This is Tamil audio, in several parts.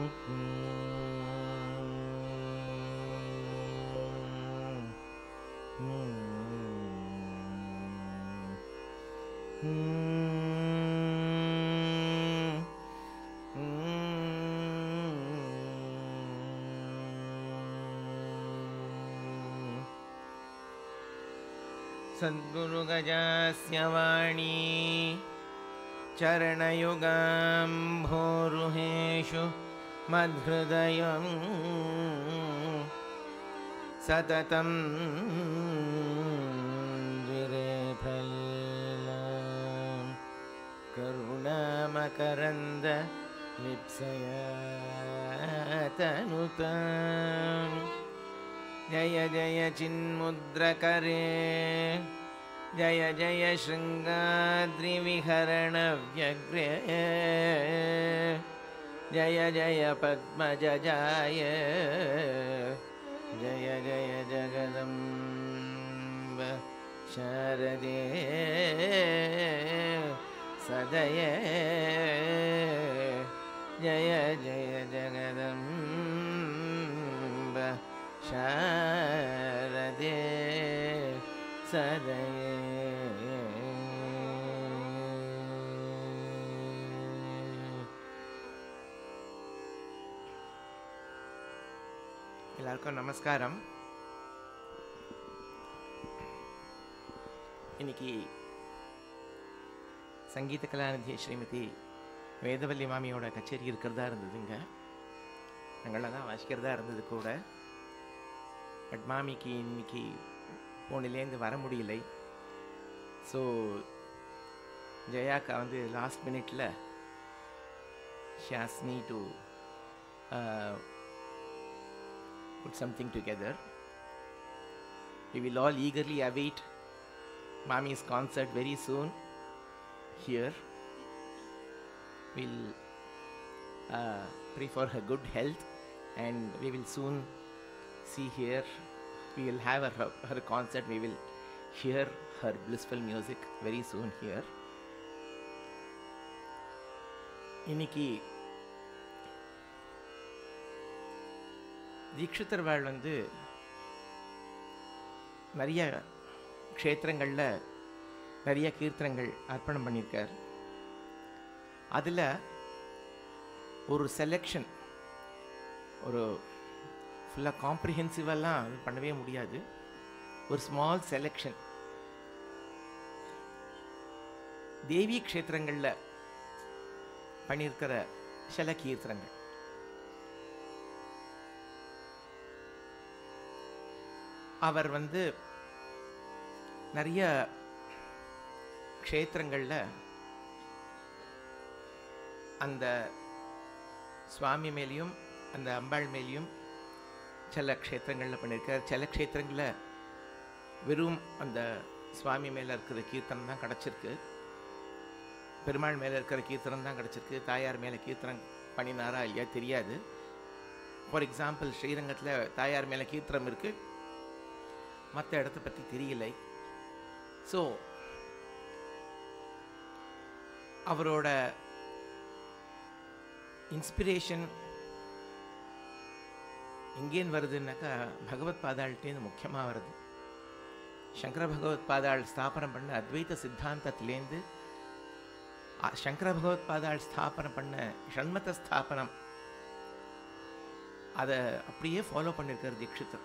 सद्गुरुगजास्य वाणी चरणयुगाम्भोरुहेषु मद्हृदयम् सततं विरेफल्लां करुणामकरन्द लिप्सया तनुताम् जय जय चिन्मुद्रकरे जय जय शृङ्गाद्रिविहरणव्यग्रे जय जय पद्मजजाय जय जय जगदम्ब शारदे सदय जय जय जगदम्ब शारदे सदये எல்லாருக்கும் நமஸ்காரம் இன்னைக்கு சங்கீத கலாநிதி ஸ்ரீமதி வேதவல்லி மாமியோட கச்சேரி இருக்கிறதா இருந்ததுங்க நாங்களாம் தான் வாசிக்கிறதா இருந்தது கூட பட் மாமிக்கு இன்னைக்கு போனிலேருந்து வர முடியலை ஸோ ஜெயாக்கா வந்து லாஸ்ட் மினிட்ல ஷாஸ் me to put something together. We will all eagerly await Mami's concert very soon here. We'll uh, pray for her good health and we will soon see here. We will have her, her concert. We will hear her blissful music very soon here. இன்னைக்கு தீட்சிதர் வாழ் வந்து நிறைய க்ஷேத்திரங்களில் நிறைய கீர்த்தனங்கள் அர்ப்பணம் பண்ணியிருக்கார் அதில் ஒரு செலெக்ஷன் ஒரு ஃபுல்லாக காம்ப்ரிஹென்சிவெல்லாம் அது பண்ணவே முடியாது ஒரு ஸ்மால் செலெக்ஷன் தேவி க்ஷேத்திரங்களில் பண்ணியிருக்கிற சில கீர்த்தனங்கள் அவர் வந்து நிறைய க்ஷேத்திரங்களில் அந்த சுவாமி மேலேயும் அந்த அம்பாள் மேலேயும் சில க்ஷேத்திரங்களில் பண்ணியிருக்கார் சில க்ஷேத்திரங்களில் வெறும் அந்த சுவாமி மேலே இருக்கிற கீர்த்தனம் தான் கிடச்சிருக்கு பெருமாள் மேலே இருக்கிற கீர்த்தனம் தான் கிடச்சிருக்கு தாயார் மேலே கீர்த்தனம் பண்ணினாரா இல்லையா தெரியாது ஃபார் எக்ஸாம்பிள் ஸ்ரீரங்கத்தில் தாயார் மேலே கீர்த்தனம் இருக்குது மற்ற இடத்த பற்றி தெரியலை ஸோ அவரோட இன்ஸ்பிரேஷன் எங்கேன்னு வருதுன்னாக்கா பகவத் பாதாள்கிட்டேருந்து முக்கியமாக வருது சங்கர பகவத் பாதாள் ஸ்தாபனம் பண்ண அத்வைத சித்தாந்தத்திலேருந்து அ- சங்கர பகவத் பாதாள் ஸ்தாபனம் பண்ண ஷண்மத ஸ்தாபனம் அதை அப்படியே ஃபாலோ பண்ணியிருக்கார் தீட்சிதர்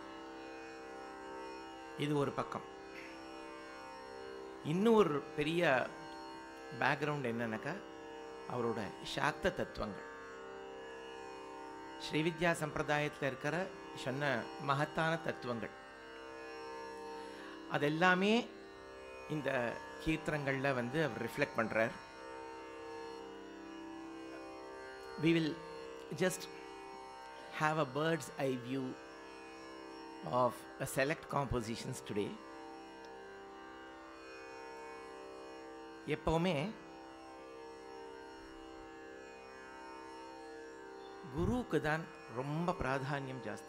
இது ஒரு பக்கம் இன்னும் ஒரு பெரிய பேக்ரவுண்ட் என்னன்னாக்கா அவரோட சாக்த தத்துவங்கள் ஸ்ரீவித்யா சம்பிரதாயத்தில் இருக்கிற சொன்ன மகத்தான தத்துவங்கள் அதெல்லாமே இந்த கீர்த்தனங்களில் வந்து அவர் ரிஃப்ளெக்ட் பண்ணுறார் we will just have a bird's eye view of a select compositions today எப்பவுமே குருவுக்கு தான் ரொம்ப பிராதானியம் ஜாஸ்தி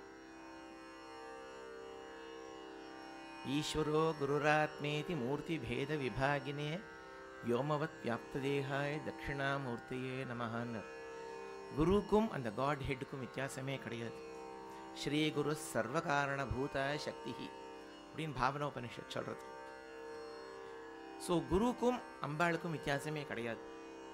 ஈஸ்வரோ குருராத்மேதி மூர்த்தி பேத விபாகினே வியோமவத் வியாப்ததேகாய தட்சிணாமூர்த்தியே நமஹான்னர் குருவுக்கும் அந்த காட் ஹெட்டுக்கும் வித்தியாசமே கிடையாது ஸ்ரீ குரு சர்வகாரண பூத சக்தி அப்படின்னு பாவனோபனிஷத் சொல்றது ஸோ குருவுக்கும் அம்பாளுக்கும் வித்தியாசமே கிடையாது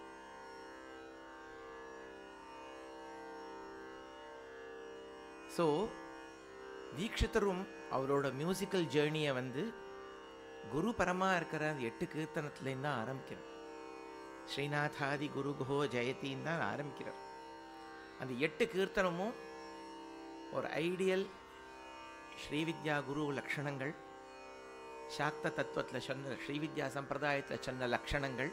ஸோ தீக்ஷிதரும் அவரோட மியூசிக்கல் ஜேர்னியை வந்து குரு பரமா இருக்கிற அந்த எட்டு கீர்த்தனத்துலேருந்து தான் ஆரம்பிக்கிறார் ஸ்ரீநாதாதி குரு குஹோ ஜெயத்தின்னு தான் ஆரம்பிக்கிறார் அந்த எட்டு கீர்த்தனமும் ஒரு ஐடியல் ஸ்ரீவித்யா குரு லக்ஷணங்கள் சாக்த தத்துவத்தில் சொன்ன ஸ்ரீவித்யா சம்பிரதாயத்தில் சொன்ன லக்ஷணங்கள்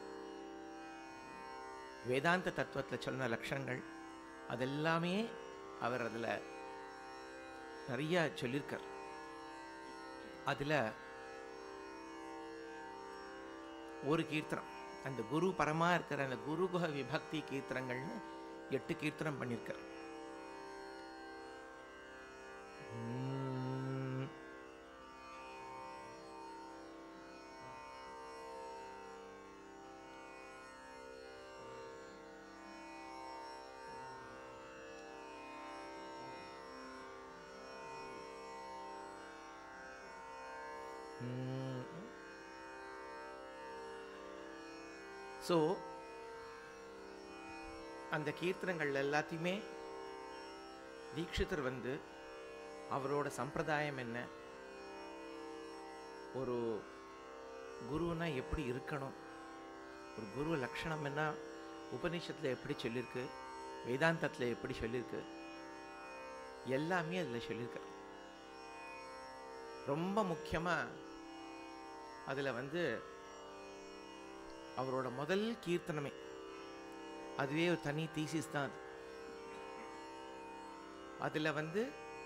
வேதாந்த தத்துவத்தில் சொன்ன லக்ஷணங்கள் அதெல்லாமே அவர் அதில் நிறைய சொல்லியிருக்கார் அதில் ஒரு கீர்த்தனம் அந்த குரு பரமா இருக்கிற அந்த குருகுஹ விபக்தி கீர்த்தனங்கள்னு எட்டு கீர்த்தனம் பண்ணியிருக்கார் உம், ஸோ அந்த கீர்த்தனங்கள் எல்லாத்தையுமே தீக்ஷிதர் வந்து அவரோட சம்பிரதாயம் என்ன ஒரு குருன்னா எப்படி இருக்கணும் ஒரு குரு லட்சணம் என்ன உபநிஷத்தில் எப்படி சொல்லியிருக்கு வேதாந்தத்தில் எப்படி சொல்லியிருக்கு எல்லாமே அதில் சொல்லியிருக்கார் ரொம்ப முக்கியமாக அதில் வந்து அவரோட முதல் கீர்த்தனமே அதுவே ஒரு தனி தீசிஸ் தான் அது அதில் வந்து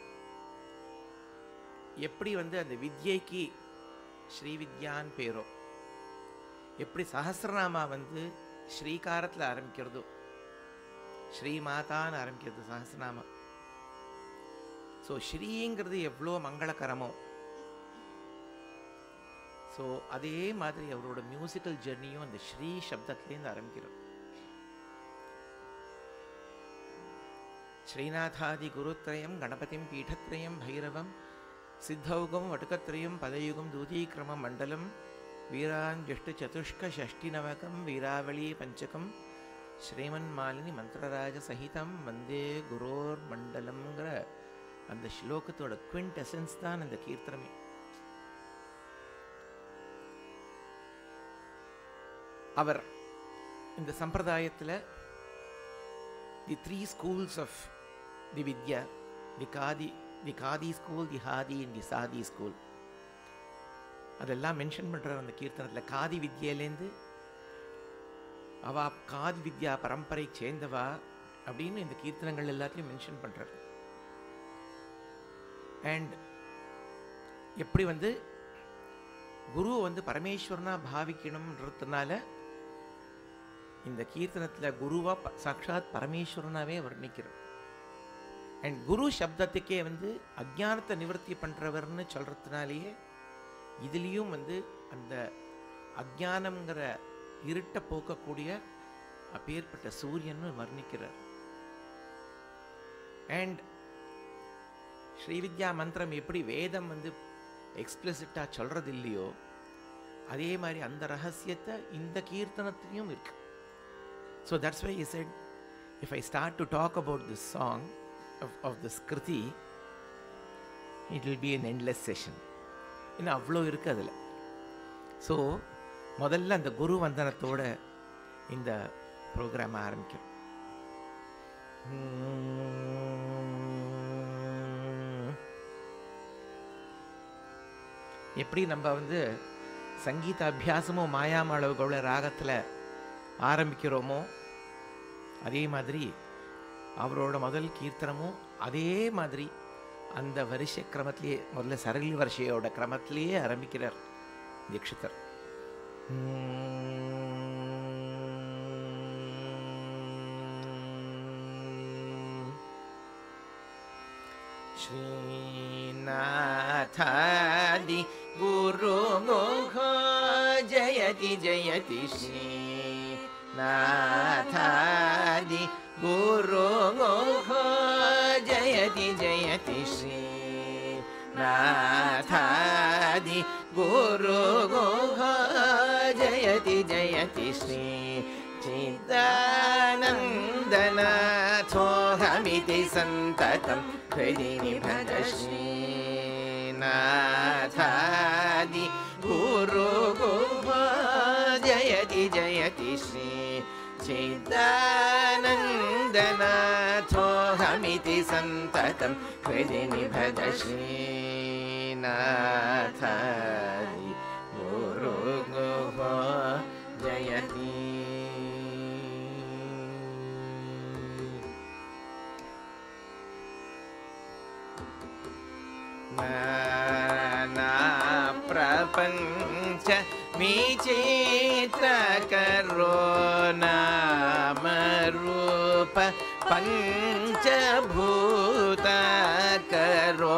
எப்படி வந்து அந்த வித்யைக்கு ஸ்ரீவித்யான்னு பேரோ எப்படி சஹசிரநாமா வந்து ஸ்ரீகாரத்தில் ஆரம்பிக்கிறதோ ஸ்ரீமாதான்னு ஆரம்பிக்கிறது சஹசிரநாமா ஸோ ஸ்ரீங்கிறது எவ்வளோ மங்களகரமோ ஸோ அதே மாதிரி அவரோட மியூசிக்கல் ஜெர்னியும் அந்த ஸ்ரீ சப்தத்துலேருந்து ஆரம்பிக்கிறோம் ஸ்ரீநாதாதி குருத்ரயம் கணபதிம் பீഠத்ரயம் பைரவம் சித்தௌகம் வடுக்கத்ரயம் பதயுகம் தூதீக்கிரம மண்டலம் வீராஞ்சஷ்டு சதுஷ்க ஷஷ்டி நவகம் வீராவளி பஞ்சகம் ஸ்ரீமன் மாலினி மந்திரராஜ சகிதம் வந்தே குரோர் மண்டலம்ங்கிற அந்த ஸ்லோகத்தோட குவிண்ட் எசன்ஸ் தான் அந்த கீர்த்தனமே அவர் இந்த சம்பிரதாயத்தில் the three schools of the Vidya the Kadi the Kadi school the Hadi and the Sadi school அதெல்லாம் மென்ஷன் பண்ணுறார் அந்த கீர்த்தனத்தில் காதி வித்யிலேருந்து அவா காதி வித்யா பரம்பரை சேர்ந்தவா அப்படின்னு இந்த கீர்த்தனங்கள் எல்லாத்தையும் மென்ஷன் பண்ணுறார் அண்ட் எப்படி வந்து குரு வந்து பரமேஸ்வரனா பாவிக்கணும்ன்றதுனால இந்த கீர்த்தனத்தில் குருவா ப- சாக்ஷாத் பரமேஸ்வரனாவே வர்ணிக்கிறார் அண்ட் குரு சப்தத்துக்கே வந்து அஜ்ஞானத்தை நிவர்த்தி பண்ணுறவர்னு சொல்கிறதுனாலேயே இதுலேயும் வந்து அந்த அஜ்ஞானம்ங்கிற இருட்டை போக்கக்கூடிய அப்பேற்பட்ட சூரியன்னு வர்ணிக்கிறார் அண்ட் ஸ்ரீவித்யா மந்திரம் எப்படி வேதம் வந்து எக்ஸ்பிளிசிட்டாக சொல்கிறது இல்லையோ அதே மாதிரி அந்த ரகசியத்தை இந்த கீர்த்தனத்திலையும் இருக்கு so that's why is it if I start to talk about this song of of this kriti it will be an endless session இன்னும் அவ்வளோ இருக்குது அதில் ஸோ முதல்ல அந்த குரு வந்தனத்தோட இந்த ப்ரோக்ராம் ஆரம்பிக்கும் உம். எப்படி நம்ம வந்து சங்கீத அபியாசமும் மாயாமளவுகள ராகத்தில் ஆரம்பிக்கிறோமோ அதே மாதிரி அவரோட முதல் கீர்த்தனமும் அதே மாதிரி அந்த வரிசை கிரமத்திலேயே முதல்ல சரளி வரிசையோட கிரமத்திலேயே ஆரம்பிக்கிறார் தீட்சிதர் உம். श्रीनाथादि गुरुमुखो जयति जयति श्रीनाथादि गुरुगुहो जयति जयति श्री नाथादि गुरुगुहो जयति जयति श्री चिदानन्दनाथोऽहमिति सन्ततं हृदि निभज श्रीनाथादि गुरुगुहो जयति जयति श्री चिदानन्दनाथोऽहमिति सन्ततं हृदि निभज श्रीनाथादि गुरुगुहो जयति प्रपञ्च विचित्रकरो नामरूप पञ्चभूतकरो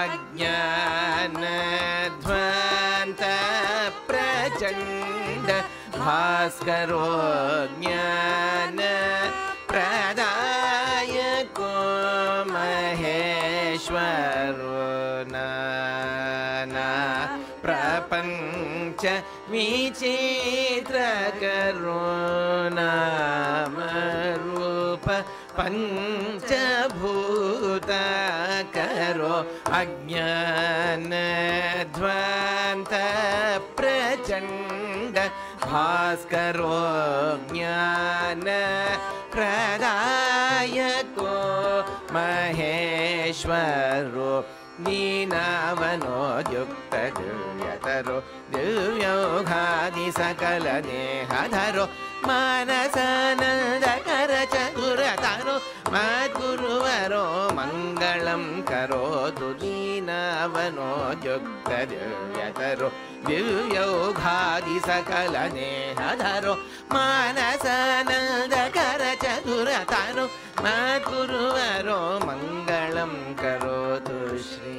अज्ञानध्वन्त प्रचण्ड भास्करो ज्ञान प्रदायको महेश्वरो नाना प्रपञ्च विचित्रकरो नामरूप पञ्चभूतकरो अज्ञानध्वन्त प्रचण्ड भास्करो ज्ञान प्रदायको महेश्वरो नीनावनो युक्तदिव्यतरो दिव्यौघादि सकलदेहधरो मानसानन्दकर चतुरतरो मद्गुरुवरो मङ्गलं करोतु दीनावनो युक्तदिव्यतरो दिव्यौघादि सकलदेहधरो मानसानन्दकर चतुरतरो मद्गुरुवरो मङ्गलं करोतु श्री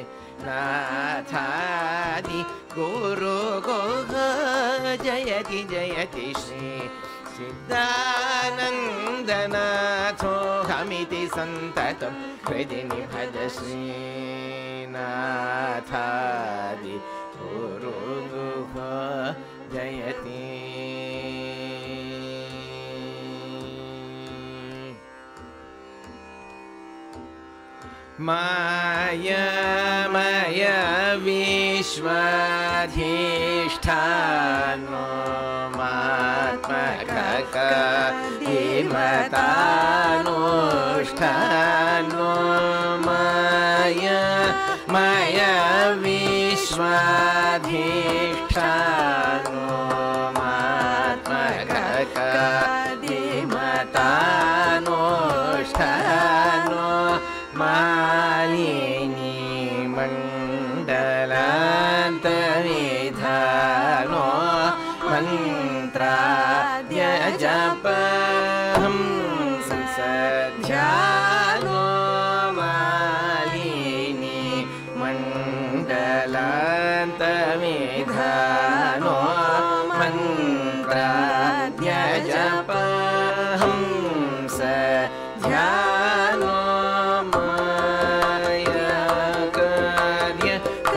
नाथादि गुरु गोह जयति जयति श्री सिद्धानन्दनाथोऽहमिति सन्ततं हृदि निभज श्रीनाथादि गुरु गुह जयति मायमय विश्वाधिष्ठानो मात्मकमतानुष्ठानो माय मय विश्वाधिष्ठानो मात्मकमतानुष्ठानो मालिनी मण्डलान्तविधानो मन्त्राद्य जपहं सध्यानो मालिनी मण्डलान्तविधानो मन्त्राद्य जपहं सध्यानो मायकार्य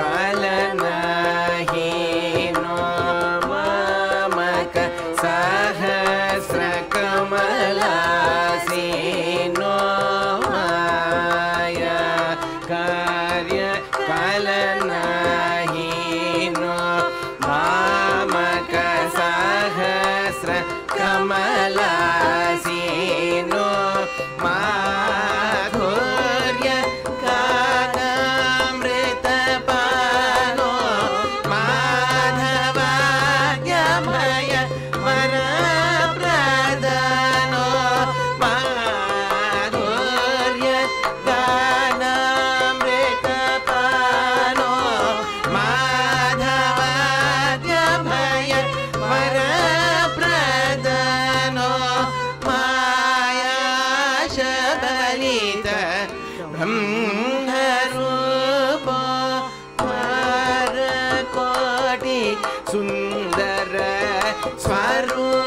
कालनाहीनो मामक सहस्रकमलासीनो माया कार्य कालनाहीनो मामक सहस्र कमलासीनो माधुर्य कानामृतपानो माधवाद्यमय वरप्रदानो माधुर्य गानामृतपानो माधवाद्यमय वरप्रदानो मायाशबलित ब्रह्मरूप कोटि सुन्दर स्वरूप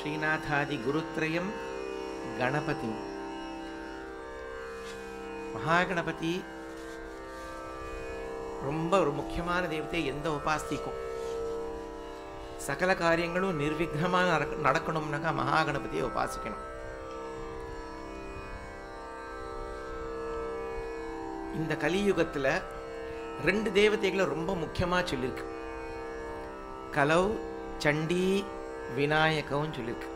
ஸ்ரீநாதாதி குருத்ரயம் கணபதி மகாகணபதி ரொம்ப ஒரு முக்கியமான தெய்வத்தை எந்த உபாஸ்திக்கும் சகல காரியங்களும் நிர்விக்னமாக நடக்க- நடக்கணும்னாக்கா மகாகணபதியை உபாசிக்கணும் இந்த கலியுகத்துல ரெண்டு தேவதைகளை ரொம்ப முக்கியமா சொல்லியிருக்கு கலவ் சண்டி விநாயகவும் சொல்லியிருக்கு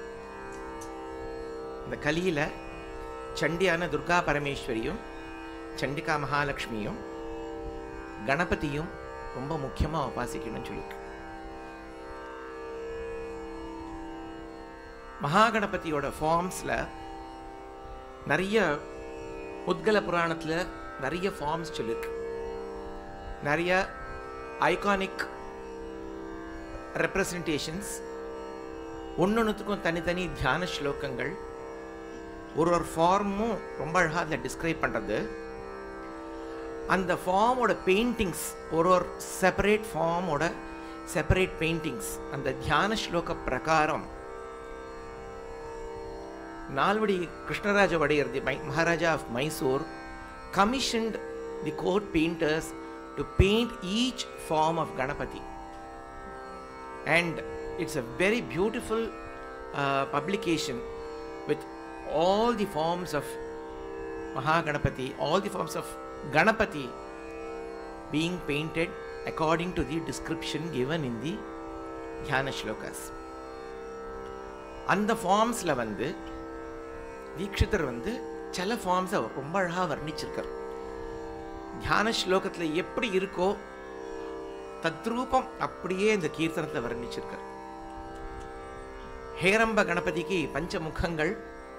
இந்த கலியில சண்டியான துர்கா பரமேஸ்வரியும் சண்டிகா மகாலட்சுமியும் கணபதியும் ரொம்ப முக்கியமா உபாசிக்கணும்னு சொல்லியிருக்கு மகாகணபதியோட ஃபார்ம்ஸ்ல நிறைய உத்கல புராணத்துல நிறைய ஃபார்ம்ஸ் சொல்லியிருக்கு நிறைய ஐகானிக் ரெப்ரசன்டேஷன்ஸ் ஒன்னொன்றுத்துக்கும் தனித்தனி தியான ஸ்லோகங்கள் ஒரு ஒரு ஃபார்மும் ரொம்ப அழகாக அதில் டிஸ்கிரைப் பண்ணுறது அந்த ஃபார்மோட பெயிண்டிங்ஸ் ஒரு ஒரு செப்பரேட் ஃபார்மோட செப்பரேட் பெயிண்டிங்ஸ் அந்த தியான ஸ்லோக பிரகாரம் Nalvadi Krishnaraja Wadiyar the Maharaja of Mysore commissioned the court painters to paint each form of Ganapati. And it's a very beautiful uh, publication with all the forms of Mahaganapati, all the forms of Ganapati being painted according to the description given in the Dhyana Shlokas. அந்த ஃபார்ம்ஸில் வந்து தீட்சிதர் வந்து சில ஃபார்ம்ஸை ரொம்ப அழகாக வர்ணிச்சிருக்கார் தியான ஸ்லோகத்தில் எப்படி இருக்கோ தத்ரூபம் அப்படியே இந்த கீர்த்தனத்தில் வர்ணிச்சிருக்கார் ஹேரம்ப கணபதிக்கு பஞ்ச முகங்கள்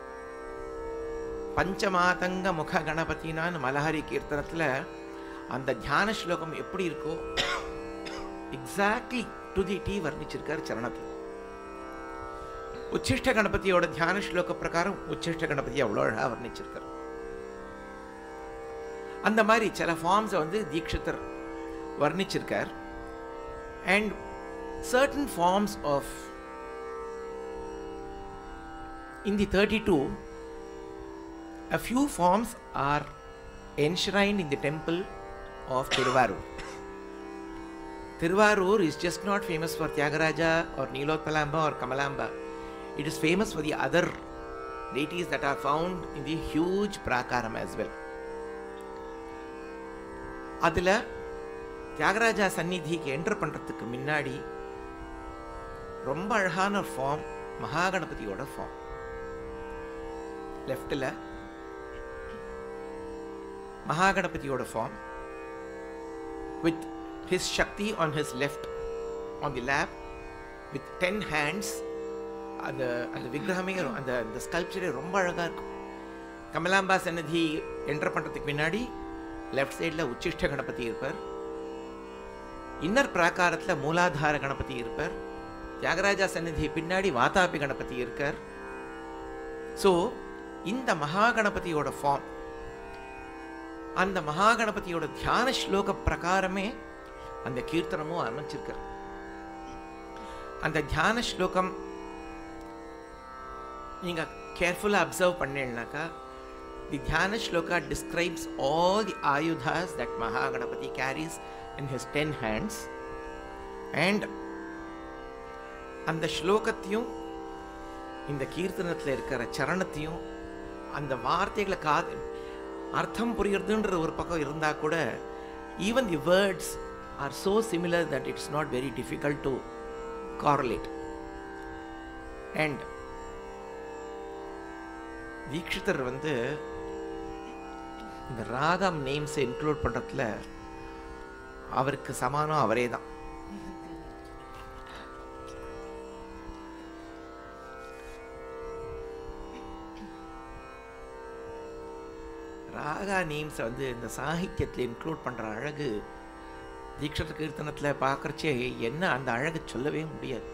பஞ்சமாதங்க முக கணபதினான்னு மலஹரி கீர்த்தனத்தில் அந்த தியான ஸ்லோகம் எப்படி இருக்கோ எக்ஸாக்ட்லி டு தி டி வர்ணிச்சிருக்கார் சரணத்தில் உச்சிஷ்ட கணபதியோட தியான ஸ்லோக பிரகாரம் உச்சிஷ்ட கணபதி அவ்வளோ அழகாக வர்ணிச்சிருக்கார் அந்த மாதிரி சில ஃபார்ம்ஸை வந்து தீட்சிதர் வர்ணிச்சிருக்கார் and certain forms of in the thirty two a few forms are enshrined in the temple of Tiruvarur. Tiruvarur is just not famous for Tyagaraja or Nilotpalamba or Kamalamba. It is famous for the other deities that are found in the huge Prakaram as well. அதில் தியாகராஜா சந்நிதிக்கு என்டர் பண்ணுறதுக்கு முன்னாடி ரொம்ப அழகான ஒரு ஃபார்ம் மகாகணபதியோட ஃபார்ம் லெஃப்டில் மகாகணபதியோட form with his Shakti on his left on the lap with ten hands அந்த அந்த விக்கிரகமே அந்த அந்த ஸ்கல்ப்சரே ரொம்ப அழகாக இருக்கும் கமலாம்பா சன்னதி என்டர் பண்ணுறதுக்கு முன்னாடி லெஃப்ட் சைடில் உச்சிஷ்ட கணபதி இருப்பார் இன்னர் பிராகாரத்தில் மூலாதார கணபதி இருப்பார் தியாகராஜா சந்நிதி பின்னாடி வாதாபி கணபதி இருக்கார் ஸோ இந்த மகா கணபதியோட ஃபார்ம் அந்த மகா கணபதியோட தியான ஸ்லோக பிரகாரமே அந்த கீர்த்தனமும் அமைச்சிருக்கார் அந்த தியான ஸ்லோகம் நீங்க கேர்ஃபுல்லாக அப்சர்வ் பண்ணீங்கன்னாக்கா the dhyana sloka describes all the ayudhas that Maha Ganapati carries in his ten hands and அந்த ஸ்லோகத்தையும் இந்த கீர்த்தனத்தில் இருக்கிற சரணத்தையும் அந்த வார்த்தைகளை காது அர்த்தம் புரியுறதுன்ற ஒரு பக்கம் இருந்தால் கூட even the words are so similar that it's not very difficult to correlate and Dikshitar வந்து இந்த ராகம் நேம்ஸை இன்க்ளூட் பண்ணுறதுல அவருக்கு சமானம் அவரே தான் ராகா நேம்ஸை வந்து இந்த சாகித்யத்தில் இன்க்ளூட் பண்ணுற அழகு தீக்ஷர கீர்த்தனத்தில் பார்க்குறச்சே என்ன அந்த அழகு சொல்லவே முடியாது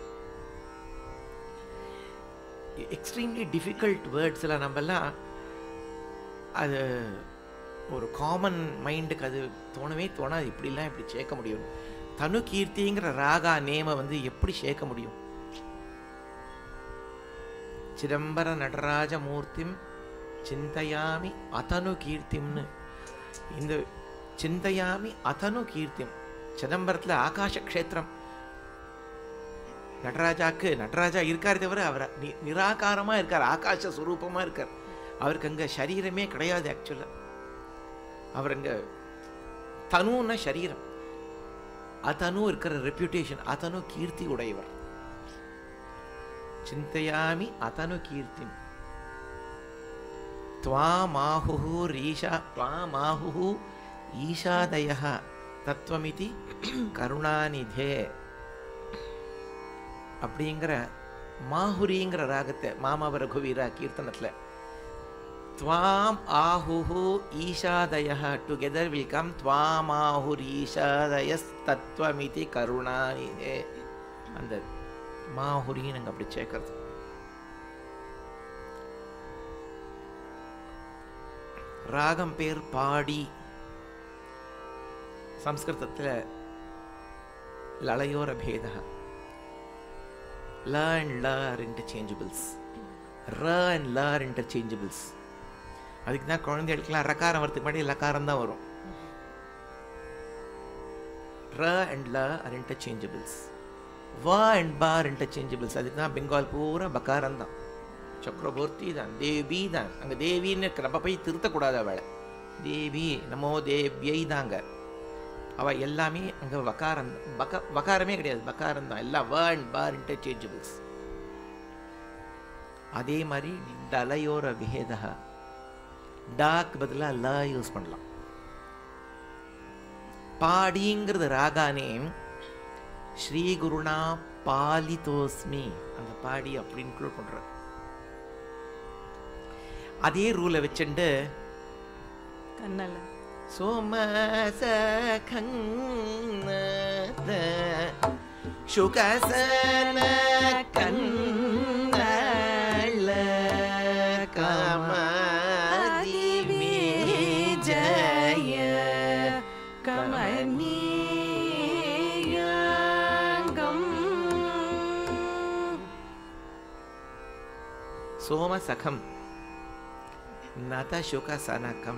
எக்ஸ்ட்ரீம்லி டிஃபிகல்ட் வேர்ட்ஸில் நம்மெல்லாம் அது ஒரு காமன் மைண்டுக்கு அது தோணவே தோணாது இப்படிலாம் இப்படி சேர்க்க முடியும் தனு கீர்த்திங்கிற ராகா நேமை வந்து எப்படி சேர்க்க முடியும் சிதம்பர நடராஜ மூர்த்திம் சிந்தையாமி அதனு கீர்த்திம்னு இந்த சிந்தையாமி அதனு கீர்த்திம் சிதம்பரத்தில் ஆகாஷ க்ஷேத்திரம் நடராஜாக்கு நடராஜா இருக்காரு தவிர அவர் நி- நிராகாரமா இருக்கார் ஆகாச சுரூபமா இருக்கார் அவருக்கு அங்க சரீரமே கிடையாது ஆக்சுவலா அவர் அங்க தனுன சரீரம் அதனு இருக்கிற ரெப்யூட்டேஷன் அதனு கீர்த்தி உடையவர் சிந்தையாமி அதனு கீர்த்தி त्वामाहुः रीशा त्वामाहुः ஈஷாதய தத்துவமிதி கருணாநிதே அப்படிங்கிற மாஹுரிங்கிற ராகத்தை மாமாவ ரகுவீரா கீர்த்தனத்துல துவாம் ஆஹுஹு ஈஷாதய டுகெதர் வில் கம் துவாமாஹுரீஷாதயஸ் தத்துவமிதி கருணாநிதே அந்த மாஹுரின்னு அங்க அப்படி சேர்க்கறது ராகம் பேர் பாடி ಸಂಸ್ಕೃತத்தில் ಲಳಯೋರ ಭೇದ ಲ ಅಂಡ್ ಲ ಆರ್ ಇಂಟர்சேஞ்சபிள்ஸ் ர அண்ட் ல ஆர் இன்டர்சேஞ்சபிள்ஸ் அதுக்கு தான் குழந்தைகளுக்கெல்லாம் ரக்காரம் வரதுக்கு முன்னாடி லக்காரம் தான் வரும் ர அண்ட் ல ஆர் இன்டர்சேஞ்சபிள்ஸ் வ அண்ட் பா ஆர் இன்டர்சேஞ்சபிள்ஸ் அதுக்கு தான் பெங்கால் பூரா பக்காரம் தான் சக்கரவர்த்தி தான் தேவி தான் அங்கே தேவின்னு நம்ம போய் திருத்தக்கூடாது அவளை தேவி நமோ தேவியை தாங்க அவள் எல்லாமே அங்கே வக்காரம் பக்க வக்காரமே கிடையாது பக்காரம் தான் எல்லாம் வ அண்ட் பார் இன்டர்சேஞ்சபிள்ஸ் அதே மாதிரி டலையோர விஹேதா டாக்கு பதிலாக ல யூஸ் பண்ணலாம் பாடிங்கிறது ராகானே ஸ்ரீ குருணா பாலிதோஸ்மி அந்த பாடி அப்படி இன்க்ளூட் பண்றாரு அதே ரூலை வச்சுண்டு கண்ணல சோமசகந்த சுகசன கண்ணல கமதி விஜய கமனீயங்கம் சோமசகம் நதசுகசனகம்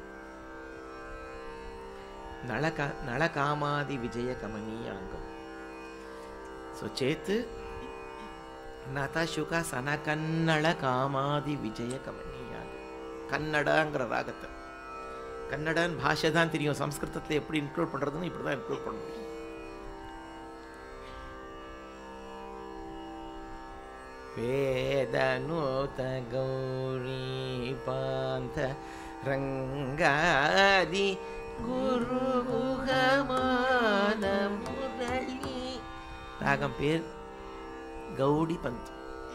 నళక నళకామాది విజయ కమనీయాంగం సో చేత్ நதசுக சன கன்னட காமாதி விஜய கமனீயாங்கம் கன்னடங்கிற ராகத்தை கன்னடன் பாஷை தான் தெரியும் சம்ஸ்கிருதத்தில் எப்படி இன்க்ளூட் பண்ணுறதுன்னு இப்படி தான் இன்க்ளூட் பண்ண முடியும் வேதனூத கௌரி பாந்த ரங்காதி குருகுகமான முரளி ராகம் பேர் கௌடி பந்த்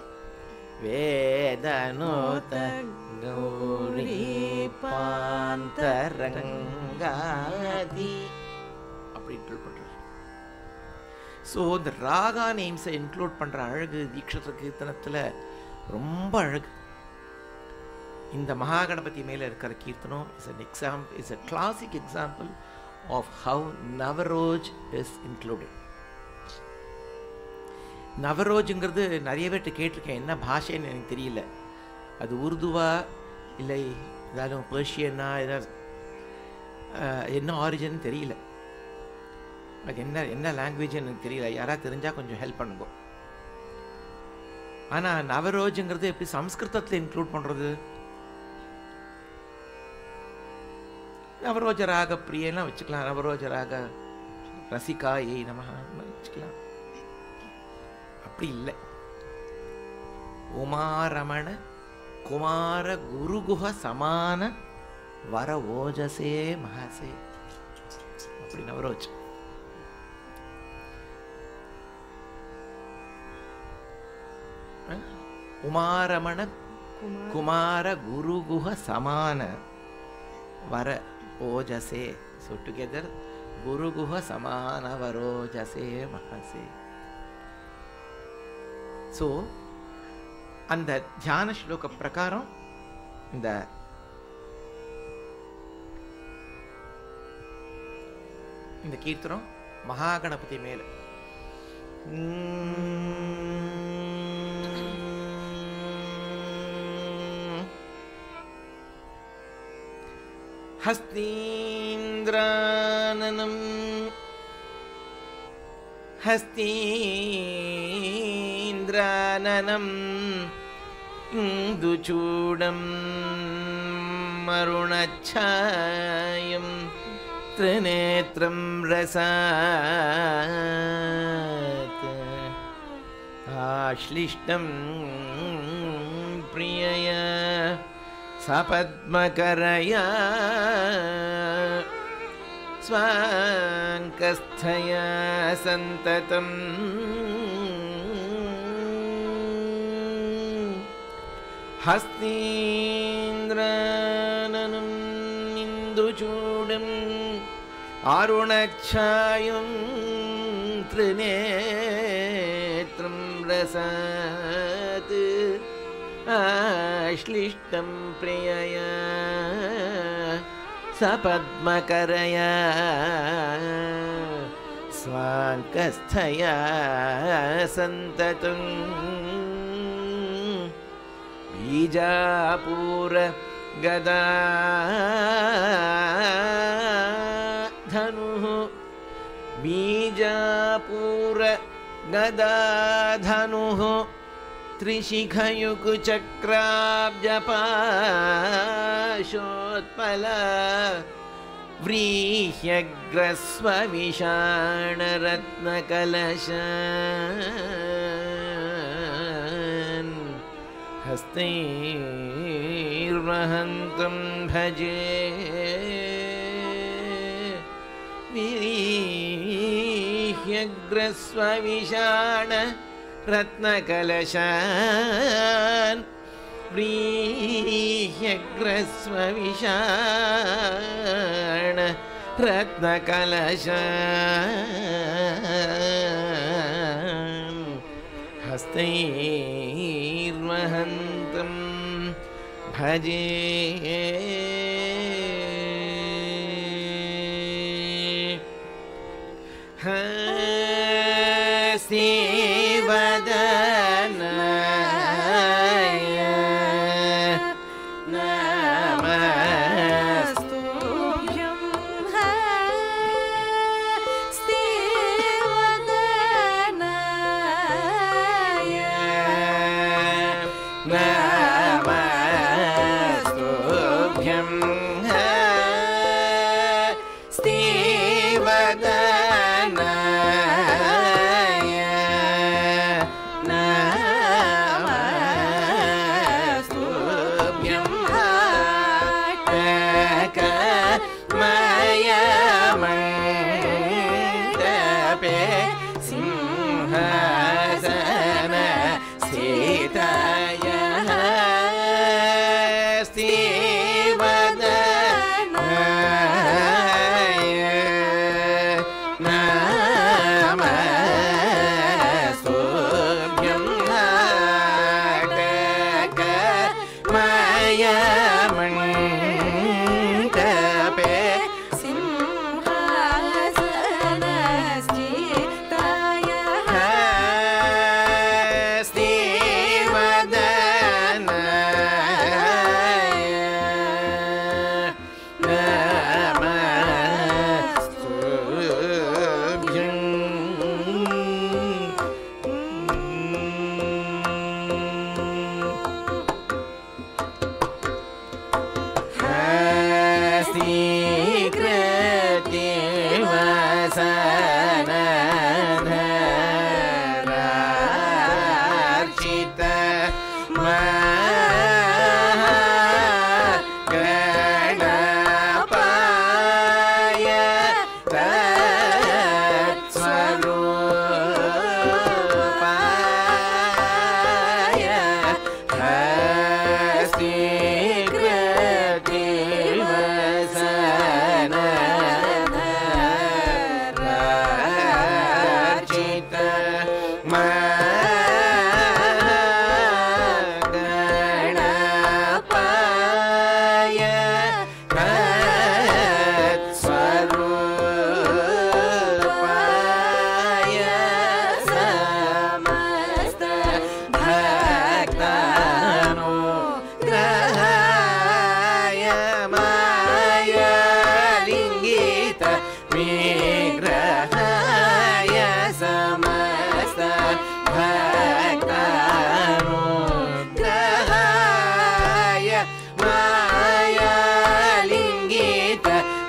வேதனூத கௌரி பாந்தரங்காதி அப்படி இன்க்ளூட் பண்றாரு ஸோ இந்த ராகா நேம்ஸை இன்க்ளூட் பண்ற அழகு தீட்சத கீர்த்தனத்துல ரொம்ப அழகு இந்த மகாகணபதி மேல இருக்கிற கீர்த்தனம் is an example is a classic example of how Navaroj is included நவரோஜுங்கிறது நிறைய பேர்கிட்ட கேட்டிருக்கேன் என்ன பாஷைன்னு எனக்கு தெரியல அது உருதுவா இல்லை ஏதாவது பெர்ஷியனா ஏதாவது அஹ், என்ன ஆரிஜின் தெரியல அது என்ன என்ன லாங்குவேஜ் எனக்கு தெரியல யாராவது தெரிஞ்சால் கொஞ்சம் ஹெல்ப் பண்ணுங்க ஆனால் நவரோஜுங்கிறது எப்படி சம்ஸ்கிருதத்தில் இன்க்ளூட் பண்ணுறது நவரோஜ ராக பிரியெல்லாம் வச்சுக்கலாம் நவரோஜ ராக ரசிகா ஏய் நம வச்சுக்கலாம் அப்படி இல்லை உமாரமண குமார குருகுஹ சமான வர ஓஜசே மகசே அப்படி நவரோஜ் அஹ்? உமாரமண குமார் குமார குருகுஹ சமான வர ஓஜசே ஸோ டுகெதர் குருகுஹ சமான வரோஜசே மகசே ஸோ அந்த தியான ஸ்லோக பிரகாரம் இந்த இந்த கீர்த்தனம் மகாகணபதி மேல हस्तीन्द्राननम् हस्तीन्द्राननम् इन्दुचूडं मरुणच्छायं त्रिनेत्रं रसात् आश्लिष्टं प्रियया सपद्मकरया स्वाङ्कस्थया सन्ततम् हस्तीन्द्राननम् इन्दुचूडम् आरुणच्छायुं त्रिनेत्रं रसात् आश्लिष्टं प्रियया सपद्मकरया स्वाङ्कस्थया सन्ततम् बीजापूर गदा धनुः बीजापूर गदाधनुः त्रिशिखयुकुचक्राब्जपाशोत्पल व्रीह्यग्रस्वविषाणरत्नकलशान् हस्तैर्वहन्तं भजे विरीह्यग्रस्वविषाण रत्नकलशान् व्रीह्यग्रस्वविषाण रत्नकलशान् हस्तैर्वहन्तं भजे हस्तिवदनाय नमस्तु नमस्तुभ्यं स्तीवदनाय विग्रहाय समस्त भक्तानुग्रहाय मायालिङ्गित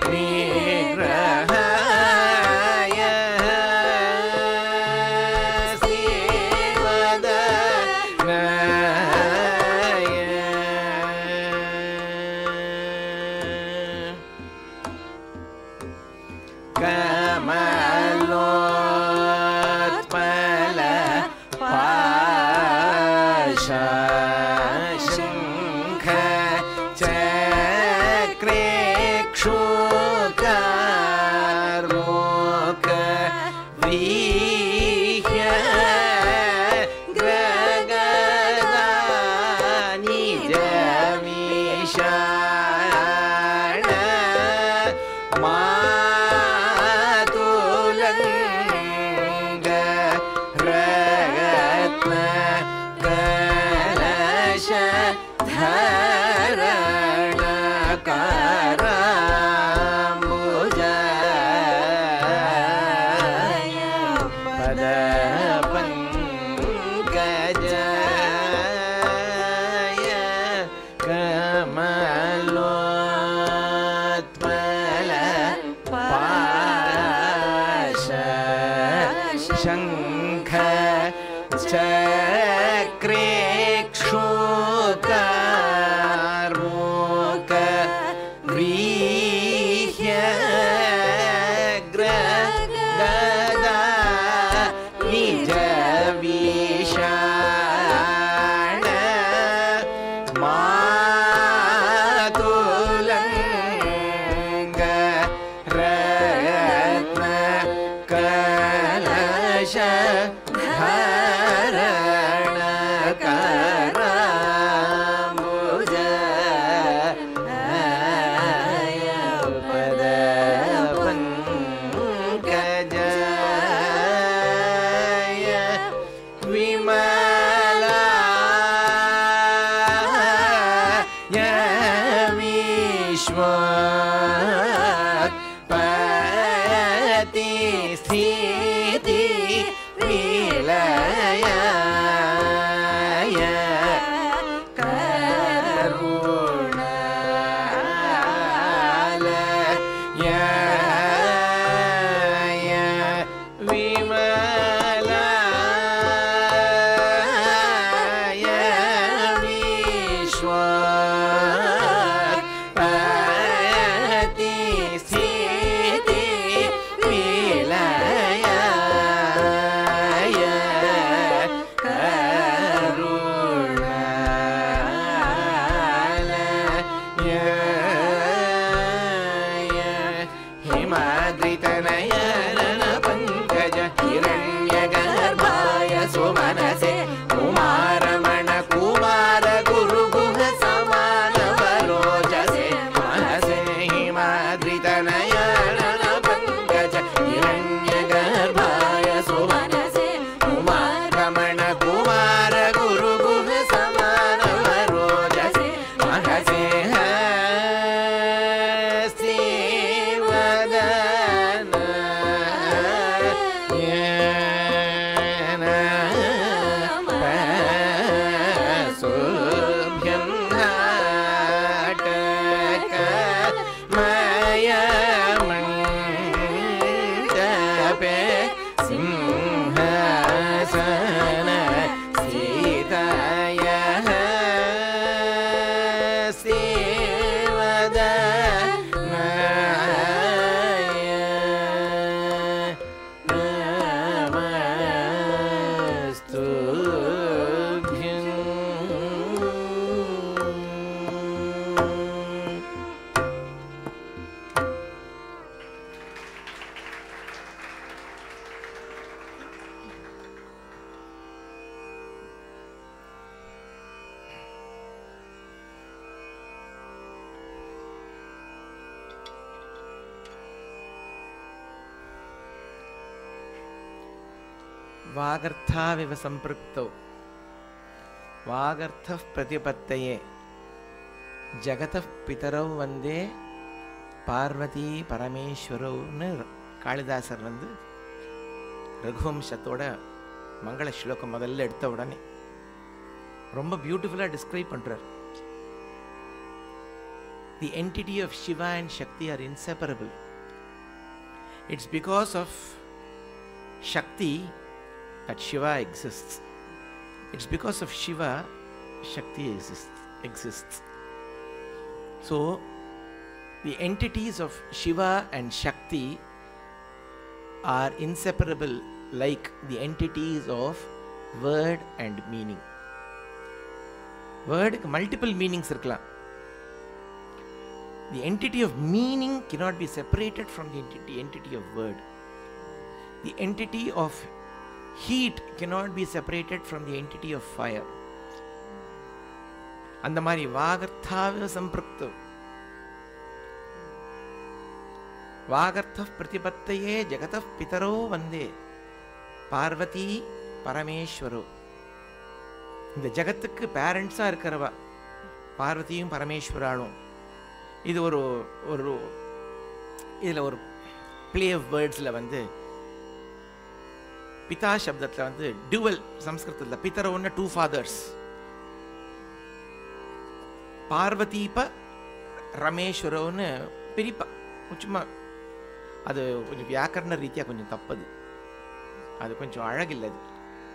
निग्रहाय श्रीवदनाय कमलोत्पल पाशङ्ख चक्रेक्षुकारोक वीह्य ग्रगदानि जमीशाण मातुलङ्ग रत्न कलश धरण कराम्बुजाय पद पङ्कजाय कमलोत्पल पाश शङ्ख चक्रेक्षुकारोक व्रीह्य ग्रगदा निज विषाण मातुलङ्ग रत्न कलश धरण कराम्बुजाय पद पङ्कजाय विमला य विश्व पति स्थिति विलय करुणालय विमलाय विश्व पति स्थिति विलय करुणालय हिमाद्रितनयन पङ्कज हिरण्यगर्भाय सुमनसे कुमारमण कुमार गुरुगुह समानवरोजसे मनसे हिमाद्रितनयन पङ्कज हिरण्यगर्भाय सुमनसे कुमारमण कुमार गुरुगुह समानवरोजसे महसे सिंहासन सीताय सेवदनाय नमस्तुभ्यम् वागर्थाविव सम्पृक्तौ वागर्थः प्रतिपत्तये जगतः पितरौ वन्दे பார்வதி பரமேஸ்வரோன்னு காளிதாசர் வந்து ரகுவம்சத்தோட மங்கள ஸ்லோகம் முதல்ல எடுத்த உடனே ரொம்ப பியூட்டிஃபுல்லாக டிஸ்கிரைப் பண்றார் the entity of Shiva and Shakti are inseparable it's because of Shakti that Shiva exists it's because of Shiva Shakti exist exists so the entities of Shiva and Shakti are inseparable like the entities of word and meaning. வேர்டுக்கு மல்டிபிள் மீனிங்ஸ் இருக்கலாம் the entity of meaning cannot be separated from the entity, entity of word. The entity of heat cannot be separated from the entity of fire. அந்த மாதிரி வாகர்த்தாவ சம்பிருக்தம் வாகர்த்த பிரதிபத்தையே ஜெகத பிதரோ வந்தே பார்வதி பரமேஸ்வரோ இந்த ஜெகத்துக்கு பேரண்ட்ஸாக இருக்கிறவா பார்வதியும் பரமேஸ்வராலும் இது ஒரு ஒரு இதில் ஒரு ப்ளே ஆஃப் வேர்ட்ஸில் வந்து பிதா சப்தத்தில் வந்து டியூவல் சம்ஸ்கிருதத்தில் பிதரோன்னு டூ ஃபாதர்ஸ் பார்வதீப ரமேஸ்வரோன்னு பிரிப்பா சும்மா அது கொஞ்சம் வியாக்கரண ரீதியாக கொஞ்சம் தப்பது அது கொஞ்சம் அழகில்லை அது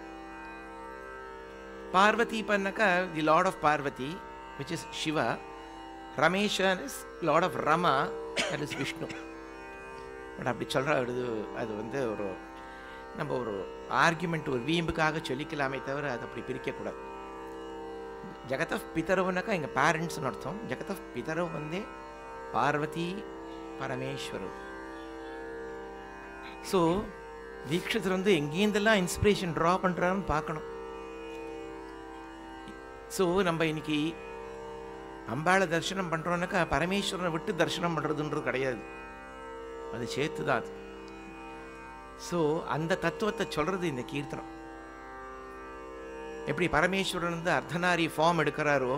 பார்வதி பண்ணாக்கா the lord of Parvati which is Shiva Rameshan is lord of Rama that is Vishnu but அப்படி சொல்கிற அது அது வந்து ஒரு நம்ம ஒரு ஆர்குமெண்ட் ஒரு வீம்புக்காக சொல்லிக்கலாமே தவிர அதை அப்படி பிரிக்கக்கூடாது ஜெகதஃப் பிதரவுனாக்கா எங்கள் பேரண்ட்ஸ்னு அர்த்தம் ஜெகதஃப் பிதரவு வந்து பார்வதி பரமேஸ்வரர் ஸோ தீட்சிதர் வந்து எங்கேருந்தெல்லாம் இன்ஸ்பிரேஷன் ட்ரா பண்ணுறாருன்னு பார்க்கணும் ஸோ நம்ம இன்னைக்கு அம்பாளை தரிசனம் பண்ணுறோன்னாக்கா பரமேஸ்வரனை விட்டு தரிசனம் பண்ணுறதுன்றது கிடையாது அது சேர்த்து தான் அது ஸோ அந்த தத்துவத்தை சொல்கிறது இந்த கீர்த்தனம் எப்படி பரமேஸ்வரன் வந்து அர்த்தநாரி ஃபார்ம் எடுக்கிறாரோ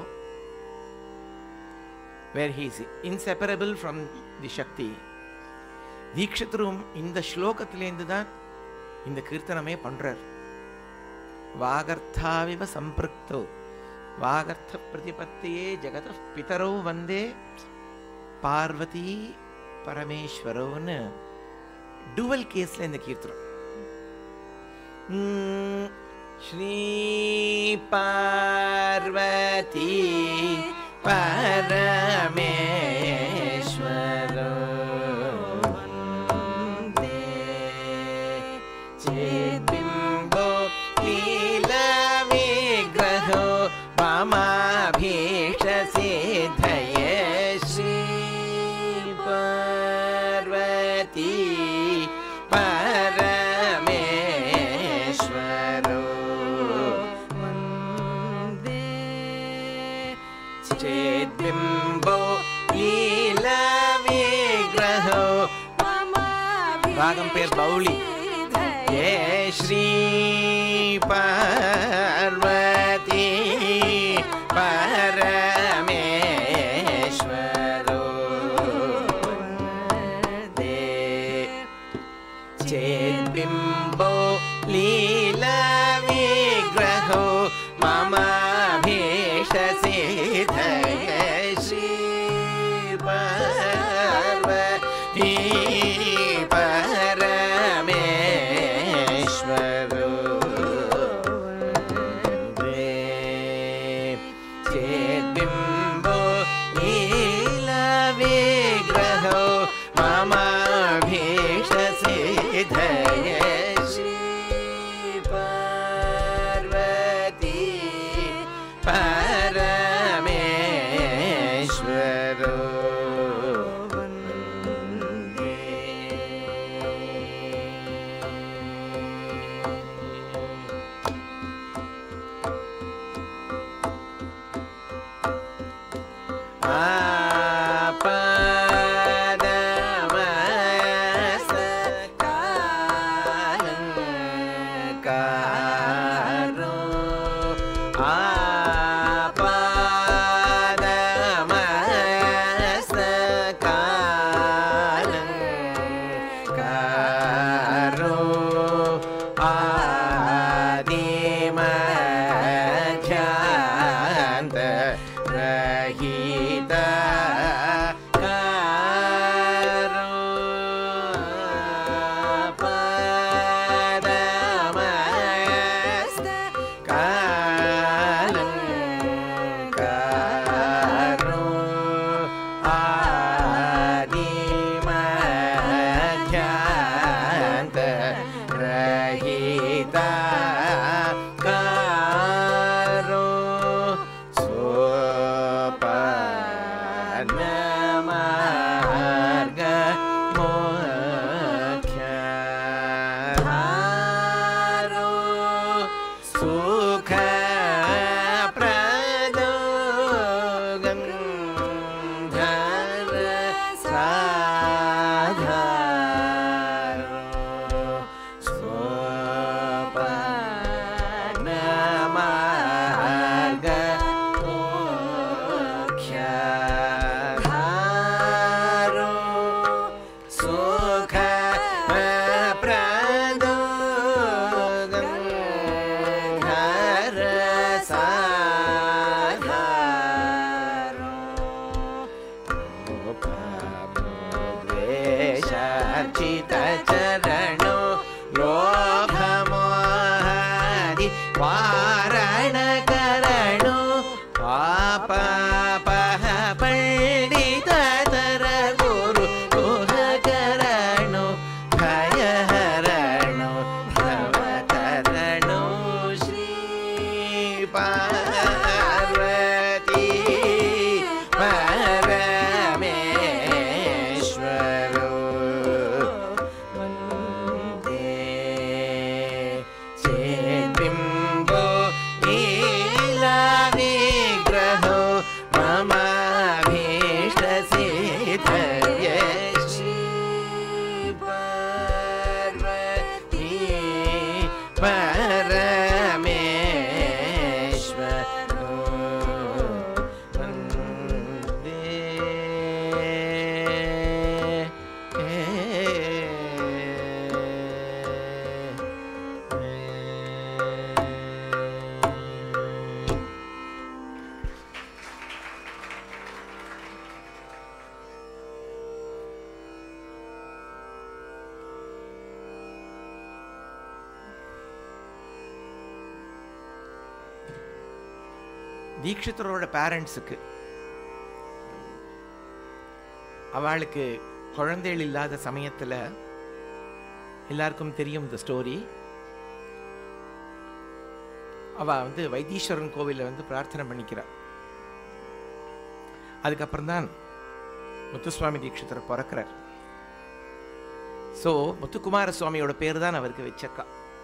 where he is inseparable from the Shakti தீட்சிதரும் இந்த ஸ்லோகத்திலேருந்து தான் இந்த கீர்த்தனமே பண்றார் வாகர்த்தாவிவ சம்பிருக்தோ வாகர்த்த பிரதிபத்தியே ஜெகத பிதரோ வந்தே பார்வதி பரமேஸ்வரோன்னு டுவல் கேஸ்ல இந்த கீர்த்தனம் உம், ஸ்ரீ பார்வதி பரமேஸ்வரோ வந்தே चेद्बिम्बो लीलविग्रहो ममाभीषसिद्धये श्रीपार्वती परमेश्वरो वन्दे चेद्बिम्बो लीलविग्रहो ராகம் பேர் பௌளி ஜெய ஸ்ரீ பார்வதி பரமேஸ்வரோ தே चेद्बिम्बो लीलविग्रहो ममाभीषसिधय श्रीपार्वती परमेश्वरो वन्दे चेद्बिम्बो लीलविग्रहो ममाभीषसिधय श्रीपार्वती தீட்சிதரோட பேரண்ட்ஸுக்கு அவளுக்கு குழந்தைகள் இல்லாத சமயத்தில் எல்லாருக்கும் தெரியும் இந்த ஸ்டோரி அவ வந்து வைத்தீஸ்வரன் கோவிலில் வந்து பிரார்த்தனை பண்ணிக்கிறாள் அதுக்கப்புறம் தான் முத்துசுவாமி தீட்சிதர் பிறக்கிறார் ஸோ முத்துக்குமார சுவாமியோட பேர் தான் அவருக்கு வச்சிருக்கா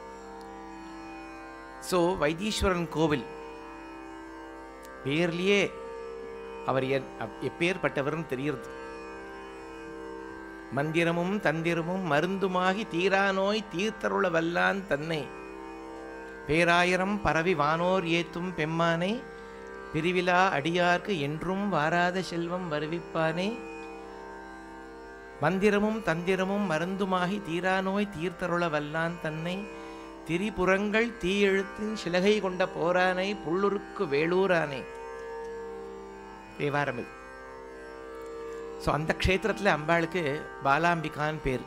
ஸோ வைத்தீஸ்வரன் கோவில் பேர்லயே அவர் என் அப்- எப்பேற்பட்டவர்னு தெரியுறது மந்திரமும் தந்திரமும் மருந்துமாகி தீரா நோய் தீர்த்தருள வல்லான் தன்னை பேராயிரம் பரவி வானோர் ஏத்தும் பெம்மானை பிரிவிலா அடியார்க்கு என்றும் வாராத செல்வம் வருவிப்பானே மந்திரமும் தந்திரமும் மருந்துமாகி தீரா நோய் தீர்த்தருள வல்லான் தன்னை திரிபுறங்கள் தீயெழுத்தின் சிலகை கொண்ட போரானை புள்ளுருக்கு வேளூரானே தேவாரம் இது ஸோ அந்த க்ஷேத்திரத்தில் அம்பாளுக்கு பாலாம்பிகான்னு பேர்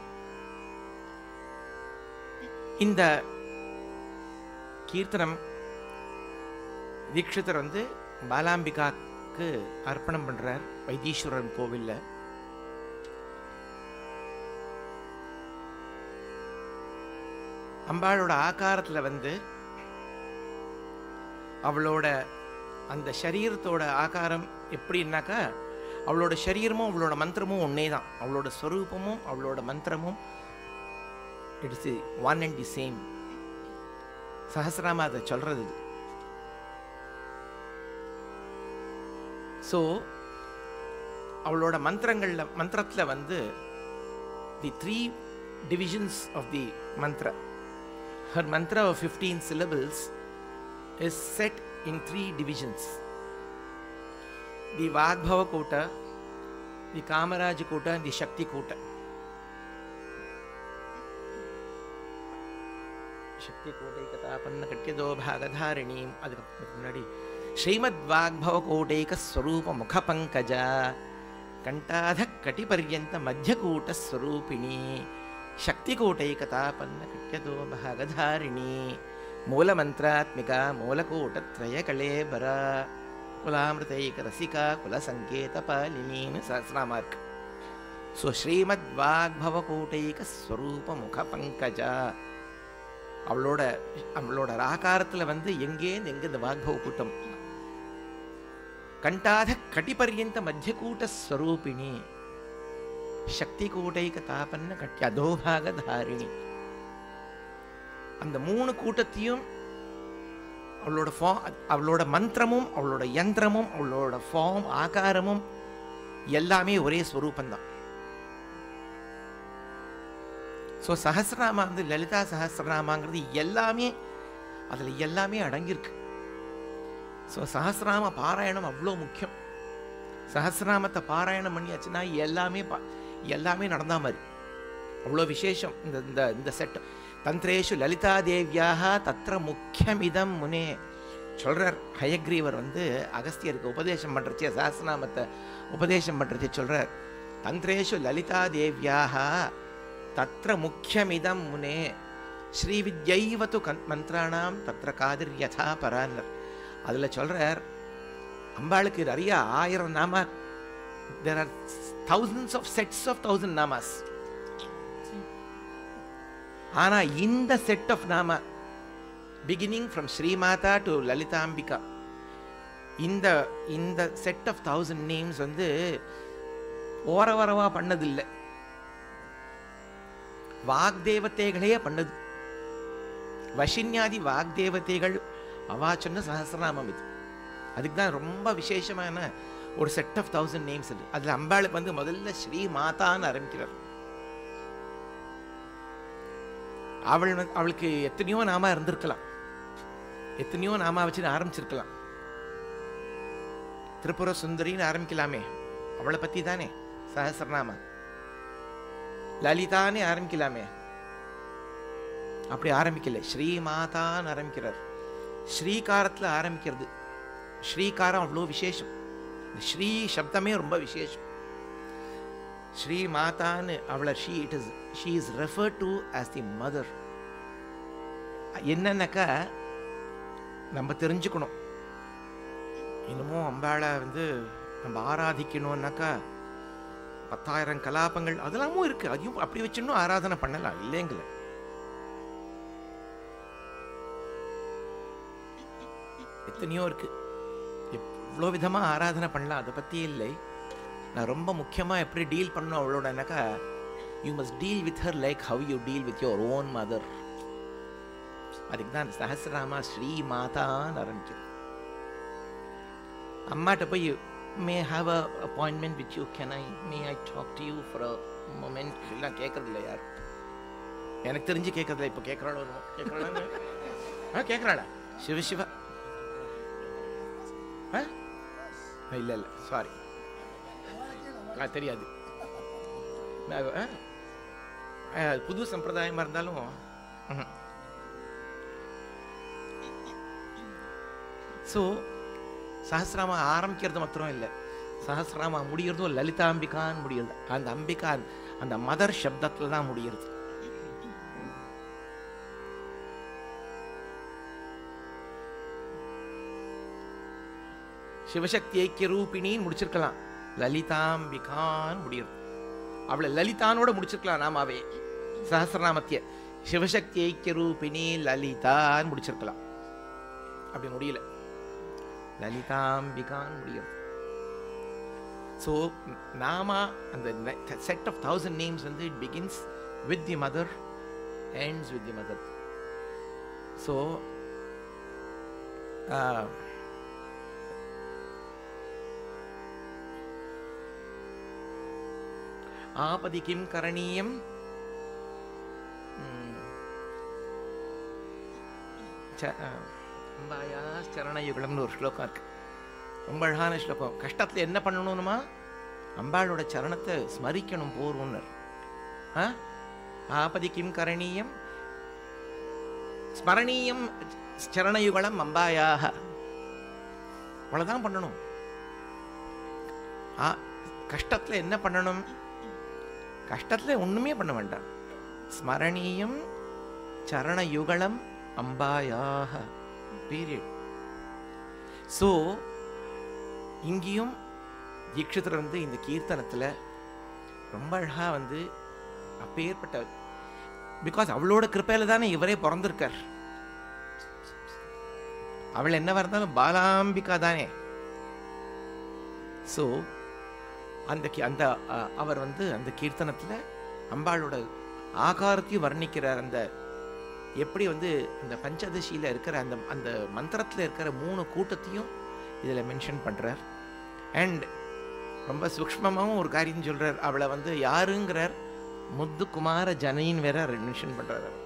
இந்த கீர்த்தனம் தீட்சிதர் வந்து பாலாம்பிகாக்கு அர்ப்பணம் பண்றார் வைத்தீஸ்வரன் கோவில்ல அம்பாளோட ஆகாரத்துல வந்து அவளோட அந்த சரீரத்தோட ஆகாரம் எப்படின்னாக்கா அவளோட சரீரமும் அவளோட மந்திரமும் ஒன்னே தான் அவளோட ஸ்வரூபமும் அவளோட மந்திரமும் it's one and the same சஹசிராம அதை சொல்றது இது ஸோ அவளோட மந்திரங்கள்ல மந்திரத்துல வந்து the three divisions of the mantra her mantra of fifteen syllables is set in three divisions the Vagbhava Kuta the Kamaraj கூட்ட தி சக்தி கூட்ட சக்தி கோட்டைகதாபன்ன கட்டியதோ பாகதாரிணீம் அதுக்கு முன்னாடி ஸ்ரீமத் வாக்பவ கோட்டைக ஸ்வரூப முக பங்கஜ கண்டாத கட்டிபர்யந்த மத்தியகூட்ட ஸ்வரூபிணி சக்தி கோட்டைகதாபன்ன கட்டியதோ பாகதாரிணி மூலமந்திராத்மிகா மூலகூட்டத்ரய கலேபர குலாமிருதைக ரசிகா குலசங்கேத பாலினின்னு சஹசிராமா இருக்கு ஸோ ஸ்ரீமத் வாக்பவ கோட்டைக ஸ்வரூப முக பங்கஜா அவளோட அவளோட ஆகாரத்துல வந்து எங்கேருந்து எங்க இந்த வாக்பவ கூட்டம் கண்டாத கட்டிபர்யந்த மத்தியகூட்ட ஸ்வரூபிணி சக்தி கூட்டைக தாபன்ன கட்டி அதோபாக தாரிணி அந்த மூணு கூட்டத்தையும் அவளோட ஃபார்ம் அவளோட மந்திரமும் அவளோட யந்திரமும் அவளோட ஃபார்ம் ஆகாரமும் எல்லாமே ஒரே ஸ்வரூபந்தான் ஸோ சஹசிரநாமா வந்து லலிதா சஹசிரநாமாங்கிறது எல்லாமே அதில் எல்லாமே அடங்கியிருக்கு ஸோ சஹசிரநாம பாராயணம் அவ்வளோ முக்கியம் சஹசிரநாமத்தை பாராயணம் பண்ணியாச்சுன்னா எல்லாமே பா எல்லாமே நடந்தா மாதிரி அவ்வளோ விசேஷம் இந்த இந்த இந்த செட் தந்திரேஷு லலிதா தேவியாக தத்திர முக்கியமிதம் முனே சொல்றார் ஹயக்ரீவர் வந்து அகஸ்தியருக்கு உபதேசம் பண்றச்சே சஹசிரநாமத்தை உபதேசம் பண்றச்சே சொல்றார் தந்திரேஷு லலிதா தேவியாக தத்திர முக்கியமிதம் முனே ஸ்ரீவித்யைவத்து கன் மந்திராணாம் தத்திர காதிர் யதா பரான்னர் அதில் சொல்றார் அம்பாளுக்கு நிறைய ஆயிரம் நாமா there are thousands of sets of thousand namas ஆனா இந்த set of nama beginning from Srimata to Lalithambika இந்த இந்த செட் ஆஃப் தௌசண்ட் நேம்ஸ் வந்து ஓரவரவா பண்ணதில்லை வாக்தேவதைகளே பண்ணது வஷின்யாதி வாக்தேவதைகள் அவா சொன்ன சஹசிரநாமம் இது அதுக்கு தான் ரொம்ப விசேஷமான ஒரு செட் ஆஃப் தௌசண்ட் நேம்ஸ் இது அதில் அம்பாளுக்கு வந்து முதல்ல ஸ்ரீ மாதான்னு ஆரம்பிக்கிறார் அவள் வந்து- அவளுக்கு எத்தனையோ நாமா இருந்திருக்கலாம் எத்தனையோ நாமா வச்சு ஆரம்பிச்சிருக்கலாம் திரிபுர சுந்தரின்னு ஆரம்பிக்கலாமே அவளை பத்தி தானே சஹசிரநாமா லலிதான்னு ஆரம்பிக்கலாமே அப்படி ஆரம்பிக்கல ஸ்ரீமாதான்னு ஆரம்பிக்கிறார் ஸ்ரீகாரத்துல ஆரம்பிக்கிறது ஸ்ரீகாரம் அவ்வளோ விசேஷம் இந்த ஸ்ரீ சப்தமே ரொம்ப விசேஷம் ஸ்ரீ மாதான்னு அவளை she it is she is refer to as the mother என்னன்னாக்கா நம்ம தெரிஞ்சுக்கணும் இன்னமும் அம்பாளை வந்து நம்ம ஆராதிக்கணும்னாக்கா பத்தாயிரம் கலாபங்கள் அதெல்லாமும் இருக்கு அதையும் அப்படி வச்சுன்னும் ஆராதனை பண்ணலாம் இல்லைங்கள எத்தனையோ இருக்கு எவ்வளோ விதமாக ஆராதனை பண்ணலாம் அதை பற்றி இல்லை நான் ரொம்ப முக்கியமாக எப்படி டீல் பண்ணணும் அவளோடனாக்கா you must deal with her like how you deal with your own mother அதுக்கு தான் சஹசிரநாமா ஸ்ரீ மாதான்னு ஆரம்பிக்குது அம்மாட்ட போய் may have a appointment with you can I may I talk to you for a moment எல்லாம் கேட்கறது இல்லை யார் எனக்கு தெரிஞ்சு கேட்கறதில்ல இப்போ கேட்குறாளோ கேட்குறாளான்னு ஆ கேட்குறாளா சிவ சிவா ஆ இல்லை இல்லை சாரி ஆ தெரியாது நான், ஆ? ஆ, அது புது சம்பிரதாயமாக இருந்தாலும் ஸோ சஹசிராமா ஆரம்பிக்கிறது மாத்திரம் இல்லை சஹசிராமா முடியறதும் லலிதாம்பிகான்னு முடியுது அந்த அம்பிகா அந்த மதர் சப்தத்தில் தான் முடியுது சிவசக்தி ஐக்கிய ரூபிணின்னு முடிச்சிருக்கலாம் லலிதாம்பிகான்னு முடியுது அவளை லலிதானோட முடிச்சிருக்கலாம் நாமாவே சஹசிரநாமத்திய சிவசக்தி ஐக்கிய ரூபிணி லலிதான்னு முடிச்சிருக்கலாம் அப்படி முடியல லலிதாம்பிகான்னு முடியும் ஸோ நாமா அந்த செட் ஆஃப் தௌசண்ட் நேம்ஸ் வந்து it begins with the mother ends with the mother so ஆபதி கிம் கரணீயம் ம். ச- ஆ, அம்பாயா சரணயுகலம்னு ஒரு ஸ்லோகம் இருக்கு ரொம்ப அழகான ஸ்லோகம் கஷ்டத்தில் என்ன பண்ணணும்னுமா அம்பாளோட சரணத்தை ஸ்மரிக்கணும் போர்வம்னு ஆ ஆபதி கிம் கரணீயம் ஸ்மரணீயம் சரணயுகலம் அம்பாயாக அவ்வளோதான் பண்ணணும் ஆ கஷ்டத்தில் என்ன பண்ணணும் கஷ்டத்தில் ஒன்றுமே பண்ண வேண்டாம் ஸ்மரணீயம் சரணயுகலம் அம்பாயாக பீரியட் ஸோ இங்கேயும் தீட்சிதர் வந்து இந்த கீர்த்தனத்தில் ரொம்ப அழகாக வந்து அப்பேற்பட்ட பிகாஸ் அவளோட கிருப்பையில் தானே இவரே பிறந்திருக்கார் அவள் என்னவா இருந்தாலும் பாலாம்பிகா தானே ஸோ அந்த கி- அந்த அ, அவர் வந்து அந்த கீர்த்தனத்தில் அம்பாளோட ஆகாரத்தையும் வர்ணிக்கிறார் அந்த எப்படி வந்து அந்த பஞ்சதசியில் இருக்கிற அந்த அந்த மந்திரத்தில் இருக்கிற மூணு கூட்டத்தையும் இதில் மென்ஷன் பண்ணுறார் அண்ட் ரொம்ப சூக்ஷ்மமாகவும் ஒரு காரியம் சொல்கிறார் அவளை வந்து யாருங்கிறார் முத்து குமார ஜனையின் வேற மென்ஷன் பண்ணுறார் அவர்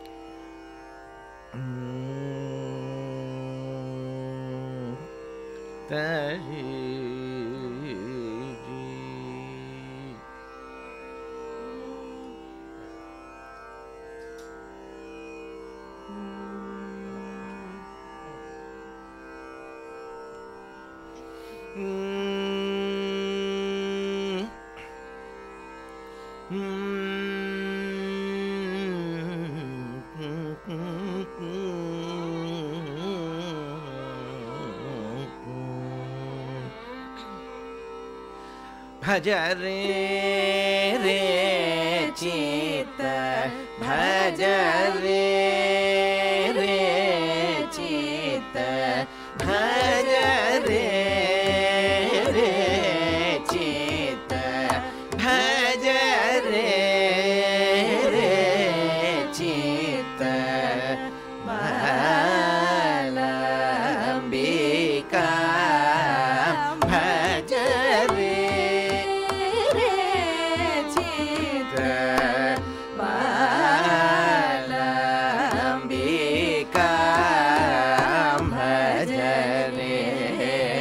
உம் தரி உம் भज रे रे चित भज रे रे चित भज रे रे चित भज रे रे चित बालाम्बिका भज रे चित बालाम्बिका भज रे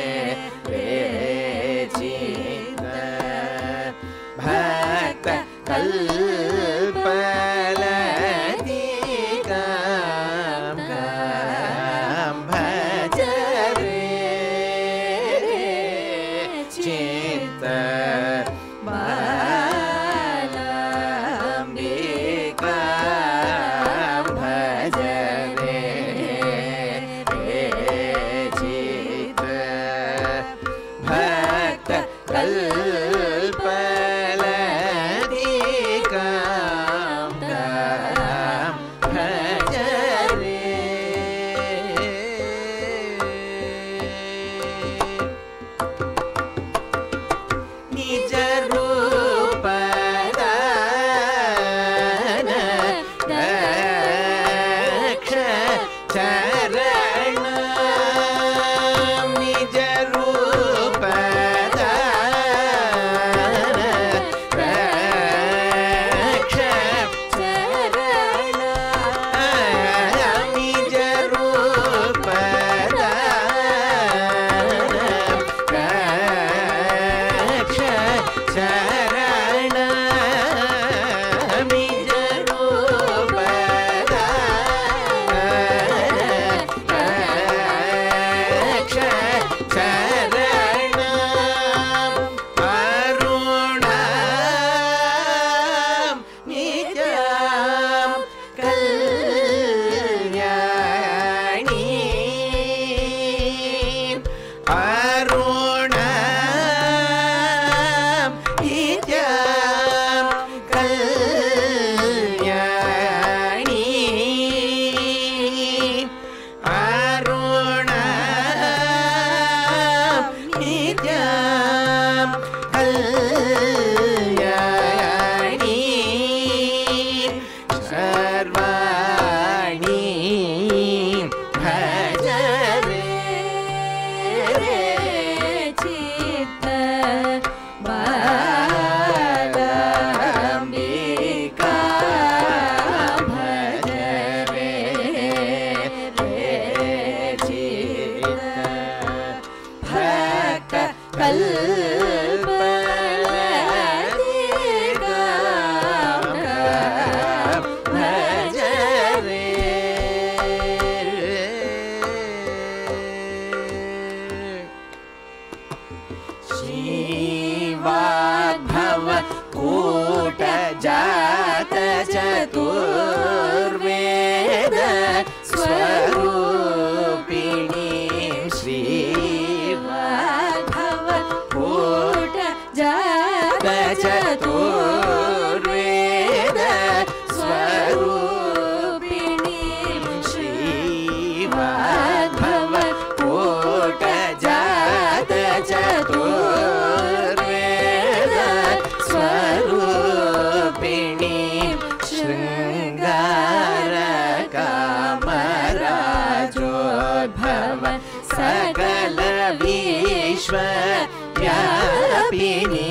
சர்வாணி பஜ ரே चित्त बालाम्बिका भज रे रे चित्त भक्त भज रे श्रीवाग्भव कूट जात चतुर्वेद स्वरूपिणी श्रीवाग्भव कूट जात चतुर्वेद स्वरूपिणी श्रीवाग्भव कूट जात चतुर्वेद स्वरूपिणी शृङ्गार कामराजोद्भव सकल विश्व व्यापिनी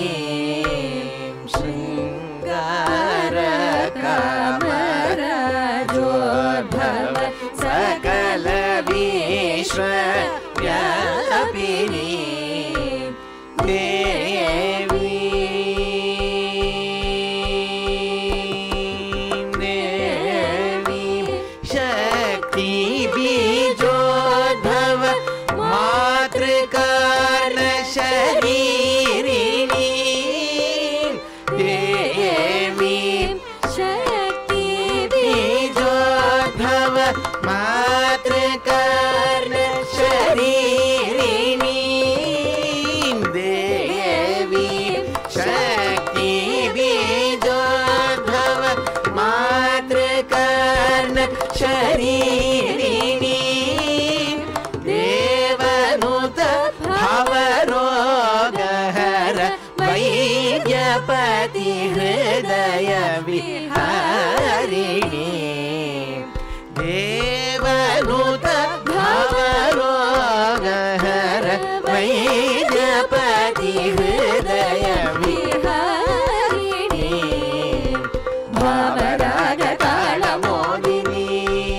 शृङ्गार कामराजोद्भव सकल विश्व व्यापिनी देवी देवी शक्ति बीजोद्भव मातृकार्ण शरीरिणी देवी शक्ति बीजोद्भव मातृकर्ण शरीरिणी देवी शक्ति बीजोद्भव मातृकर्ण शरीरिणी देवनुत भवरोगहर वैद्यपति हृदय विहारिणी देवनुत भवरोगहर वैद्यपति हृदय विहारिणी भवरागताళमोदिनी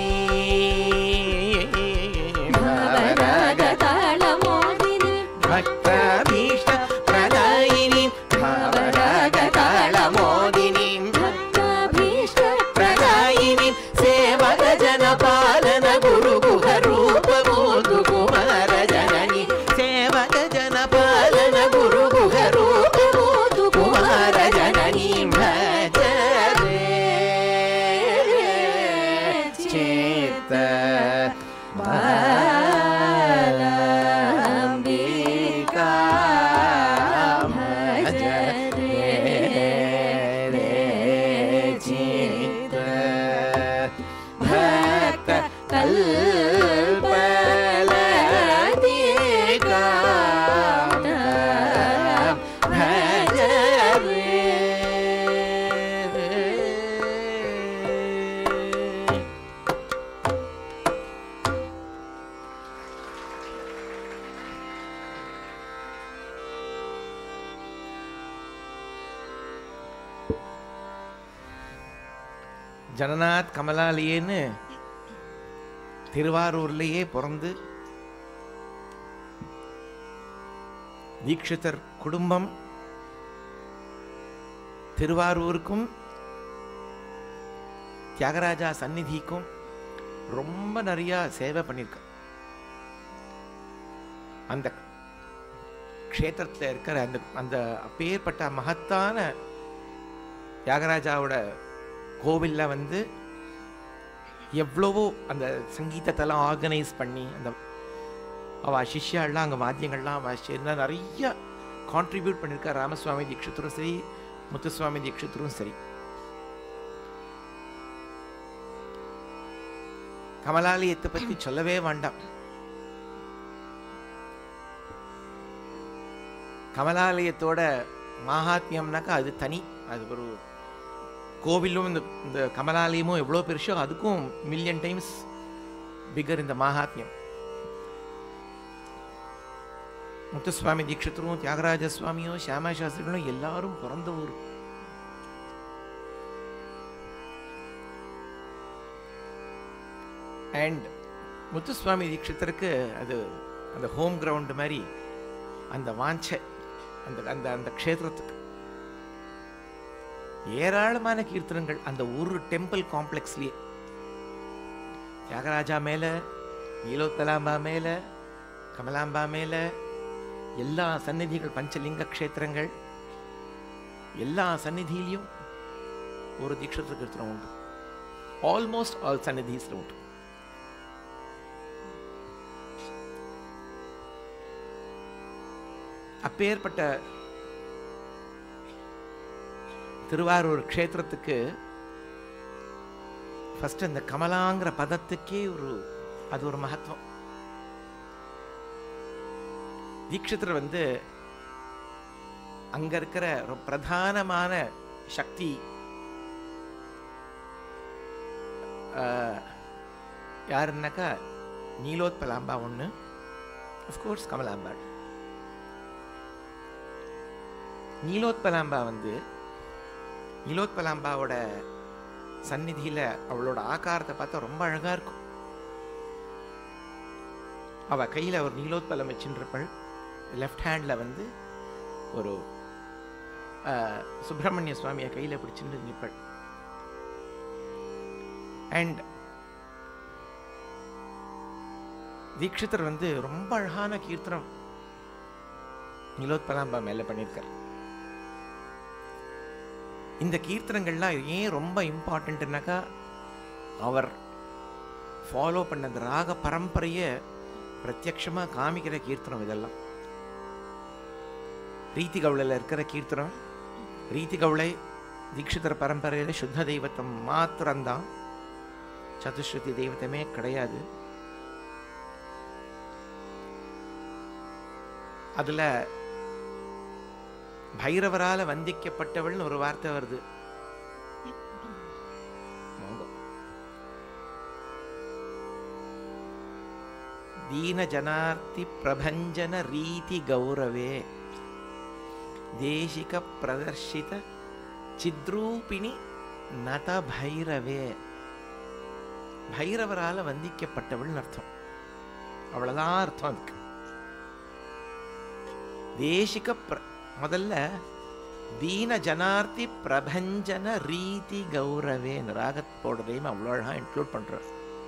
भवरागताళमोदिनी भक्ताभीष्ट प्रदायिनी भवरागताళमोदिनी भक्ताभीष्ट प्रदायिनी सेवक जनपालन गुरु गुह रूप मोदु कुमार जननी सेवक जनपालन गुरु गुह रूप मोदु कुमार जननी भज रे चित्त बालाम्बिका भज रे रे चित्त भक्त कल्पलतिका भज रे ஜனநாத் கமலாலயேன்னு திருவாரூர்லேயே பிறந்து தீட்சிதர் குடும்பம் திருவாரூருக்கும் தியாகராஜா சந்நிதிக்கும் ரொம்ப நிறையா சேவை பண்ணியிருக்க அந்த க்ஷேத்திரத்தில் இருக்கிற அந்த அந்த அப்பேற்பட்ட மகத்தான தியாகராஜாவோட கோவில்ல வந்து எவ்வளவோ அந்த சங்கீதத்தெல்லாம் ஆர்கனைஸ் பண்ணி அந்த அவ சிஷ்யாலாம் அங்கே வாத்தியங்கள்லாம் வாசிச்சிருந்தா நிறைய கான்ட்ரிபியூட் பண்ணியிருக்கா ராமசுவாமி தீட்சிதரும் சரி முத்துசுவாமி தீட்சிதரும் சரி கமலாலயத்தை பற்றி சொல்லவே வேண்டாம் கமலாலயத்தோட மகாத்மியம்னாக்கா அது தனி அது ஒரு கோவிலும் இந்த இந்த கமலாலயமும் எவ்வளோ பெருசோ அதுக்கும் மில்லியன் டைம்ஸ் பிகர் இந்த மகாத்மியம் முத்துசுவாமி தீட்சிதரும் தியாகராஜ சுவாமியும் சியாமா சாஸ்திரிகளும் எல்லாரும் பிறந்த ஊர் அண்ட் முத்துசுவாமி தீட்சிதருக்கு அது அந்த ஹோம் கிரவுண்ட் மாதிரி அந்த வாஞ்சை அந்த அந்த அந்த க்ஷேத்திரத்துக்கு ஏராளமான கீர்த்தனங்கள் அந்த ஒரு டெம்பிள் காம்ப்ளெக்ஸ்லயே தியாகராஜா மேல நீலோத்தலாம்பா மேல கமலாம்பா மேல எல்லா சந்நிதிகள் பஞ்சலிங்க க்ஷேத்திரங்கள் எல்லா சந்நிதியிலையும் ஒரு தீட்சத்திர கீர்த்தனம் உண்டு ஆல்மோஸ்ட் ஆல் சந்நிதிஸ்ல உண்டு அப்பேற்பட்ட திருவாரூர் க்ஷேத்திரத்துக்கு ஃபர்ஸ்ட் அந்த கமலாங்கிற பதத்துக்கே ஒரு அது ஒரு மகத்துவம் தீட்சிதர் வந்து அங்க இருக்கிற ஒரு பிரதானமான சக்தி ஆஹ், யாருன்னாக்கா நீலோத்பலாம்பா ஒன்று அஃப்கோர்ஸ் கமலாம்பாள் நீலோத்பலாம்பா வந்து நீலோத்பலாம்பாவோட சந்நிதியில அவளோட ஆகாரத்தை பார்த்தா ரொம்ப அழகா இருக்கும் அவ கையில ஒரு நீலோத்பலம் வச்சுருப்பாள் லெஃப்ட் ஹேண்ட்ல வந்து ஒரு ஆஹ், சுப்பிரமணிய சுவாமியை கையில பிடிச்சிட்டு நிற்பாள் அண்ட் தீட்சிதர் வந்து ரொம்ப அழகான கீர்த்தனம் நீலோத்பலாம்பா மேல பண்ணியிருக்கார் இந்த கீர்த்தனங்கள்லாம் ஏன் ரொம்ப இம்பார்ட்டன்ட்னாக்கா அவர் ஃபாலோ பண்ண அந்த ராக பரம்பரையை பிரத்யக்ஷமா காமிக்கிற கீர்த்தனம் இதெல்லாம் ரீதி கவுளில் இருக்கிற கீர்த்தனம் ரீதி கவுளை தீட்சிதர் பரம்பரையில சுத்த தெய்வத்தம் மாத்திரம்தான் சதுஸ்ருதி தெய்வத்தமே கிடையாது அதுல பைரவரால வந்திக்கப்பட்டவள்னு ஒரு வார்த்தை வருது வாங்க. தீன ஜனார்த்தி பிரபஞ்சன ரீதி கௌரவே தேசிக பிரதர்ஷித சித்ரூபிணி நத பைரவே பைரவரால வந்திக்கப்பட்டவள்னு அர்த்தம் அவ்வளவுதான் அர்த்தம் அதுக்கு தேசிக பிர முதல்ல தீன ஜனார்த்தி பிரபஞ்சன ரீதி கௌரவேன்னு ராகத்தோடதையும் அவ்வளோ அழகா இன்க்ளூட் பண்றார்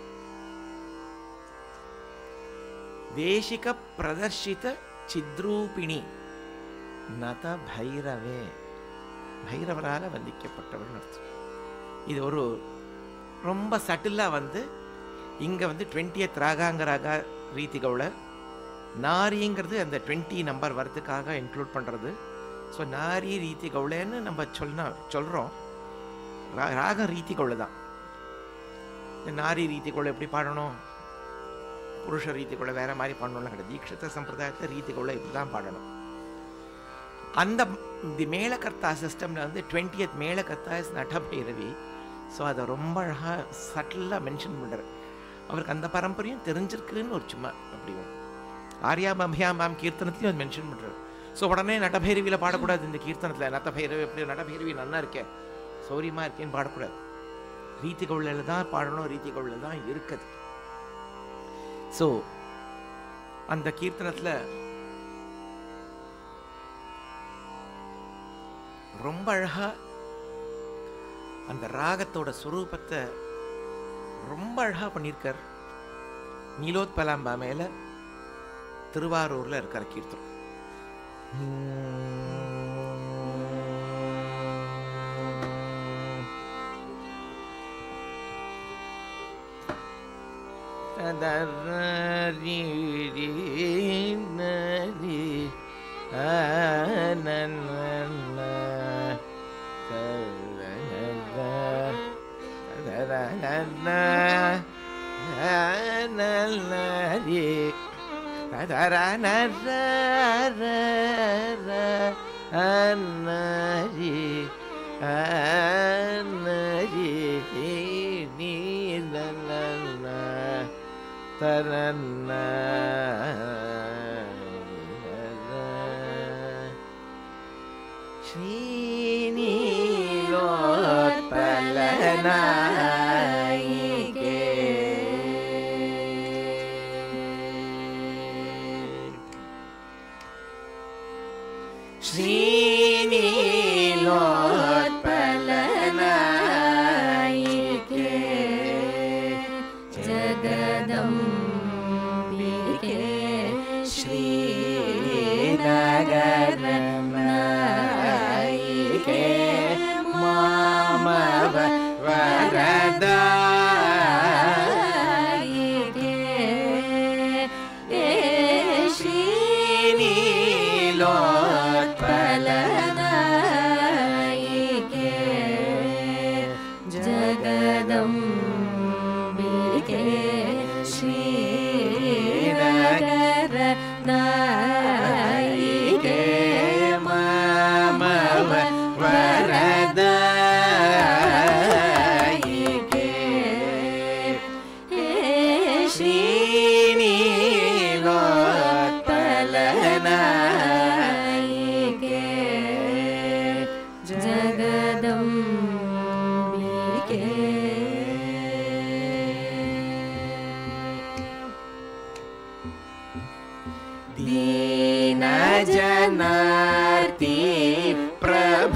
தேசிக பிரதர்ஷித சித்ரூபிணி நத பைரவே பைரவரால வந்திக்கப்பட்டவள் அர்த்தம் இது ஒரு ரொம்ப சட்டிலா வந்து இங்க வந்து டுவெண்ட்டியத் ராகாங்க ராகா ரீதி கவுள நாரிங்கிறது அந்த டுவெண்ட்டி நம்பர் வரதுக்காக இன்க்ளூட் பண்ணுறது ஸோ நாரி ரீதி கவுளன்னு நம்ம சொன்னா சொல்கிறோம் ராகம் ரீதி கவுளை தான் இந்த நாரி ரீதி கவுளை எப்படி பாடணும் புருஷ ரீதி கவுளை வேற மாதிரி பாடணும்லாம் கிடையாது தீட்சித சம்பிரதாயத்தை ரீதி கவுளை இப்படி தான் பாடணும் அந்த தி மேலகர்த்தா சிஸ்டமில் வந்து twentieth Melakarta is Natabhairavi so அதை ரொம்ப அழகாக சட்டிலாக மென்ஷன் பண்ணுறார் அவருக்கு அந்த பரம்பரையும் தெரிஞ்சிருக்குன்னு ஒரு சும்மா அப்படி ஒண்ணு. ஆர்யாம் அபியாமாம் கீர்த்தனத்தையும் அது மென்ஷன் பண்ணுறாரு ஸோ உடனே நட்டபைரவியில் பாடக்கூடாது இந்த கீர்த்தனத்தில் நட்டபைரவி எப்படி நட்டபைரவி நல்லா இருக்கே சௌரியமாக இருக்கேன்னு பாடக்கூடாது ரீதி கவுளில் தான் பாடணும் ரீதி கவுளில் தான் இருக்குது ஸோ அந்த கீர்த்தனத்தில் ரொம்ப அழகா அந்த ராகத்தோட சுரூபத்தை ரொம்ப அழகா பண்ணியிருக்கார் நீலோத்பலாம்பா மேல திருவாரூர்ல இருக்கிற கீர்த்தனம் அன்னரி நீலன தரன்ன ஸ்ரீநீலோத்பலநாயிகே ஸ்ரீநீலோத்பலநாயிகே ஜகதம்பிகே ஸ்ரீநகரநாயிகே மாமவ வரதா ஜகதம்பிகே ஸ்ரீநகர நாயிகே மாமவ வரதாயிகே ஸ்ரீநீலோத்பலநாயிகே ஜகதம்பிகே दीनजनार्ति प्रभ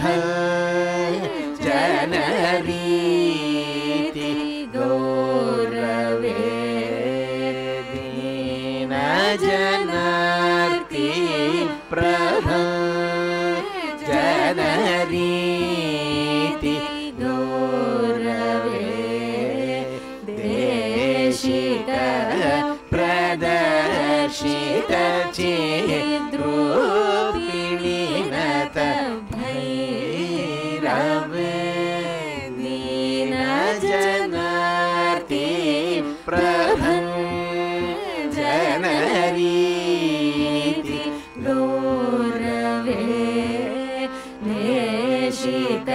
जनरीति गौरवे दीनजनार्ति प्रभ जनरीति गौरवे देशिक प्रदर्शित चिद्रूपिणीनत भैरवे दीनजनार्ति प्रभं जनरीति गौरवे नेशित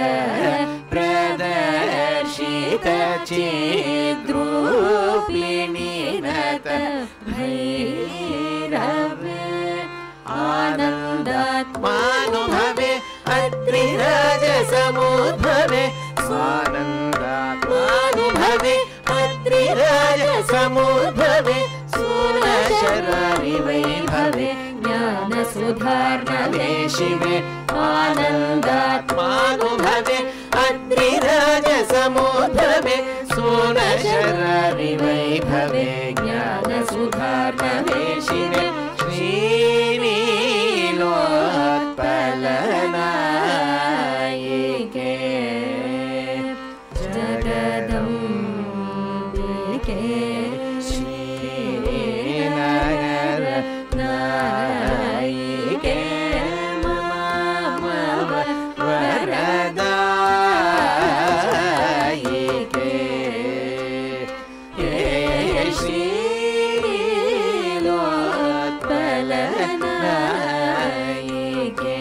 प्रदर्शित चिद्रूपिणीनत भैरवे आनन्दात्मानुभवे मानुभवे अत्रिराजसमुद्भवे स्वानन्दात्मानुभवे अत्रिराजसमुद्भवे सूरशरारि वैभवे ज्ञानसुधार्णवे शिवे आनन्दात्मानुभवे अत्रिराजसमुद्भवे सूरशरारि वैभवे ज्ञानसुधार्णवे शिवे श्रीनीलोत्पलनायिके जगदम्बिके श्रीनगर नायिके मामव वरदायिके ये श्रीलोत्पलनायिके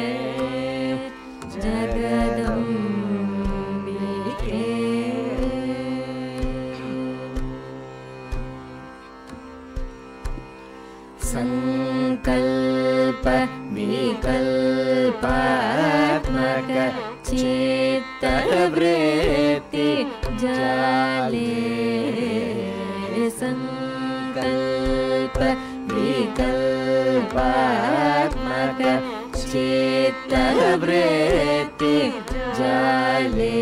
जगदम्बिके सङ्कल्प विकल्पात्मक चित्तवृत्ति जाले सङ्कल्प विकल्पात्मक चित्तवृत्ति जाले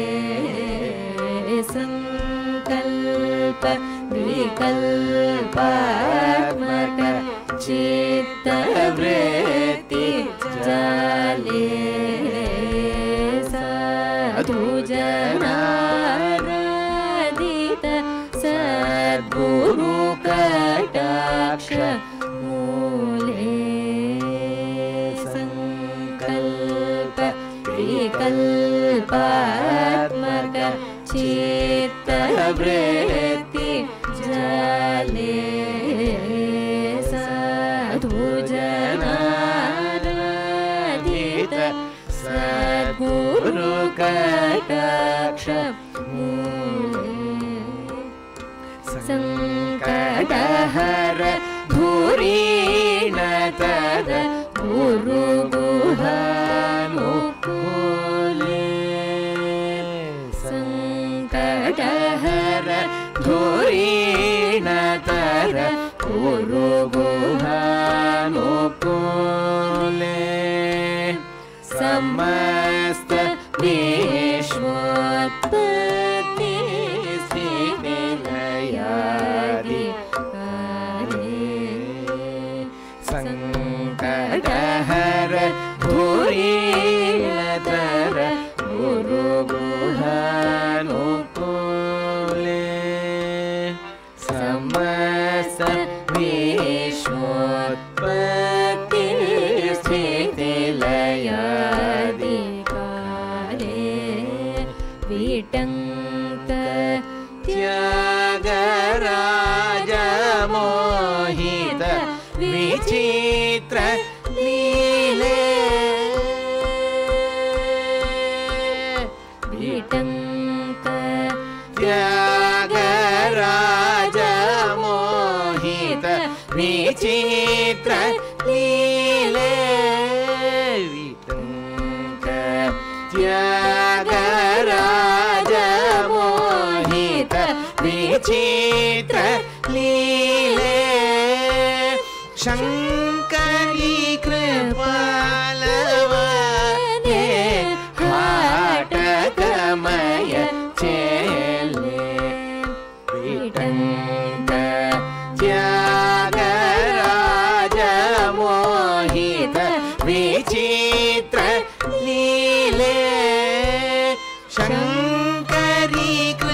सङ्कल्प विकल्पात्मक चित्तवृत्ति जाले साधु जनाराधित सद्गुरु कटाक्ष मूले सङ्कल्प विकल्पात्मक चित्तवृत्ति जाले साधु जनाराधित सद्गुरु गुरुक कटाक्ष सङ्कटहर धुरीण तद गुरुगुहानुकूले सङ्कटहर धुरीण तर गुरुगुहानुकूले समस्त विश्वोत्पत्ति स्थितिलयादि सङ्कटहर धुरीणतर गुरुगुहानुकूले समस्त विश्वोत्पत्ति स्थितिलयादिकाले विटङ्क त्यागराजमोहित विचित्र लीले विटङ्क त्यागराजमोहित विचित्र लीले विटङ्क त्यागराजमोहित विचित्र लीले शङ्करी कृपालवने हाटकमय चेले विटङ्क त्यागराजमोहित विचित्र लीले शङ्करी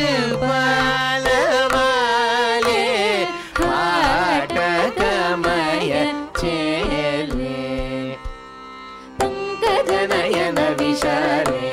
कृपालवाले हाटकमय चेले पङ्कजनयन विशाले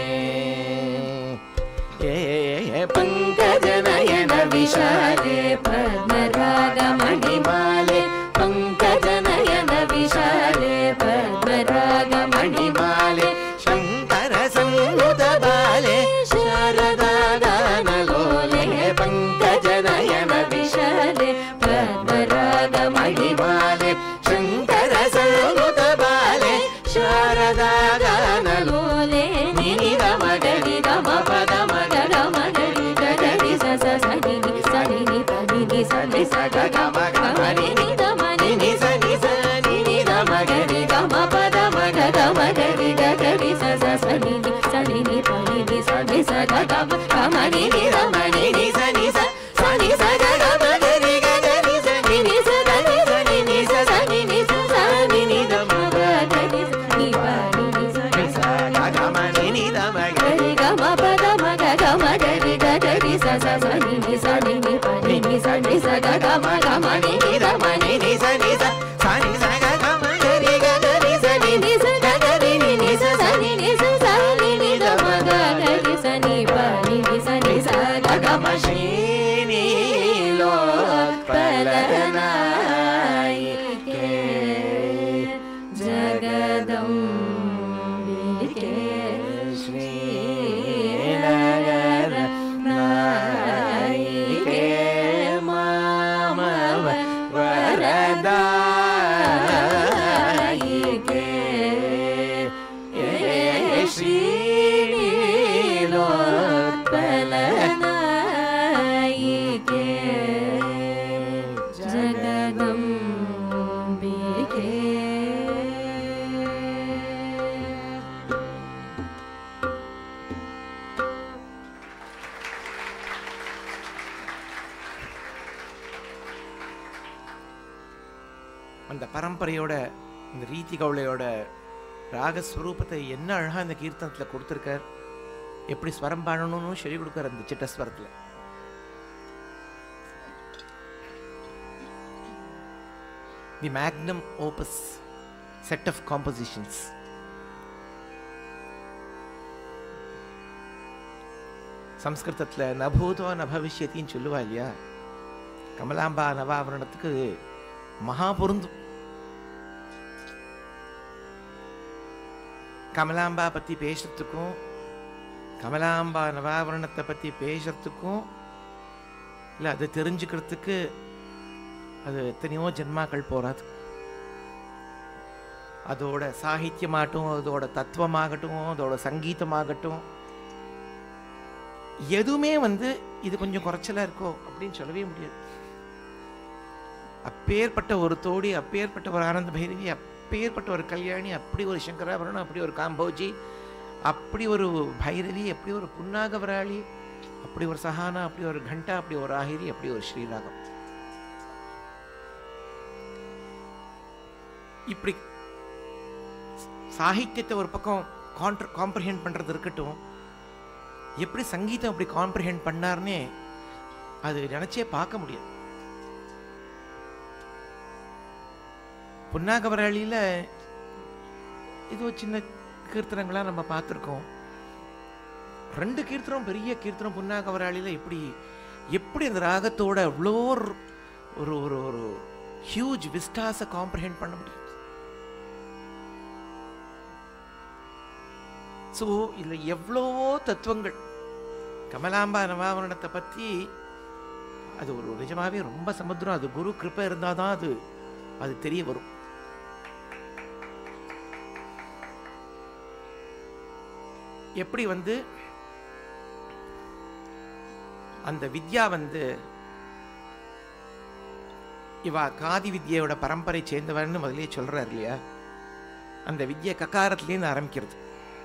ए पङ्कजनयन विशाले पद्मरागमणिमाले पङ्कजनयन विशाले पद्मरागमणिमाले शङ्कर संहृतबाले शारदागानलोले पङ्कजनयन विशाले पद्मरागमणिमाले शङ्कर संहृतबाले शारदागानलोले निनिदमगरि गम पद मगर मगरि गगरि स स स नि नि स नि नि प नि नि स नि स ग ग म ग म नि नि द म नि नि स नि स नि नि द म ग रि ग म प द म ग ग म ग रि ग ग रि स स स नि नि स नि नि प नि नि स नि स ग ग म ग म नि नि द म नि नि स नि स स नि स ग ग म ग रि ग ग रि स नि नि स ग नि स नि नि स स नि नि स स नि नि द म ग ग रि स नि प नि नि स नि स ग ग म नि नि द म ग रि ग म प द म ग ग म ग रि ग ग रि स स स नि नि स नि नि प नि नि स नि स ग ग म ग म नि नि द म नि नि स नि स स नि स ग ग म ग रि ग ग रि स नि नि स ग ग रि नि नि स स नि नि स स नि नि द म ग ग रि स नि प नि नि स नि स ग ग म श्री नि लोत्पलनायिके जगदम्बिके श्रीनगर नायिके मामव वरदायिके ये श्रीलोत्पलनायिके जगदम्बिके அந்த பரம்பரையோட இந்த ரீதி கவுளையோட ராகஸ்வரூபத்தை என்ன அழகா இந்த கீர்த்தனத்துல கொடுத்துருக்கார் எப்படி ஸ்வரம் பாடணும்னு சொல்லி கொடுக்கார் அந்த சிட்டஸ்வரத்துல the magnum opus set of compositions சம்ஸ்கிருதத்துல நபூதோ நபவிஷ்யத்தின்னு சொல்லுவா இல்லையா கமலாம்பா நவாவரணத்துக்கு மகா பொருந்தும் கமலாம்பா பத்தி பேசுறதுக்கும் கமலாம்பா நவாவரணத்தை பற்றி பேசுறதுக்கும் இல்லை அதை தெரிஞ்சுக்கிறதுக்கு அது எத்தனையோ ஜென்மாக்கள் போறாது அதோட சாகித்யமாகட்டும் அதோட தத்துவமாகட்டும் அதோட சங்கீதமாகட்டும் எதுவுமே வந்து இது கொஞ்சம் குறைச்சலா இருக்கோ அப்படின்னு சொல்லவே முடியாது அப்பேற்பட்ட ஒரு தோடி அப்பேற்பட்ட ஒரு ஆனந்த பைரவி அப்பேற்பட்ட ஒரு கல்யாணி அப்படி ஒரு சங்கராபரணம் அப்படி ஒரு காம்போஜி அப்படி ஒரு பைரவி அப்படி ஒரு புன்னாகவராளி அப்படி ஒரு சஹானா அப்படி ஒரு கண்டா அப்படி ஒரு ஆகிரி அப்படி ஒரு ஸ்ரீராகம் இப்படி சாகித்யத்தை ஒரு பக்கம் கான்ட்ர காம்ப்ரிஹெண்ட் பண்றது இருக்கட்டும் எப்படி சங்கீதம் அப்படி காம்ப்ரிஹெண்ட் பண்ணார்னே அது நினைச்சே பார்க்க முடியாது புன்னாகவராளியில் இது ஒரு சின்ன கீர்த்தனங்களாக நம்ம பார்த்துருக்கோம் ரெண்டு கீர்த்தனம் பெரிய கீர்த்தனம் புன்னாகவராளியில் எப்படி எப்படி அந்த ராகத்தோட அவ்வளோ ஒரு ஒரு ஒரு ஒரு ஹியூஜ் விஸ்டாஸை காம்ப்ரிஹெண்ட் பண்ண முடியும் ஸோ இதில் எவ்வளவோ தத்துவங்கள் கமலாம்பா நவாவரணத்தை பற்றி அது ஒரு நிஜமாவே ரொம்ப சமுத்திரம் அது குரு கிருப்பை இருந்தால் தான் அது அது தெரிய வரும் எப்படி வந்து அந்த வித்யா வந்து இவா காதி வித்யோட பரம்பரை சேர்ந்தவன்னு முதல்லயே சொல்றாரு இல்லையா அந்த வித்யை கக்காரத்துலேருந்து ஆரம்பிக்கிறது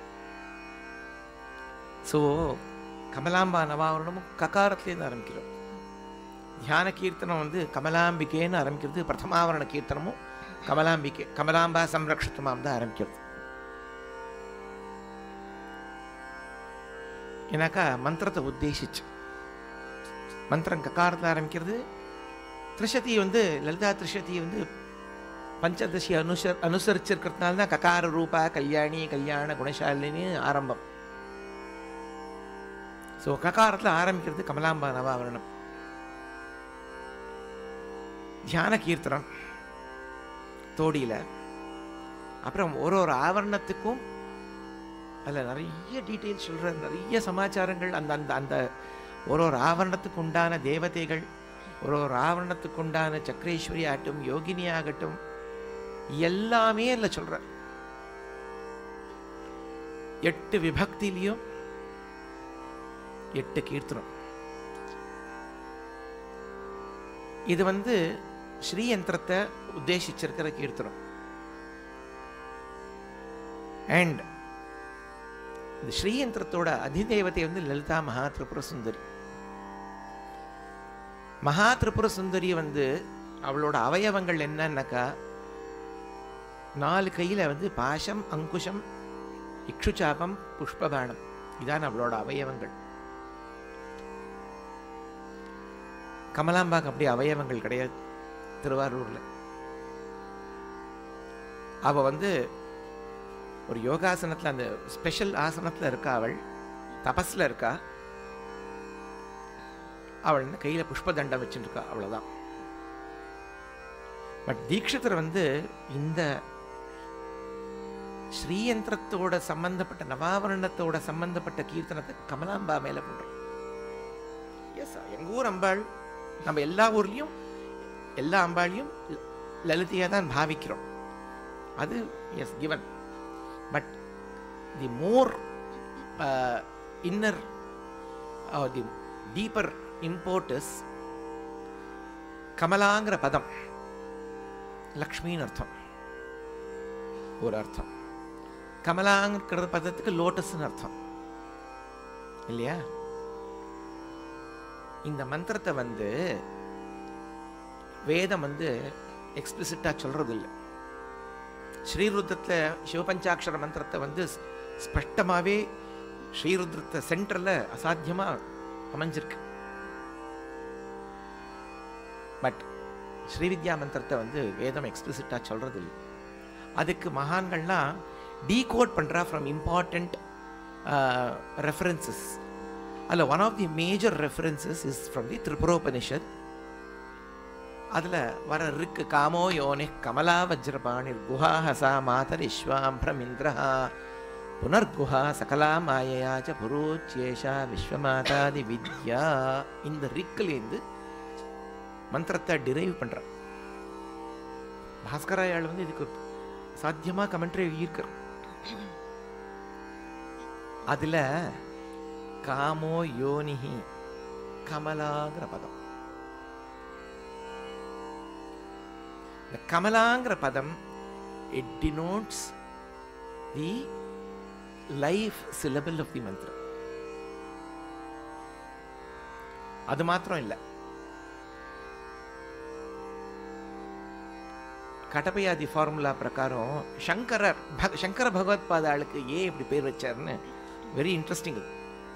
ஸோ கமலாம்பா நவாவரணமும் ககாரத்துலேருந்து ஆரம்பிக்கிறோம் தியான கீர்த்தனம் வந்து கமலாம்பிகேன்னு ஆரம்பிக்கிறது பிரதமாவரண கீர்த்தனமும் கமலாம்பிகே கமலாம்பா சம்ரக்ஷித்தமாம் தான் ஆரம்பிக்கிறது ஏன்னாக்கா மந்திரத்தை உத்தேசிச்சு மந்திரம் கக்காரத்தில் ஆரம்பிக்கிறது திரிஷதி வந்து லலிதா திரிஷதி வந்து பஞ்சதசி அனுசர் அனுசரிச்சிருக்கிறதுனால தான் ககார ரூபா கல்யாணி கல்யாண குணசாலினி ஆரம்பம் ஸோ ககாரத்தில் ஆரம்பிக்கிறது கமலாம்பா நவாவரணம் தியான கீர்த்தனம் தோடியில் அப்புறம் ஒரு ஒரு ஆவரணத்துக்கும் அதில் நிறைய டீட்டெயில்ஸ் சொல்கிற நிறைய சமாச்சாரங்கள் அந்த அந்த அந்த ஒரு ஒரு ஆவரணத்துக்கு உண்டான தேவதைகள் ஒரு ஒரு ஆவரணத்துக்கு உண்டான சக்கரேஸ்வரி ஆகட்டும் யோகினி ஆகட்டும் எல்லாமே அதில் சொல்ற எட்டு விபக்திலையும் எட்டு கீர்த்தனம் இது வந்து ஸ்ரீயந்திரத்தை உத்தேசிச்சிருக்கிற கீர்த்தனம் அண்ட் இந்த ஸ்ரீயந்திரத்தோட அதிதேவதை வந்து லலிதா மகா திரிபுர சுந்தரி மகா திரிபுர சுந்தரி வந்து அவளோட அவயவங்கள் என்னன்னாக்கா நாலு கையில வந்து பாசம் அங்குஷம் இக்ஷுச்சாபம் புஷ்பபாணம் இதான் அவளோட அவயவங்கள் கமலாம்பாக்கு அப்படி அவயவங்கள் கிடையாது திருவாரூர்ல அவ வந்து ஒரு யோகாசனத்துல அந்த ஸ்பெஷல் ஆசனத்துல இருக்கா அவள் தபஸ்ல இருக்கா அவள் வந்து கையில புஷ்பதண்டம் வச்சுருக்கா அவ்வளவுதான் பட் தீட்சிதர் வந்து இந்த ஸ்ரீயந்திரத்தோட சம்பந்தப்பட்ட நவாவரணத்தோட சம்பந்தப்பட்ட கீர்த்தனத்தை கமலாம்பா மேல பண்றோம் எஸ் எங்க ஊர் அம்பாள் நம்ம எல்லா ஊர்லயும் எல்லா அம்பாளையும் ல- லலிதையா தான் பாவிக்கிறோம் அது as given but the more inner the deeper import is கமலாங்கிற பதம் லக்ஷ்மின்னு அர்த்தம் ஒரு அர்த்தம் கமலாங்கிற பதத்துக்கு லோட்டஸ்னு அர்த்தம் இல்லையா இந்த மந்திரத்தை வந்து வேதம் வந்து எக்ஸ்பிளிசிட்டா சொல்றது இல்லை ஸ்ரீருத்ரத்தில் சிவபஞ்சாட்சர மந்திரத்தை வந்து ஸ்- ஸ்பஷ்டமாவே ஸ்ரீருத்ரத்தை சென்டர்ல அசாத்தியமா அமைஞ்சிருக்கு பட் ஸ்ரீவித்யா மந்திரத்தை வந்து வேதம் எக்ஸ்பிளிசிட்டா சொல்றது இல்லை அதுக்கு மகான்கள்லாம் டீகோட் பண்றா ஃப்ரம் இம்பார்ட்டண்ட் ரெஃபரன்சஸ் அதில் one of the major references is from the Tripuropanishad அதில் வர ரிக்கு காமோ யோனி கமலா வஜ்ரபாணிர் குஹாஹசா மாதர் இஸ்வாம்பிரம் இந்திரஹா புனர்குஹா சகலா மாயையா ச புரோச்சேஷா விஸ்வமாதாதி வித்யா இந்த ரிக்கிலேருந்து மந்திரத்தை டிரைவ் பண்றார் பாஸ்கராயாள் வந்து இதுக்கு சாத்தியமா கமெண்ட்ரி எழுதியிருக்கார் அதுல காமோ யோனிஹி கமலாங்கிற பதம் இந்த கமலாங்கிற பதம் it denotes the life syllable of the mantram அது மாத்திரம் இல்லை கடப்பையாதி ஃபார்முலா பிரகாரம் சங்கரர் பக சங்கர பகவத் பாதாளுக்கு ஏன் இப்படி பேர் வச்சாருன்னு வெரி இன்ட்ரெஸ்டிங் இது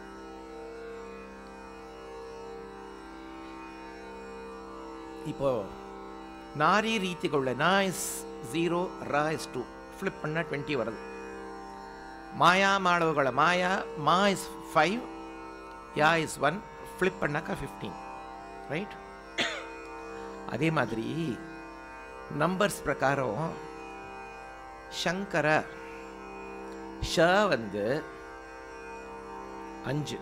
இப்போ நாரி ரீதிக்கு உள்ள na is zero ra is two flip பண்ணால் டுவெண்ட்டி வருது மாயா மாணவர்கள Maya ma is five ya is one flip பண்ணாக்கா ஃபிஃப்டீன் ரைட் அதே மாதிரி நம்பர்ஸ் பிரகாரம் சங்கர ஷ வந்து அஞ்சு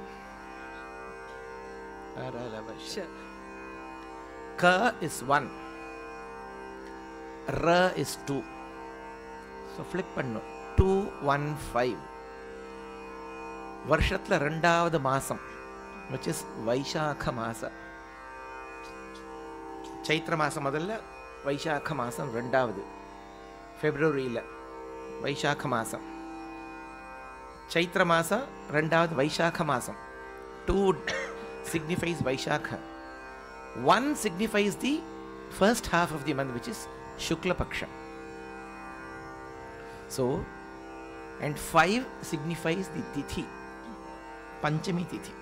ka is one ra is two so flip பண்ணும் டூ ஒன் ஃபைவ் வருஷத்தில் ரெண்டாவது மாதம் விச் இஸ் வைசாக மாசம் சைத்திர மாதம் முதல்ல வைசாக மாதம் ரெண்டாவது ஃபெப்ரவரியில் வைசாக மாதம் சைத்திர மாதம் ரெண்டாவது வைசாக மாதம் two signifies Vaisakha one signifies the first half of the month which is Shukla Paksha so and five signifies the tithi Panchami tithi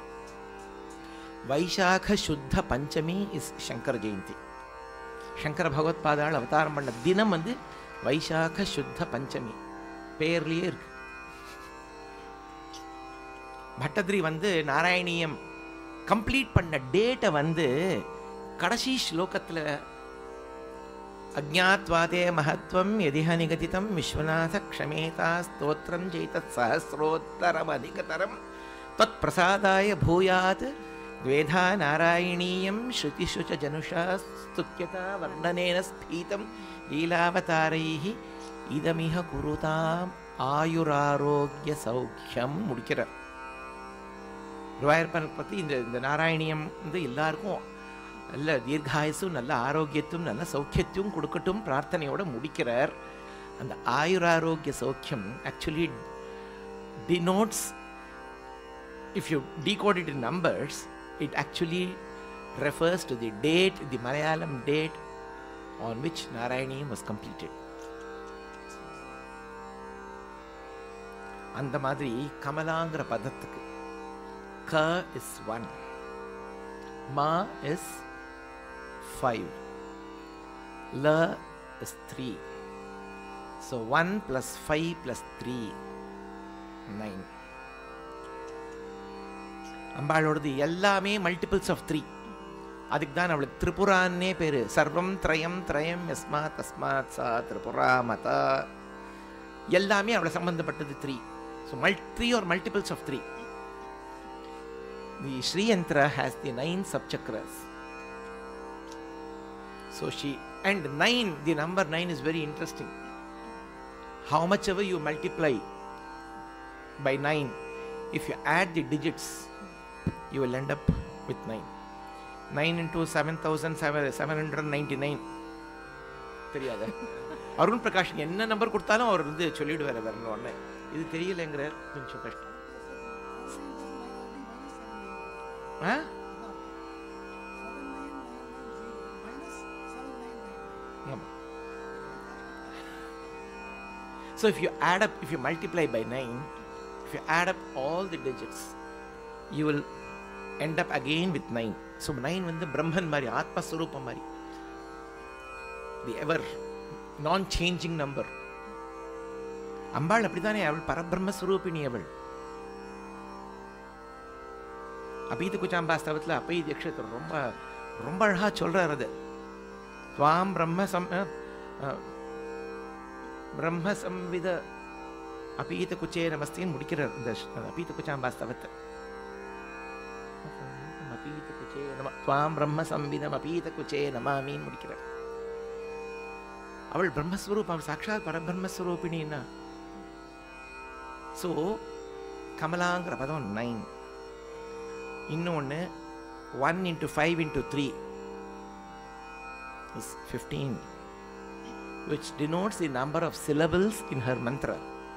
Vaisakha Shuddha Panchami is Shankara Jayanti Shankara Bhagavat பாதாள் அவதாரம் பண்ண தினம் வந்து வைசாக சுத்த பஞ்சமி பேர்லயே இருக்கு பட்டத்ரி வந்து நாராயணியம் கம்ப்ளீட் பண்ண டேட்டை வந்து கடைசி ஸ்லோகத்தில் அஜாத்வாதே மகத்வம் எதிஹ நிகதிதம் விஸ்வநாத க்ஷமேதா ஸ்தோத்திரம் ஜெய்தத் சஹசிரோத்தரம் அதிகதரம் தத் பிரசாதாய பூயாத் द्वेधा नारायणीयं श्रुतिषु च जनुषा स्तुत्यता वर्णनेन स्फीतं लीलावतारैः இதமிக குருதாம் ஆயுராரோக்கிய சௌக்கியம் முடிக்கிறார் குருவாயூர்ப்பனை பற்றி இந்த இந்த நாராயணியம் வந்து எல்லாருக்கும் நல்ல தீர்காயசும் நல்ல ஆரோக்கியத்தும் நல்ல சௌக்கியத்தையும் கொடுக்கட்டும் பிரார்த்தனையோட முடிக்கிறார் அந்த ஆயுராரோக்கிய சௌக்கியம் actually denotes if you decode it in numbers, it actually refers to the date, the Malayalam date on which Narayani was completed. அந்த மாதிரி கமலாங்கிற பதத்துக்கு ka is one ma is five la is three so one plus five plus three nine அம்பாளோடது எல்லாமே மல்டிபிள்ஸ் ஆஃப் த்ரீ அதுக்கு தான் அவளுக்கு திரிபுரான்னே பேர் சர்வம் திரயம் திரயம் யஸ்மாத் தஸ்மாத் சா திரிபுரா மதா எல்லாமே அவளை சம்பந்தப்பட்டது த்ரீ ஸோ மல் three are multiples of three the Sriyantra has the nine subchakras so she and nine the number nine is very interesting how much ever you multiply by 9 if you add the digits you will end up with 9 9 into 7799 தெரியாத அருண் பிரகாஷ் என்ன நம்பர் கொடுத்தாலும் அவர் வந்து சொல்லிடுவார் வேற ஒன்று இது தெரியலங்கிற கொஞ்சம் கஷ்டம் ஆ ஆமா So if you add up, if you multiply by 9, if you add up all the digits, you will end up again with 9. So 9 வந்து பிரம்மன் மாதிரி ஆத்மஸ்வரூபம் மாதிரி தி எவர் நான் சேஞ்சிங் நம்பர் அம்பாள் அப்படித்தானே அவள் பரபிரம்மஸ்வரூபிணி அவள் அபீத குச்சாம்பாஸ்தவத்தில் அப்பை தீட்சத்தர் ரொம்ப ரொம்ப அழகா சொல்றார் அது துவாம் பிரம்ம சம் அஹ், அஹ், பிரம்ம சம்வித அபீத குச்சே நமஸ்தேன்னு முடிக்கிறார் இந்த ஷ்- அந்த அபீத குச்சாம்பா ஸ்தவத்தை அபீத குச்சே நம துவாம் பிரம்ம சம்பிதம் அபீத குச்சே நமாமின்னு முடிக்கிறார் அவள் பிரம்மஸ்வரூபம் அவள் சாட்சாத் பரபிரம்மஸ்வரூபிணின்னா ஸோ கமலாங்கிற பதம் நைன் இன்னொன்று one into five into three is 15, which denotes the number of syllables in her mantra.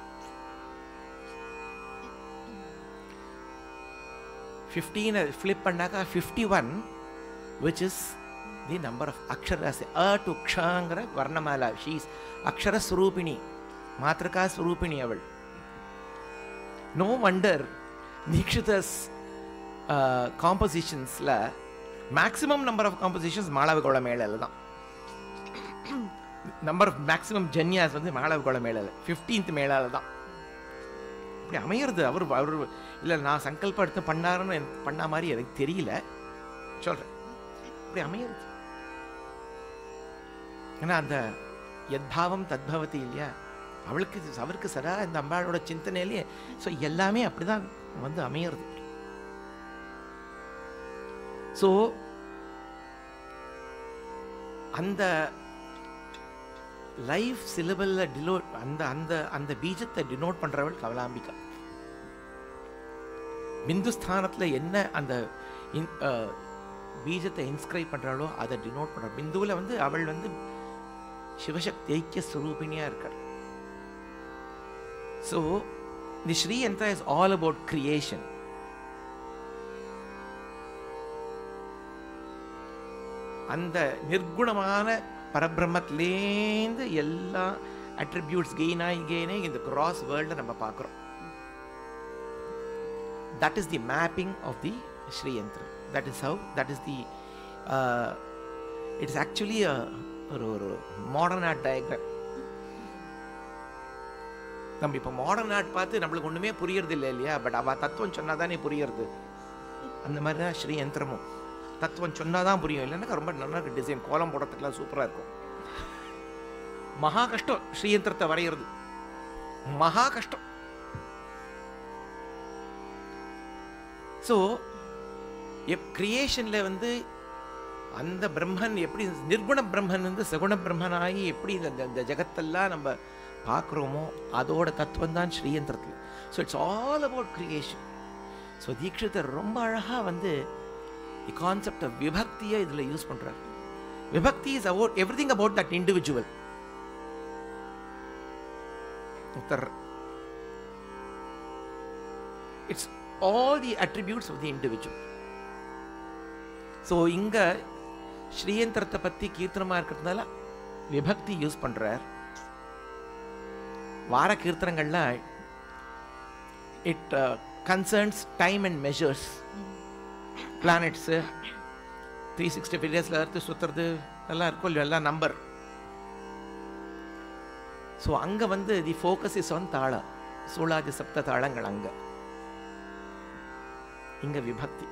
Fifteen flip பண்ணாக்கா fifty one which is the number of aksharas a to க்ஷாங்கிற வர்ணமாலா ஷீஸ் அக்ஷர ஸ்வரூபிணி மாத்திருக்கா ஸ்வரூபிணி அவள் நோ வண்டர் தீக்ஷிதஸ் காம்போசிஷன்ஸில் maximum number of compositions Malavagowla மேளையில் தான் நம்பர் ஆஃப் மேக்ஸிமம் ஜன்யாஸ் வந்து மாளவகோள மேளையில் ஃபிஃப்டீன்த் மேளால தான் இப்படி அமையிறது அவர் அவர் இல்லை நான் சங்கல்பம் எடுத்து பண்ணாருன்னு எனக்கு பண்ண மாதிரி எனக்கு தெரியல சொல்கிறேன் இப்படி அமையிறது ஏன்னா அந்த யத்பாவம் தத்பவதி இல்லையா அவளுக்கு இது- அவருக்கு சதா இந்த அம்பாளோட சிந்தனையிலேயே ஸோ எல்லாமே அப்படிதான் வந்து அமையிறது ஸோ அந்த லைஃப் சிலபல்ல டிலோட் அந்த அந்த அந்த பீஜத்தை டினோட் பண்றவள் கமலாம்பிகா பிந்துஸ்தானத்துல என்ன அந்த இன்- அஹ், பீஜத்தை இன்ஸ்கிரைப் பண்றாளோ அதை டினோட் பண்ற பிந்துவில் வந்து அவள் வந்து சிவசக்தி ஐக்கிய ஸ்வரூபிணியா இருக்காள் so the Sri Yantra is all about creation அந்த நிர்குணமான பரபிரம்மத்திலேந்து எல்லா அட்ரிபியூட்ஸ் கெயின் ஆகி கெயினே இந்த கிராஸ் வேர்ல்டை நம்ம பார்க்குறோம் that is the mapping of the Sri Yantram that is how that is the it's actually ஒரு ஒரு மாடர்ன் ஆர்ட் டயக்ராம் நம்ம இப்போ மாடர்ன் ஆர்ட் பார்த்து நம்மளுக்கு ஒன்றுமே புரியறது இல்லை இல்லையா பட் அவள் தத்துவம் சொன்னால் தானே புரியறது அந்த மாதிரி தான் ஸ்ரீ யந்திரமும் தத்துவம் சொன்னால் தான் புரியும் இல்லைன்னா ரொம்ப நல்லா இருக்கு டிசைன் கோலம் போடுறதுக்குலாம் சூப்பராக இருக்கும் மகா கஷ்டம் ஸ்ரீ யந்திரத்தை வரைகிறது மகா கஷ்டம் ஸோ எப் கிரியேஷனில் வந்து அந்த பிரம்மன் எப்படி நிர்குண பிரம்மன் வந்து சகுண பிரம்மனாகி எப்படி இந்த இந்த ஜெகத்தெல்லாம் நம்ம பார்க்குறோமோ அதோட தத்துவம் தான் ஸ்ரீயந்திரத்தில் so it's all about creation so Dikshitar ரொம்ப அழகாக வந்து தி கான்செப்ட் ஆஃப் விபக்தியை இதில் யூஸ் பண்ணுறாரு vibhakti is about everything about that individual ஒருத்தர் it's all the attributes of the individual so இங்கே ஸ்ரீயந்திரத்தை பற்றி கீர்த்தனமாக இருக்கிறதுனால விபக்தி யூஸ் பண்ணுறார் வார கீர்த்தனங்கள்லாம் it concerns time and measures planets three sixty five டேஸில் அறுத்து சுற்றுறது எல்லாம் இருக்கும் இல்லையா எல்லாம் நம்பர் ஸோ அங்கே வந்து தி ஃபோக்கஸ் இஸ் ஆன் தாளம் சூழாதி சப்த தாளங்கள் அங்கே இங்கே விபக்தி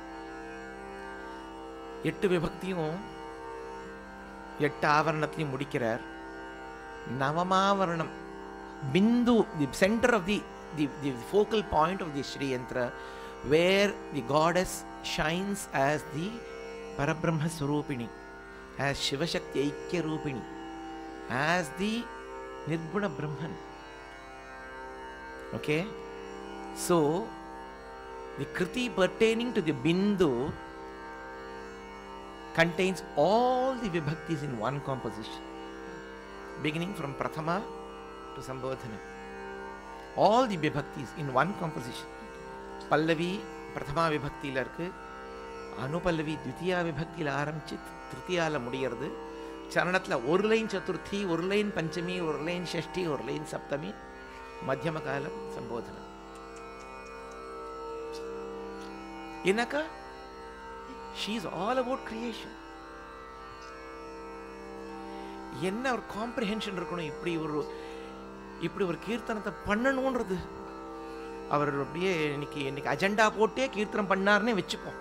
எட்டு விபக்தியும் எட்டு ஆவரணத்தையும் முடிக்கிறார் நவமாவரணம் bindu the centre of the the the focal point of the Sri Yantra where the goddess shines as the Parabrahma swarupini as Shivashakti aikya rupini as the nirguna Brahman okay so the kriti pertaining to the bindu contains all the vibhaktis in one composition, beginning from Prathama to Sambodhana. All the vibhaktis in one composition. பல்லவி பிரதமா விபக்தியில் இருக்கு அனுபல்லவி த்விதியா விபக்தியில் ஆரம்பிச்சு திருத்தியால முடியறது சரணத்தில் ஒரு லைன் சதுர்த்தி ஒரு லைன் பஞ்சமி ஒரு லைன் ஷஷ்டி ஒரு லைன் சப்தமி மத்தியம காலம் சம்போதனம் என்னக்கா she is all about creation என்ன ஒரு காம்ப்ரிஹென்ஷன் இருக்கணும் இப்படி ஒரு இப்படி ஒரு கீர்த்தனத்தை பண்ணணுன்றது அவர் அப்படியே இன்னைக்கு இன்னைக்கு அஜெண்டா போட்டே கீர்த்தனம் பண்ணாருன்னே வச்சுப்போம்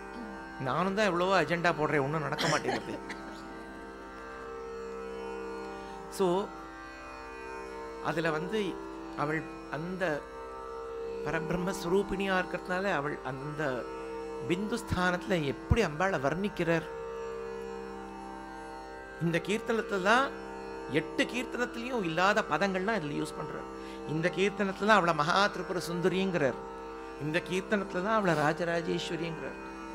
நானும் தான் எவ்வளவோ அஜெண்டா போடுறேன் ஒன்றும் நடக்க மாட்டேங்குது ஸோ அதில் வந்து அவள் அந்த பரபிரம்ம ஸ்வரூபிணியாக இருக்கிறதுனால அவள் அந்த பிந்து ஸ்தானத்தில் எப்படி அம்பாளை வர்ணிக்கிறார் இந்த கீர்த்தனத்தில் தான் எட்டு கீர்த்தனத்திலையும் இல்லாத பதங்கள்லாம் இதில் யூஸ் பண்றார் இந்த கீர்த்தனத்தில் தான் அவளை மகா திரிபுர சுந்தரிங்கிறார் இந்த கீர்த்தனத்தில் தான் அவளை ராஜராஜேஸ்வரிங்கிறார்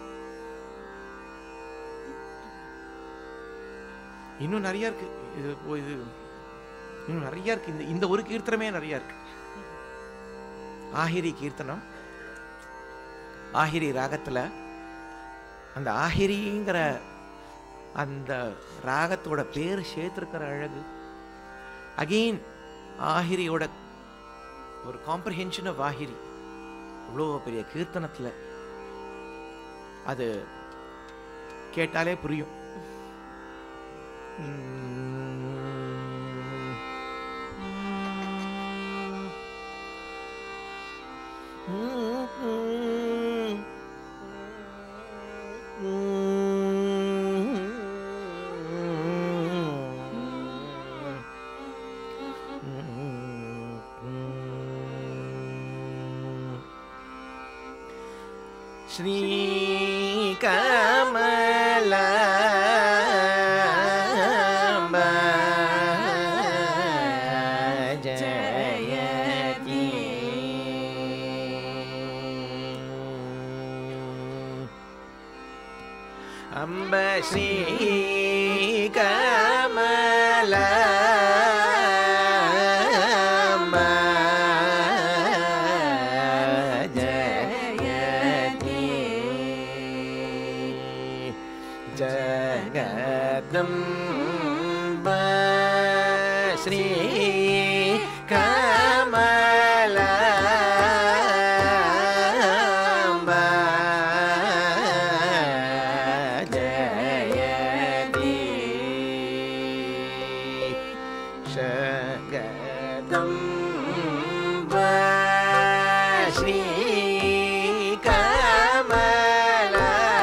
இன்னும் நிறைய இருக்கு இது ஓ, இது இன்னும் நிறைய இருக்கு இந்த இந்த ஒரு கீர்த்தனமே நிறைய இருக்கு ஆஹிரி கீர்த்தனம் ஆஹிரி ராகத்துல அந்த ஆஹிரிங்கிற அந்த ராகத்தோட பேர் சேர்த்திருக்கிற அழகு அகெயின் ஆஹிரியோட ஒரு காம்ப்ரிஹென்ஷன் ஆஃப் ஆஹிரி இவ்வளோ பெரிய கீர்த்தனத்துல அது கேட்டாலே புரியும் அம்ப ஸ்ரீ கமல ஜகதம்ப ஸ்ரீ கமல ஜயதி ஜகதம்ப ஸ்ரீ கமல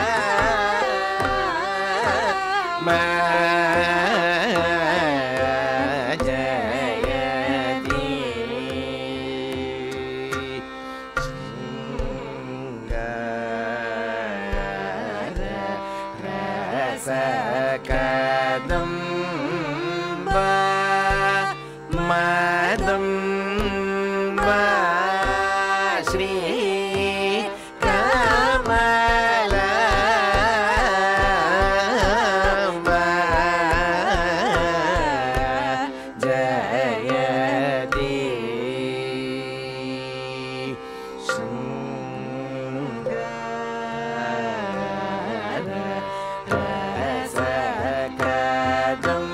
ஜயதி ரசகதம் மதம் ஸ்ரீ கமல ஜயதி ரசகதம்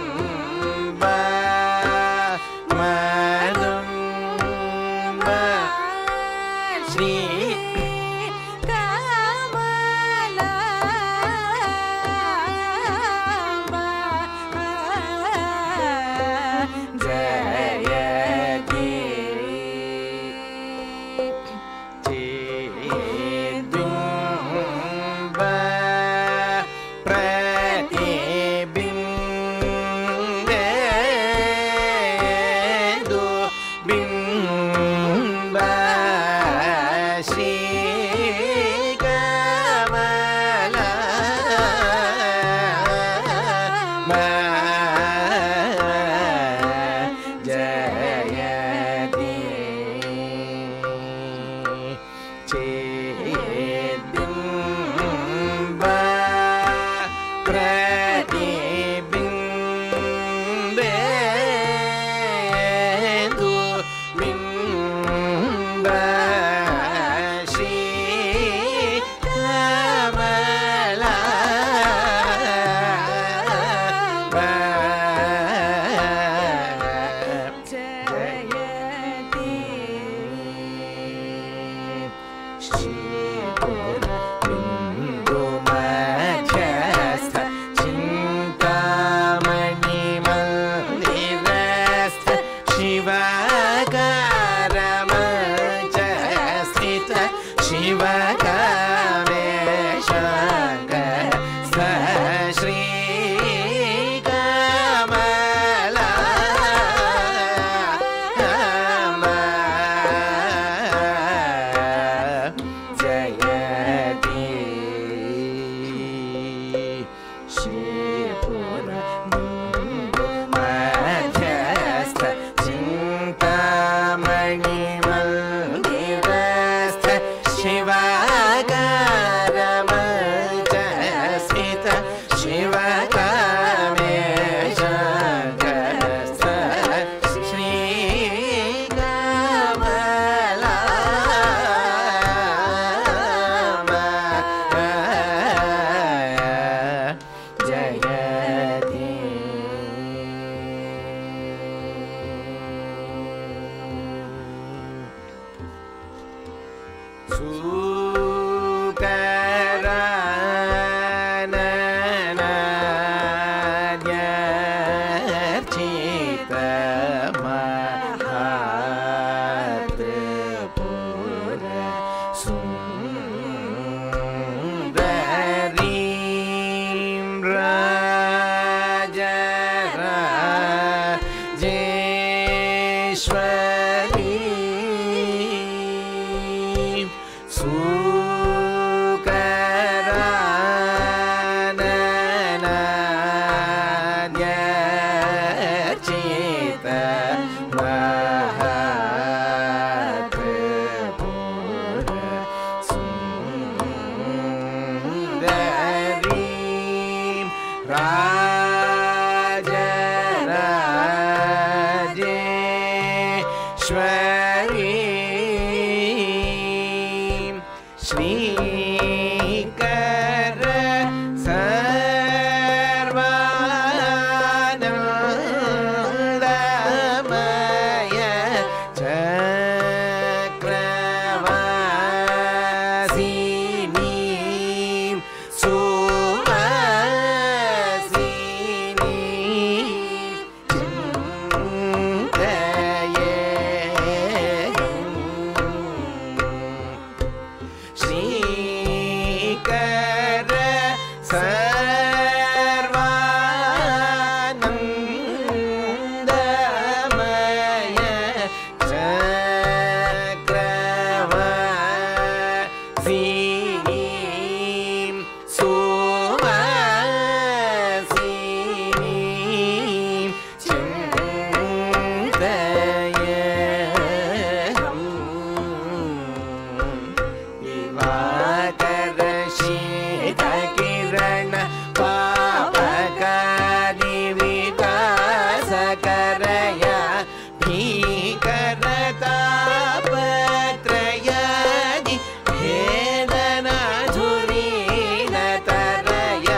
மதம் ஸ்ரீ ஜயதி சேதும்ப பிரதிபிம்பேது பிம்ப ஸ்ரீ கமல ஜயதி சேதிம்ப பிரதிபிம்பேது பிம்ப ஸ்ரீ கமல बिन्दुमध्यस्थ चिन्तामणिमन्दिरस्थ शिवकारमञ्चस्थित शिवकामेशङ्कर स श्रीकमला जयति श्रीपुर मध्यस्थ चिन्तामणिमन्दिरस्थ शिवकारमञ्चस्मित शिवकामेशगस्थ श्रीकमला जयति सुकराननद्यर्चित महात्पुर सुन्दरीं राजराजेश्वरी सुकराननद्यर्चित महत्पुर सुन्दरीं राजराजेश्वरीं श्रीकर सर्वानन्दमय चक्रवासिनीं सुवासिनीं चिन्तये श्रीकर सर्वानन्दमय चक्रवासिनीं सुवासिनीं चिन्तय किरण पापकारि विकास करया भीकरतापत्रयादि भेदनाधुरीन तरया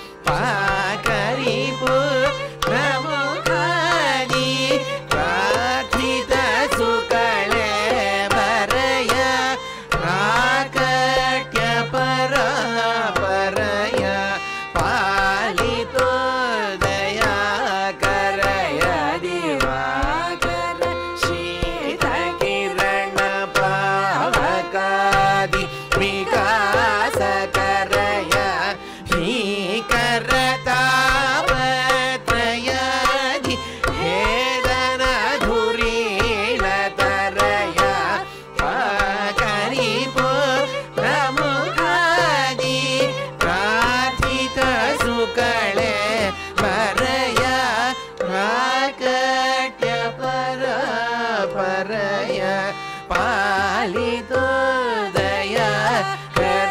पाकरिपु प्रमुखादि प्रार्थित सुकळे भरय प्राकट्य परा परय पालितो दया करय दिवाकर शीतकिरण पावकादि विकास करय भीकरतापत्रयादि भेदनधुरीण तरय पाकरिपो प्रमुखादि प्रार्थित सुकळे परय प्राकट्य पर परय पालितो दया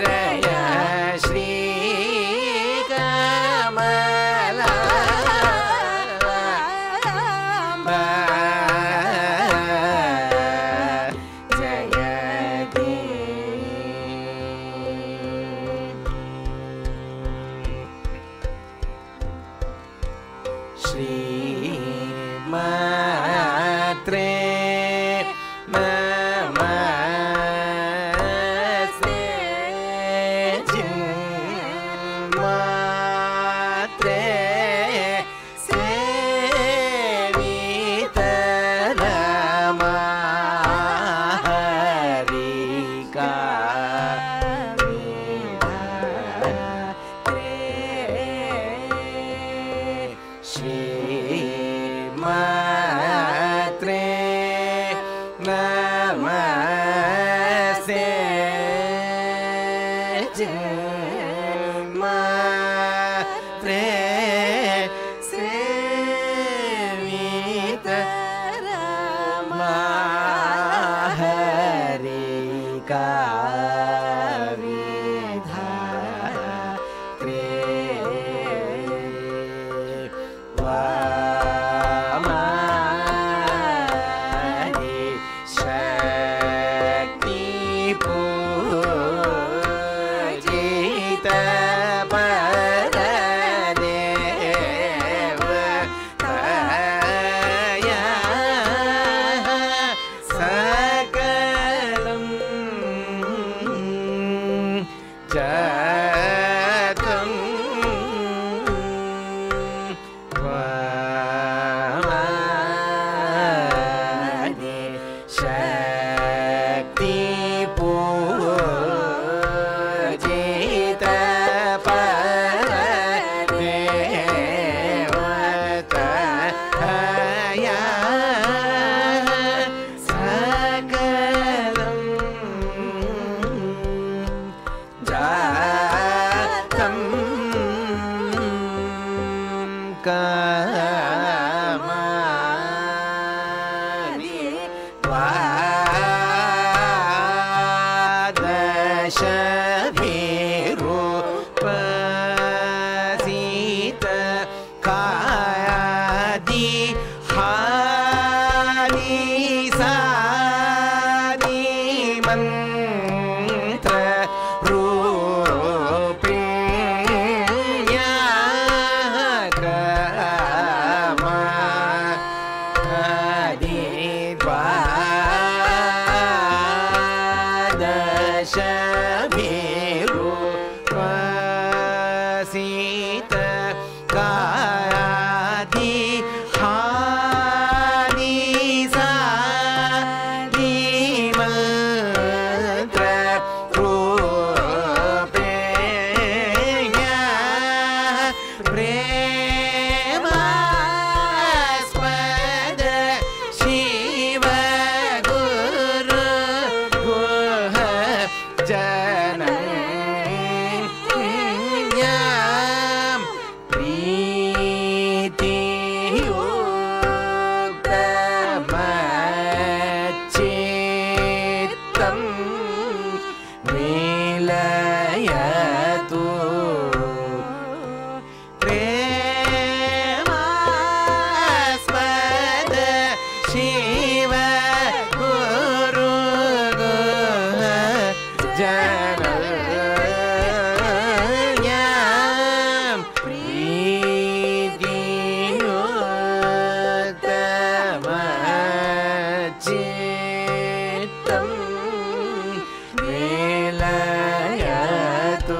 ஜன்மாத்ரே சேவித மாஹரிகா சகலம் ஜாதம் வாமனே சக்தி பூஜித பரதேவதயா சகலம் ஜாதம் காமானி வாதசபீருபசீத காதி ஹானி சாதி மந்திர ரூபிண்யா கமா சீத காதி ஹானி சாதி மந்திர ரூபேயா பிரேமாஸ்பத சிவ குரு குஹ ஜனஞாம் பிரீதியுக்தமச்சித்தம் மேலயது பிரேமாஸ்பத சிவ குரு ஜனஞாம் பிரீதியுக்தமச்சித்தம் மேலயது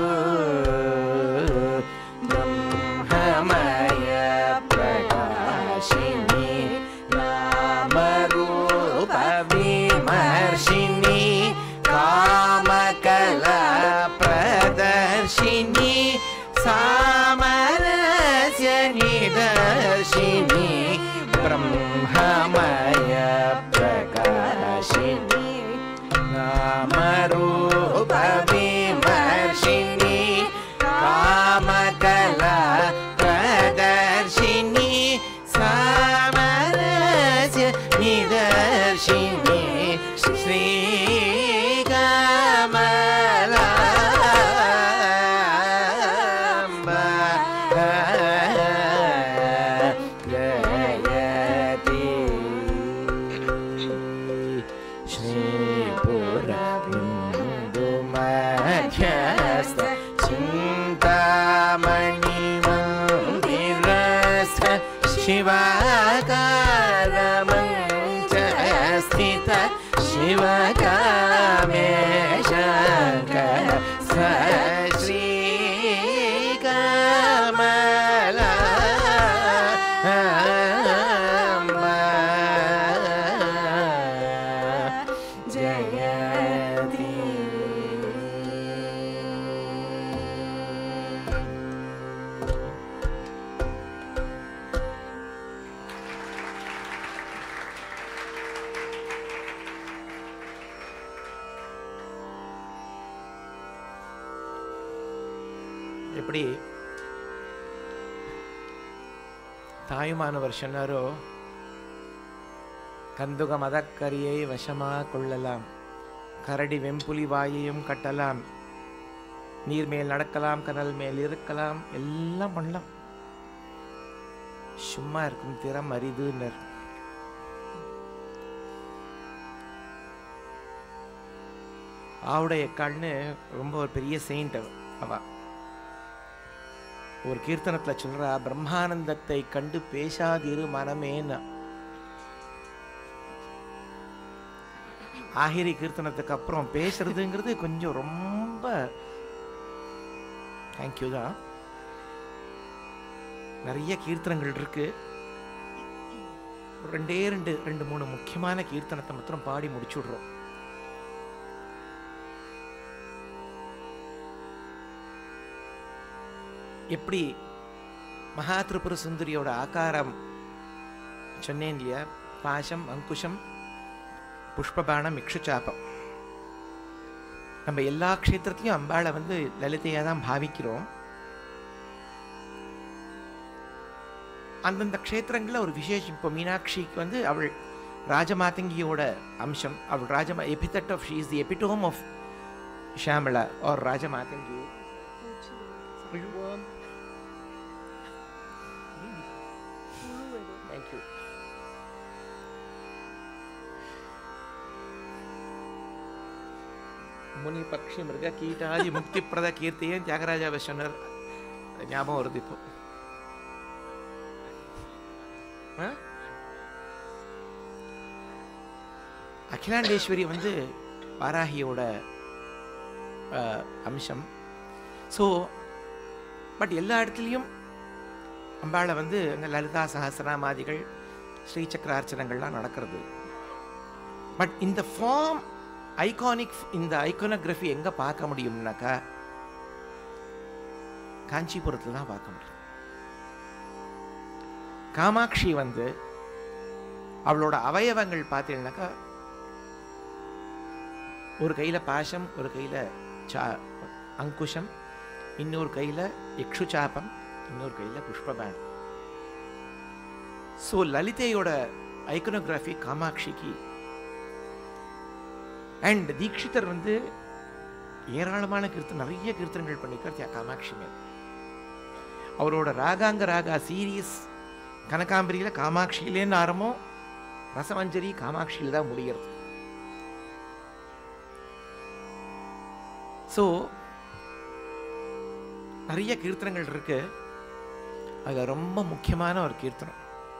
ब्रह्ममय प्रकाशिनी नामरूपविमर्शिनी कामकला प्रदर्शिनी सामरस्य निदर्शिनी ब्रह्ममय प्रकाशिनी नामरूपविमर्शिनी कामकला प्रदर्शिनी सामरस्य निदर्शिनी श्रीकमलाम्बा जयति श्रीपुरबिन्दुमध्यस्थ चिन्तामणिमन्दिरस्थ शिवाकारमञ्चस्थित शिवकामेशङ्कर स श्रीकमला जयति எப்படி தாயுமானவர் சொன்னாரோ கந்துக மதக்கரியை வசமா கொள்ளலாம் கரடி வெம்புலி வாயையும் கட்டலாம் நீர் மேல் நடக்கலாம் கனல் மேல் இருக்கலாம் எல்லாம் பண்ணலாம் சும்மா இருக்கும் திறம் அரிதுன்னர் ஆவுடைய கண்ணு ரொம்ப ஒரு பெரிய செயின்ட் அவ ஒரு கீர்த்தனத்துல சொல்றா பிரம்மானந்தத்தை கண்டு பேசாதிரு மனமேன்னு ஆகிரி கீர்த்தனத்துக்கு அப்புறம் பேசுறதுங்கிறது கொஞ்சம் ரொம்ப தேங்க்யூ தான் நிறைய கீர்த்தனங்கள் இருக்கு ஒரு ரெண்டே ரெண்டு ரெண்டு மூணு முக்கியமான கீர்த்தனத்தை மாத்திரம் பாடி முடிச்சு விடுறோம் எப்படி மகா திரிபுர சுந்தரியோட ஆகாரம் சொன்னேன் இல்லையா பாசம் அங்குஷம் புஷ்பபானம் இக்ஷுச்சாபம் நம்ம எல்லா க்ஷேத்திரத்திலையும் அம்பாளை வந்து லலிதையா தான் பாவிக்கிறோம் அந்தந்த க்ஷேத்திரங்களில் ஒரு விசேஷம் இப்போ மீனாட்சிக்கு வந்து அவள் ராஜமாதங்கியோட அம்சம் அவள் ராஜமா epithet of she is the epitome of Shyamala or Rajamatangi Thank you. முனி பக்ஷி மிருக கீட்டாதி முக்தி பிரத கீர்த்தியும் தியாகராஜா சொன்னார் அது ஞாபகம் வருது இப்போ ஆ? அகிலாண்டேஸ்வரி வந்து வாராகியோட ஆ, அம்சம் ஸோ பட் எல்லா இடத்துலையும் அம்பாளை வந்து அங்கே லலிதா சஹசிரநாமாதிகள் ஸ்ரீசக்கரார்ச்சனங்கள்லாம் நடக்கிறது பட் இந்த ஃபார்ம் ஐகானிக் இந்த ஐகானோகிராஃபி எங்கே பார்க்க முடியும்னாக்கா காஞ்சிபுரத்தில் தான் பார்க்க முடியும் காமாட்சி வந்து அவளோட அவயவங்கள் பார்த்தீங்கன்னாக்கா ஒரு கையில் பாசம் ஒரு கையில் சா அங்குஷம் இன்னொரு கையில் இக்ஷு சாப்பம் இன்னொரு கையில் புஷ்பபான் ஸோ லலிதையோட ஐக்கனோகிராஃபி காமாட்சிக்கு அண்ட் தீக்ஷிதர் வந்து ஏராளமான கீர்த்தன் நிறைய கீர்த்தனங்கள் பண்ணியிருக்கார் தியா காமாட்சி மேல் அவரோட ராகாங்க ராகா சீரியஸ் கனகாம்பரியில் காமாட்சியிலேன்னு ஆரம்பம் ரசமஞ்சரி காமாட்சியில் தான் முடிகிறது ஸோ நிறைய கீர்த்தனங்கள் இருக்கு அதுல ரொம்ப முக்கியமான ஒரு கீர்த்தனம்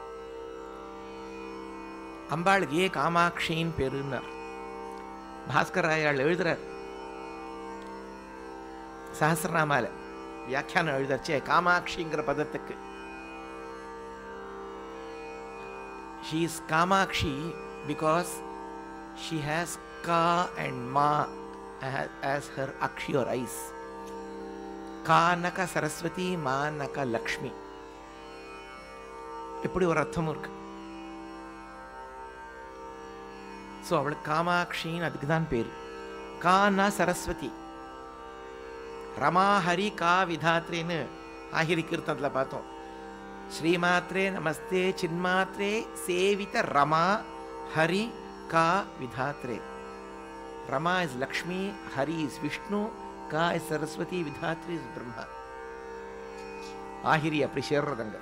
அம்பாளுக்கு ஏ காமாட்சின்னு பேருன்னார் பாஸ்கர் ராயாள் எழுதுறார் சஹசிரநாமால வியாக்கியானம் எழுதச்சே காமாட்சிங்கிற பதத்துக்கு she is Kamakshi because she has ka and ma as her akshi or eyes கானக சரஸ்வதி மானக லக்ஷ்மி இப்படி ஒரு அர்த்தமும் இருக்கு ஸோ அவளுக்கு காமாட்சின்னு அதுக்கு தான் பேர் கானா சரஸ்வதி ரமா ஹரி கா விதாத்ரேன்னு ஆகிரி கீர்த்தனத்தில் பார்த்தோம் ஸ்ரீமாத்ரே நமஸ்தே சின்மாத்ரே சேவித ரமா ஹரி கா விதாத்ரே Rama is Lakshmi Hari is Vishnu ka is Saraswati Vidhatri is Brahma ஆகிரி அப்படி சேர்றதுங்க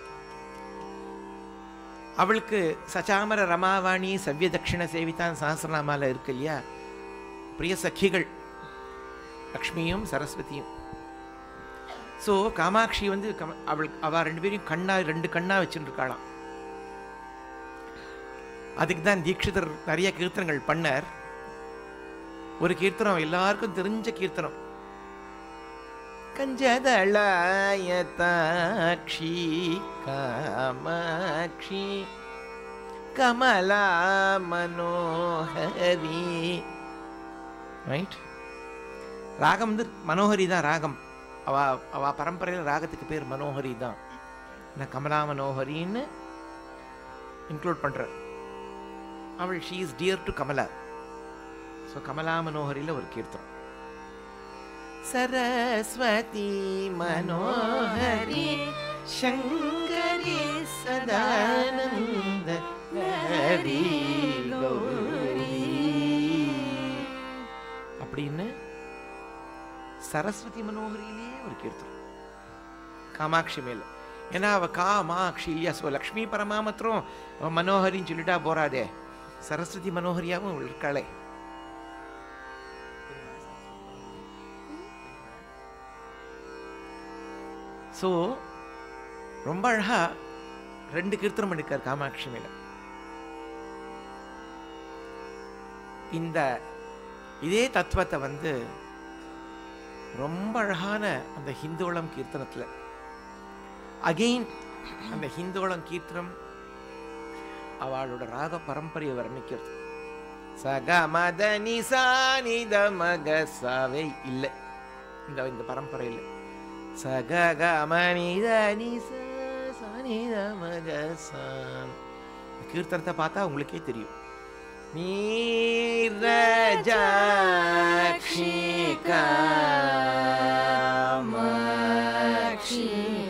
அவளுக்கு சச்சாமர ரமாவாணி சவ்ய தட்சிண சேவிதான் சஹசிரநாமால இருக்கு இல்லையா பிரிய சഖിகள் லக்ஷ்மியும் சரஸ்வதியும் ஸோ காமாட்சி வந்து கம- அவள் அவ ரெண்டு பேரையும் கண்ணா ரெண்டு கண்ணா வச்சுட்டு இருக்காளாம் அதுக்கு தான் தீட்சிதர் நிறைய கீர்த்தனங்கள் பண்ணார் ஒரு கீர்த்தனம் எல்லாருக்கும் தெரிஞ்ச கீர்த்தனம் கஞ்சதளாயதாட்சி காமாட்சி கமலா மனோஹரி ரைட் ராகம் வந்து மனோஹரி தான் ராகம் அவ அவ பரம்பரையில் ராகத்துக்கு பேர் மனோஹரி தான் நான் கமலா மனோஹரின்னு இன்க்ளூட் பண்ற அவள் she is dear to Kamala so Kamala மனோகரியில் ஒரு கீர்த்தனம் सरस्वती मनोहरी शङ्करी सदानन्द हरि गौरी அப்படின்னு சரஸ்வதி மனோகரியிலேயே ஒரு கீர்த்தனம் காமாட்சி மேல ஏன்னா அவ காமாட்சி இல்லையா ஸோ லக்ஷ்மி பரமா மாத்திரம் அவ மனோகரின்னு சொல்லிட்டா போறாதே சரஸ்வதி மனோகரியாவும் இருக்காளே ஸோ ரொம்ப அழகா ரெண்டு கீர்த்தனம் பண்ணிருக்கார் காமாட்சி மேல இந்த இதே தத்துவத்தை வந்து ரொம்ப அழகான அந்த ஹிந்தோளம் கீர்த்தனத்துல அகெயின் அந்த ஹிந்தோளம் கீர்த்தனம் அவளோட ராக பரம்பரையை வர்ணிக்கிறது சக மத நிசானித மக சாவை இல்லை இந்த இந்த பரம்பரையில் சக க மனித நிச சனித மக சாம் கீர்த்தனத்தை பார்த்தா உங்களுக்கே தெரியும் நீரஜாட்சிகாமாட்சி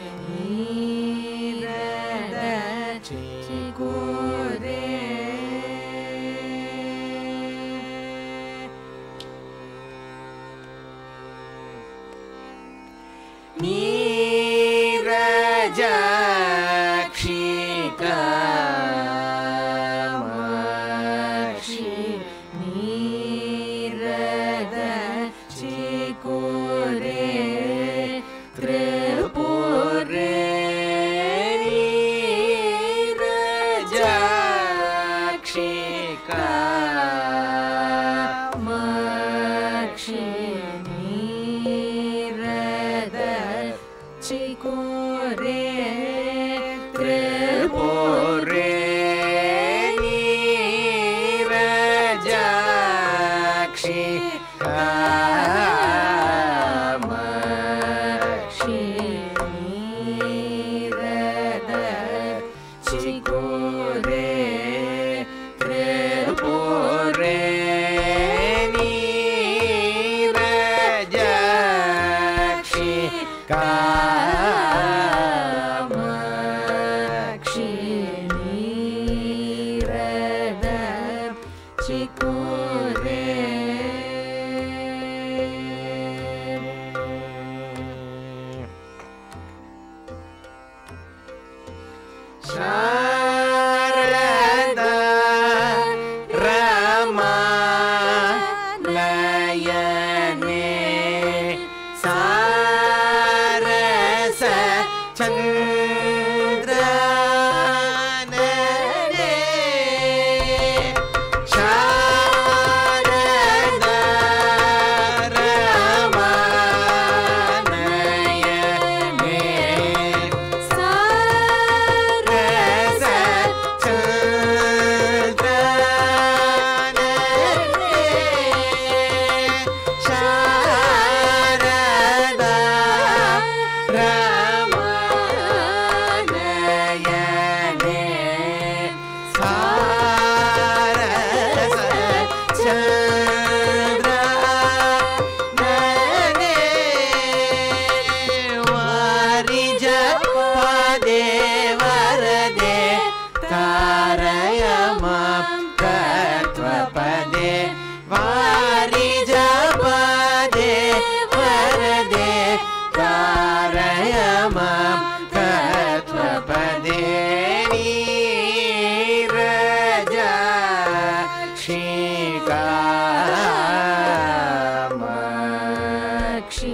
நீரஜாட்சிகாமாட்சி போரே நீரஜாட்சி காமாட்சி சிகோரே போரே நீரஜாட்சி காமாட்சி சாரதா ரமா லயனே சாரச சந்திரனே சாரதா ரமா லயனே ரச சந்திரனே சாரதா ரமணயனே சாரச சந்திரனே வாரிஜ பாதே வரதே தாரயமாம் தத்வபதே வாரிஜ பாதே வரதே தாரயமாம் தத்வபதே நீரஜா ஸ்ரீகாமாட்சி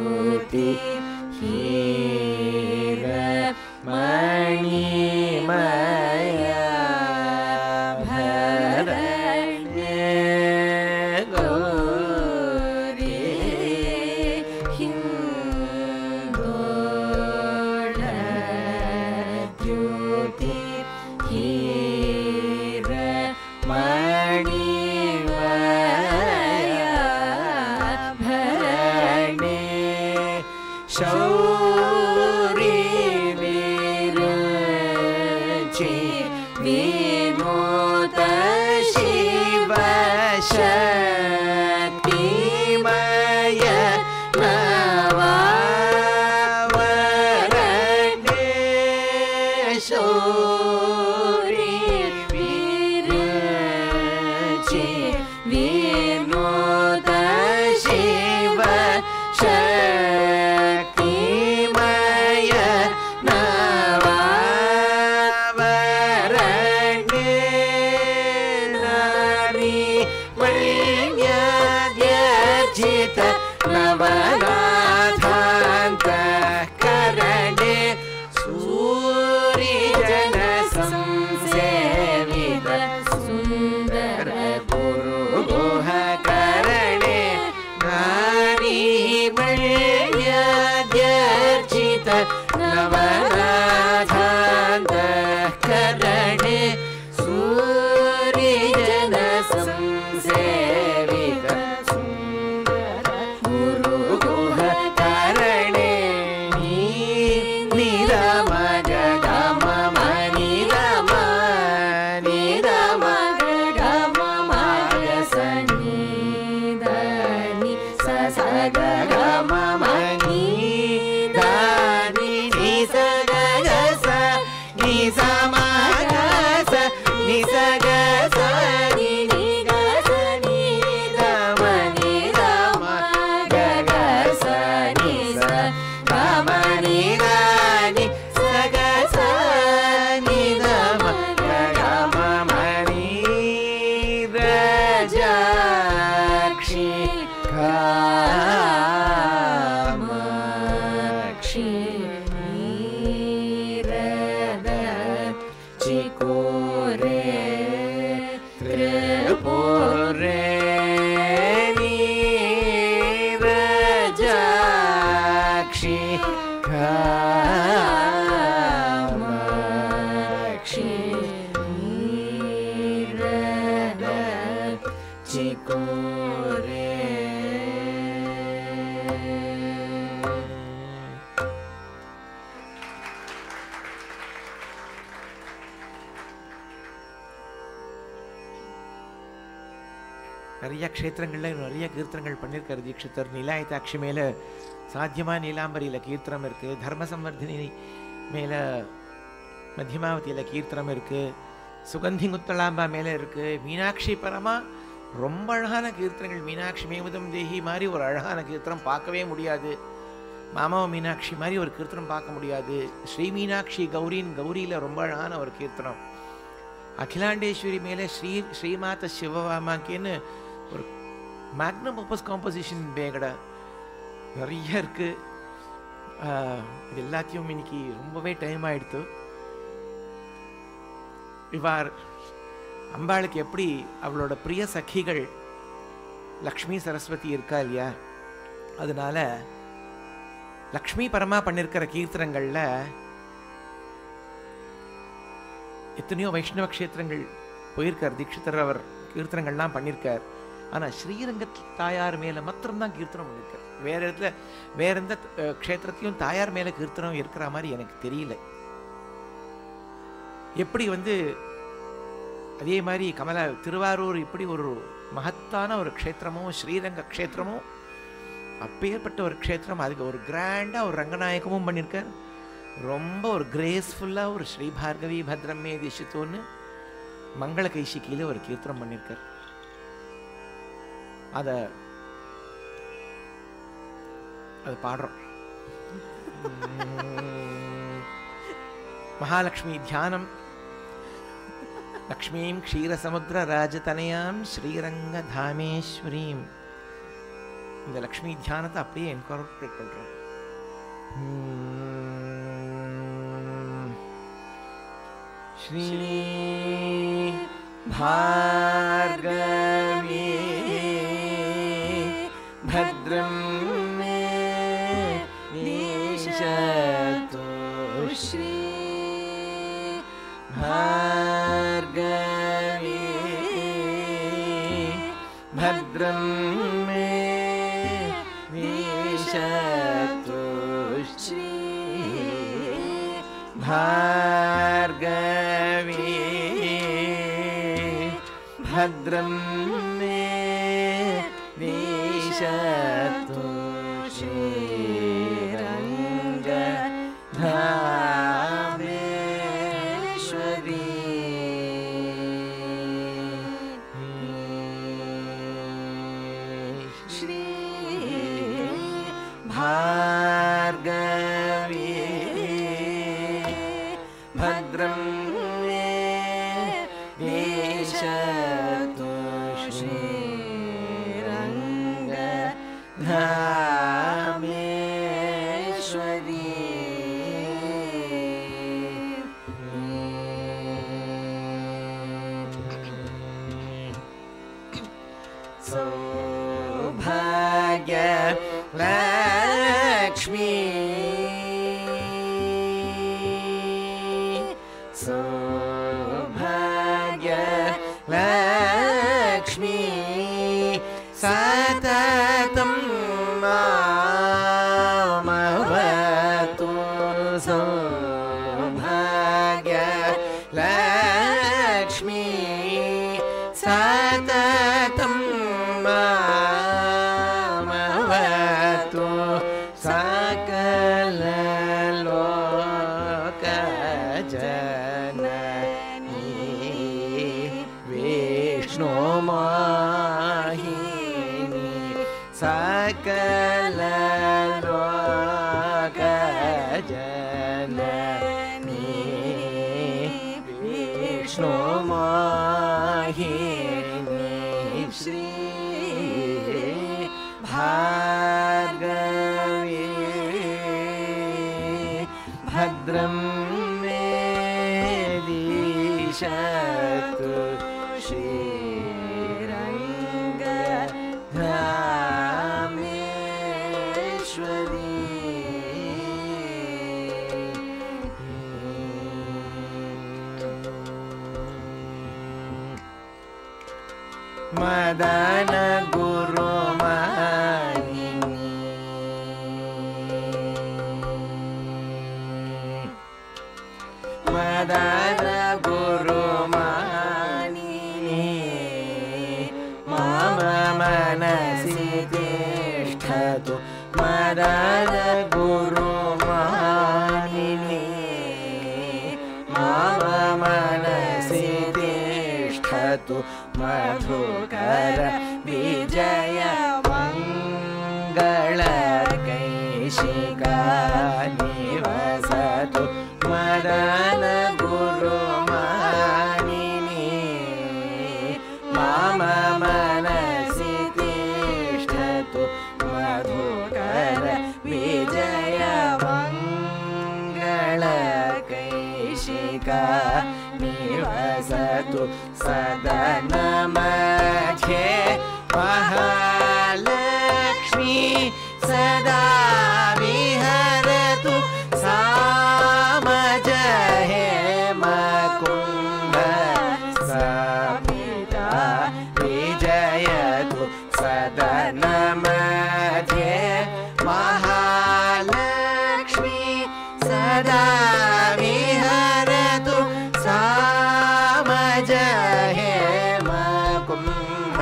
மணி ஹீர மணிவயா பரணே शौरी विरचि வினோத शिव शक्तिमय नवावरणे शौरी विरचि வினோத शिव शक्तिमय नवावरणे नारी मण्यद्यजित नवनाथान्त करणे सूर्यजन संसेवित சுந்தர गुरुगुह करणे नारी मण्यद्यर्जित नवनाथान्त करणे सूर्यजन संसेवित சுந்தர गुरुगुह करणे निरमग गम निरम निरम गम मग சனிதனி சசக गम मनि दानि नि सग स नि समग स नि सग स नि नि ग स नि द म नि द म ग ग स नि स ग म नि द नि स ग स नि द म ग ग म म नि द ज क्षि कामाक्षि நீரத चिकोरे त्रिपुरे नीरजाक्षि कामाक्षि நீரத चिकोरे நிறைய க்ஷேத்திரங்களில் நிறைய கீர்த்தனங்கள் பண்ணியிருக்காரு தீட்சிதர் நிலாயதாட்சி மேலே சாத்தியமா நீலாம்பரியில் கீர்த்தனம் இருக்குது தர்ம சம்வர்தினி மேலே மத்தியமாவதியில் கீர்த்தனம் இருக்குது சுகந்தி முத்தலாம்பா மேலே இருக்குது மீனாட்சி பரமா ரொம்ப அழகான கீர்த்தனங்கள் மீனாட்சி மேமுதம் தேஹி மாதிரி ஒரு அழகான கீர்த்தனம் பார்க்கவே முடியாது மாமாவ மீனாட்சி மாதிரி ஒரு கீர்த்தனம் பார்க்க முடியாது ஸ்ரீ மீனாட்சி கௌரின் கௌரியில் ரொம்ப அழகான ஒரு கீர்த்தனம் அகிலாண்டேஸ்வரி மேலே ஸ்ரீ ஸ்ரீமாத சிவவாமாக்கின்னு ஒரு மேக்னம் பர்பஸ் காம்போசிஷன் பேகட நிறைய இருக்கு ஆஹ், இது எல்லாத்தையும் இன்னைக்கு ரொம்பவே டைம் ஆயிடுத்து இவ்வாறு அம்பாளுக்கு எப்படி அவளோட பிரிய சഖിகள் லக்ஷ்மி சரஸ்வதி இருக்கா இல்லையா அதனால லக்ஷ்மி பரமா பண்ணிருக்கிற கீர்த்தனங்கள்ல எத்தனையோ வைஷ்ணவ க்ஷேத்திரங்கள் போயிருக்கார் தீட்சிதர் அவர் கீர்த்தனங்கள்லாம் பண்ணியிருக்கார் ஆனா ஸ்ரீரங்க தாயார் மேல மாத்திரம்தான் கீர்த்தனம் பண்ணியிருக்கார் வேற இடத்துல வேற எந்த அஹ், க்ஷேத்திரத்தையும் தாயார் மேல கீர்த்தனம் இருக்கிற மாதிரி எனக்கு தெரியல எப்படி வந்து அதே மாதிரி கமல திருவாரூர் இப்படி ஒரு மகத்தான ஒரு க்ஷேத்திரமும் ஸ்ரீரங்க க்ஷேத்திரமும் அப்பேற்பட்ட ஒரு க்ஷேத்திரம் அதுக்கு ஒரு கிராண்டா ஒரு ரங்கநாயகமும் பண்ணியிருக்கார் ரொம்ப ஒரு கிரேஸ்ஃபுல்லா ஒரு ஸ்ரீ பார்கவி பத்ரமே திஷித்தோன்னு மங்கள கைசிக்கியில ஒரு கீர்த்தனம் பண்ணியிருக்கார் அத அது பாடுறோம் உம், மகாலட்சுமி தியானம் லக்ஷ்மீம் க்ஷீரசமுத்திர ராஜதனயாம் ஸ்ரீரங்க தாமேஸ்வரீம் இந்த லக்ஷ்மி தியானத்தை அப்படியே என்கார்பரேட் பண்றோம் உம், ஸ்ரீ பார்கவி भद्रं मे निशतु श्री भार्गवी भद्रं मे विशतु श्री भार्गवी भद्रं मे विशतु श्रीरङ्ग धामेश्वरी श्री भार्गवी भद्रं मे विशतु श्रीरङ्ग धामेश्वरी सौभाग्य लक्ष्मी सौभाग्य लक्ष्मी सततं मामवतु सौभाग्य लक्ष्मी सततं मामवतु सकललोकजननी विष्णुमाहिनी सकललोकजननी विष्णुमाहिनी श्री भार्गवी भद्रं मे दिशतु श्रीरङ्ग मदन गुरु मदन गुरु मम मनसि तिष्ठतु मदन गुरु मम मनसि तिष्ठतु मधुकर विजय मङ्गलकैशिका निवसतु मदन गुरु मम मनसि तिष्ठतु मधुकर विजय मङ्गलकैशिका निवसतु सदनमध्ये महालक्ष्मी सदा विहरतु सामजहे मकुम्भ सपिता विजयतु सदनमध्ये महालक्ष्मी सदा विहरतु सामजहे मकुम्भ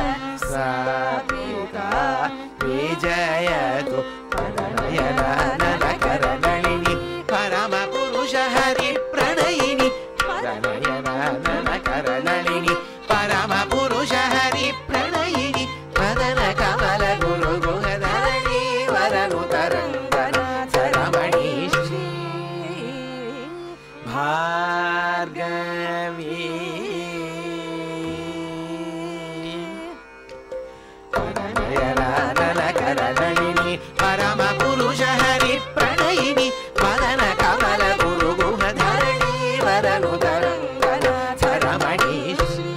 सपिता विजयतु पदनयनकरणिनि परमपुरुष हरिप्रणयिनि पदनयनकरणिनि परमपुरुष हरिप्रणयिनि पदन कमल गुरु गुहधरणि वरनुतरङ्गन सरमणि श्री भार्गवी करणिनि परम पुरुष हरि प्रणयिनि मदन कमल गुरु गुहधरणि वरनुतरङ्गन सरमणि श्री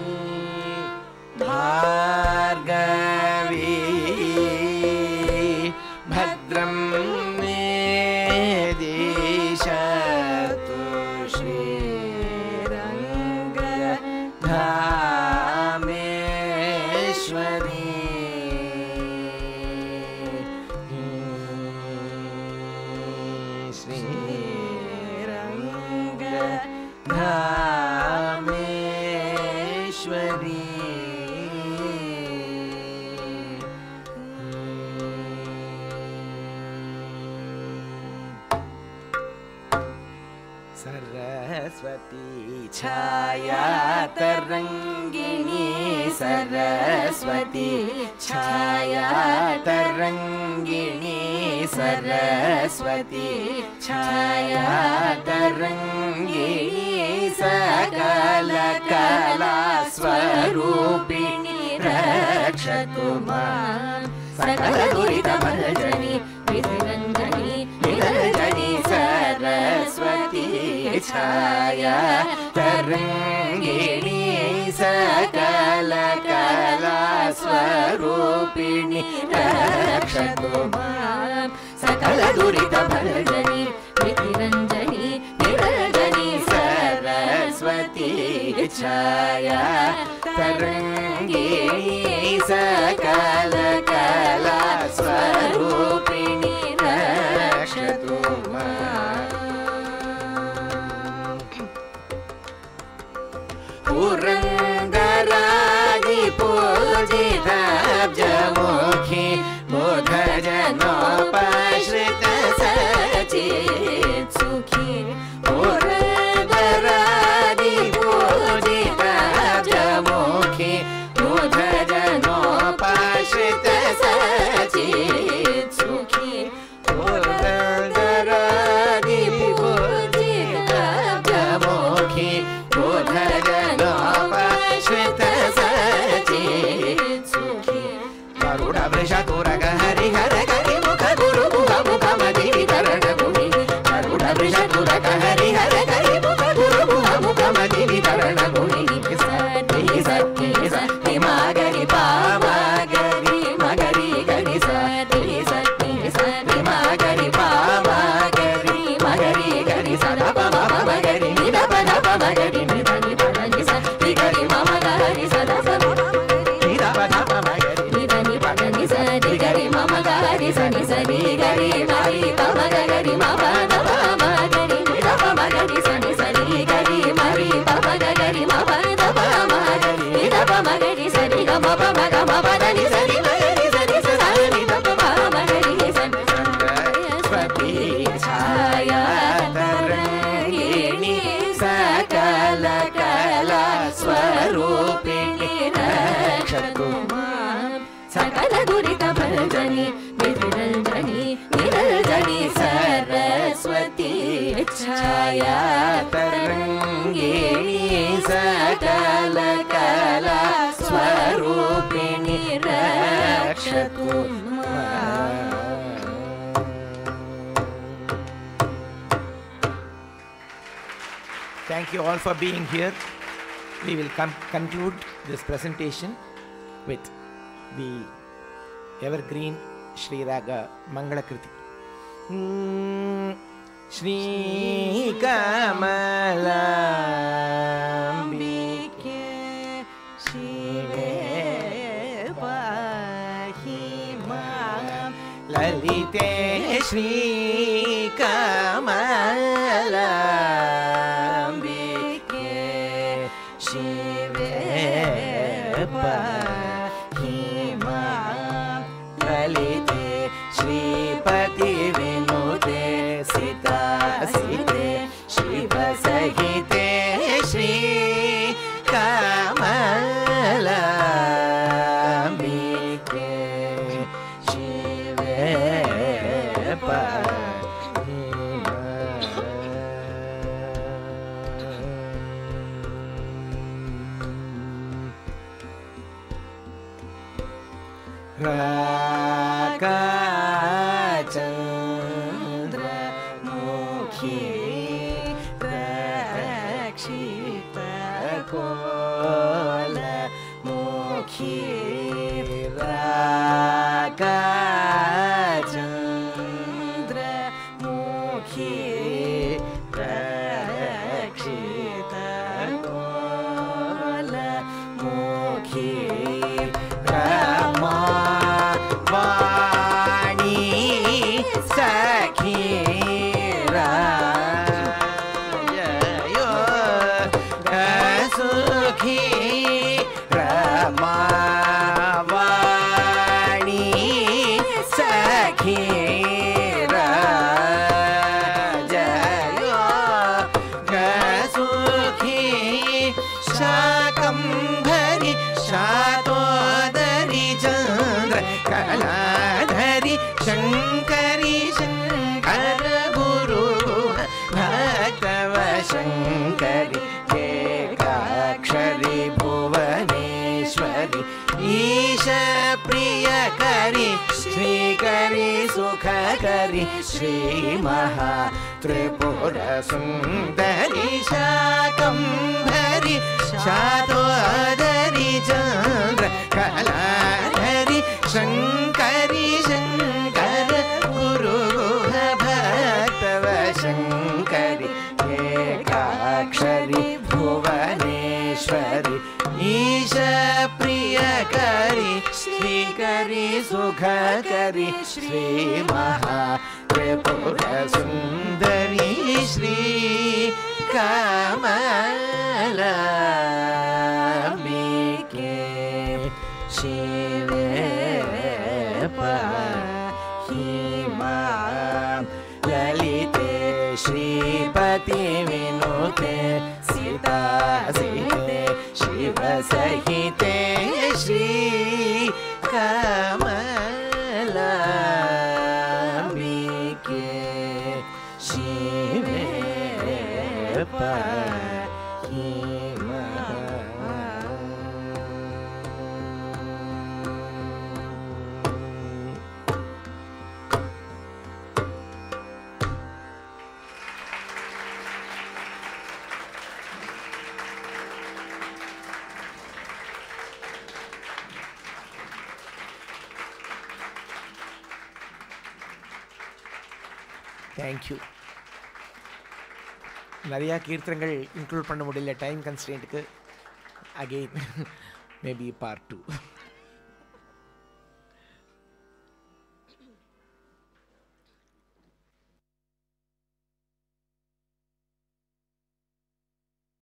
भार्गवी भद्रं मे दिशतु श्री श्रीरङ्ग सरस्वती छाया तरङ्गिणी सरस्वती छाया तरङ्गिणी सरस्वती छाया तरङ्गिणी सकलकला स्वरूपिणी रक्षतु मां सकलदुरितभर्जनि विधिरञ्जनि निरञ्जनी सरस्वती छाया तरङ्गिणी सकलकला स्वरूपिणी रक्षतु मां सकलदुरितभर्जनि विधिरञ्जनि निरञ्जनि सरस्वती छाया तरङ्गिणी सकलकला स्वरूपिणी रक्षतु माम् पुरन्दरादि पूजिताब्जमुखी बोधजनोपश्रित सचित् सुखी पुरन्दरादि पूजिताब्जमुखी बोधजनोपश्रित सचित् सुखी पुरन्दरादि पूजिताब्जमुखी बोधजनोपश्रित सचित् सुखी गरुड वृषतुरग हरि हर गरि मुख गुरु मुख मुख मदिवितरण गुणि गरुड वृषतुरग हरि हर गरि मुख गुरु मुख मुख मदिवितरण गुणि सति सति सति मागरि पामागरि मगरि गरि सति सति सति मागरि पामागरि मगरि गरि सदा पम मगरि निद पद मगरि निद निद नि सति गरि मम गरि सदा सदा निद पद मगरि निधनि पदनि सरि गरि मम गरि सनि सरि गरि मरि पम गरि मम दप मगरि निध पम गरि सनि सरि गरि मरि पम गरि मम दप मगरि निध पम गरि सरि ग म पम ग म पदनि सरि मगरि सरि स सनि दप पम गरि सनि सरस्वती छाया तरङ्गिणी सकलकला स्वरूपिणी रक्षतु माम् सकलदुरितभर्जनि विधिरञ्जनि निरञ्जनि सरस्वती छाया तरङ्गिणी सकलकला स्वरूपिणी रक्षतु Thank you all for being here. We will com- conclude this presentation with the evergreen Sri Raga Mangalakriti. Mm, Shri Kamalambike Shive Pahimam Lalite Shri Kamalambike Shive Pahimam ललिते Shripati विनुते Sita सीते शिव सहिते श्री कमलाम्बिके शिवे पाहिमा। राकाचन्द्रमुखी रक्षितकोलमुखी राकाचन्द्रमुखी ईश प्रियकरि श्रीकरि सुखकरि श्रीमहा त्रिपुरसुन्दरि शाकम्भरि शातोदरि चन्द्र कलाधरि शङ्करि शङ्कर गुरु भक्तव शङ्करि एकाक्षरि भुवनेश्वरि ईश प्रियकरि श्रीकरि सुखकरि श्रीमहा त्रिपुरसुन्दरी श्री कमलाम्बिके शिवे पाहिमा ललिते श्रीपति विनुते सीता सीते शिवसहिते श्री कमलाम्बिके शिवे पाहिमा தேங்க்யூ நிறையா கீர்த்தனங்கள் இன்க்ளூட் பண்ண முடியல டைம் கன்ஸ்டன்ட்டுக்கு அகெயின் மேபி பார்ட் டூ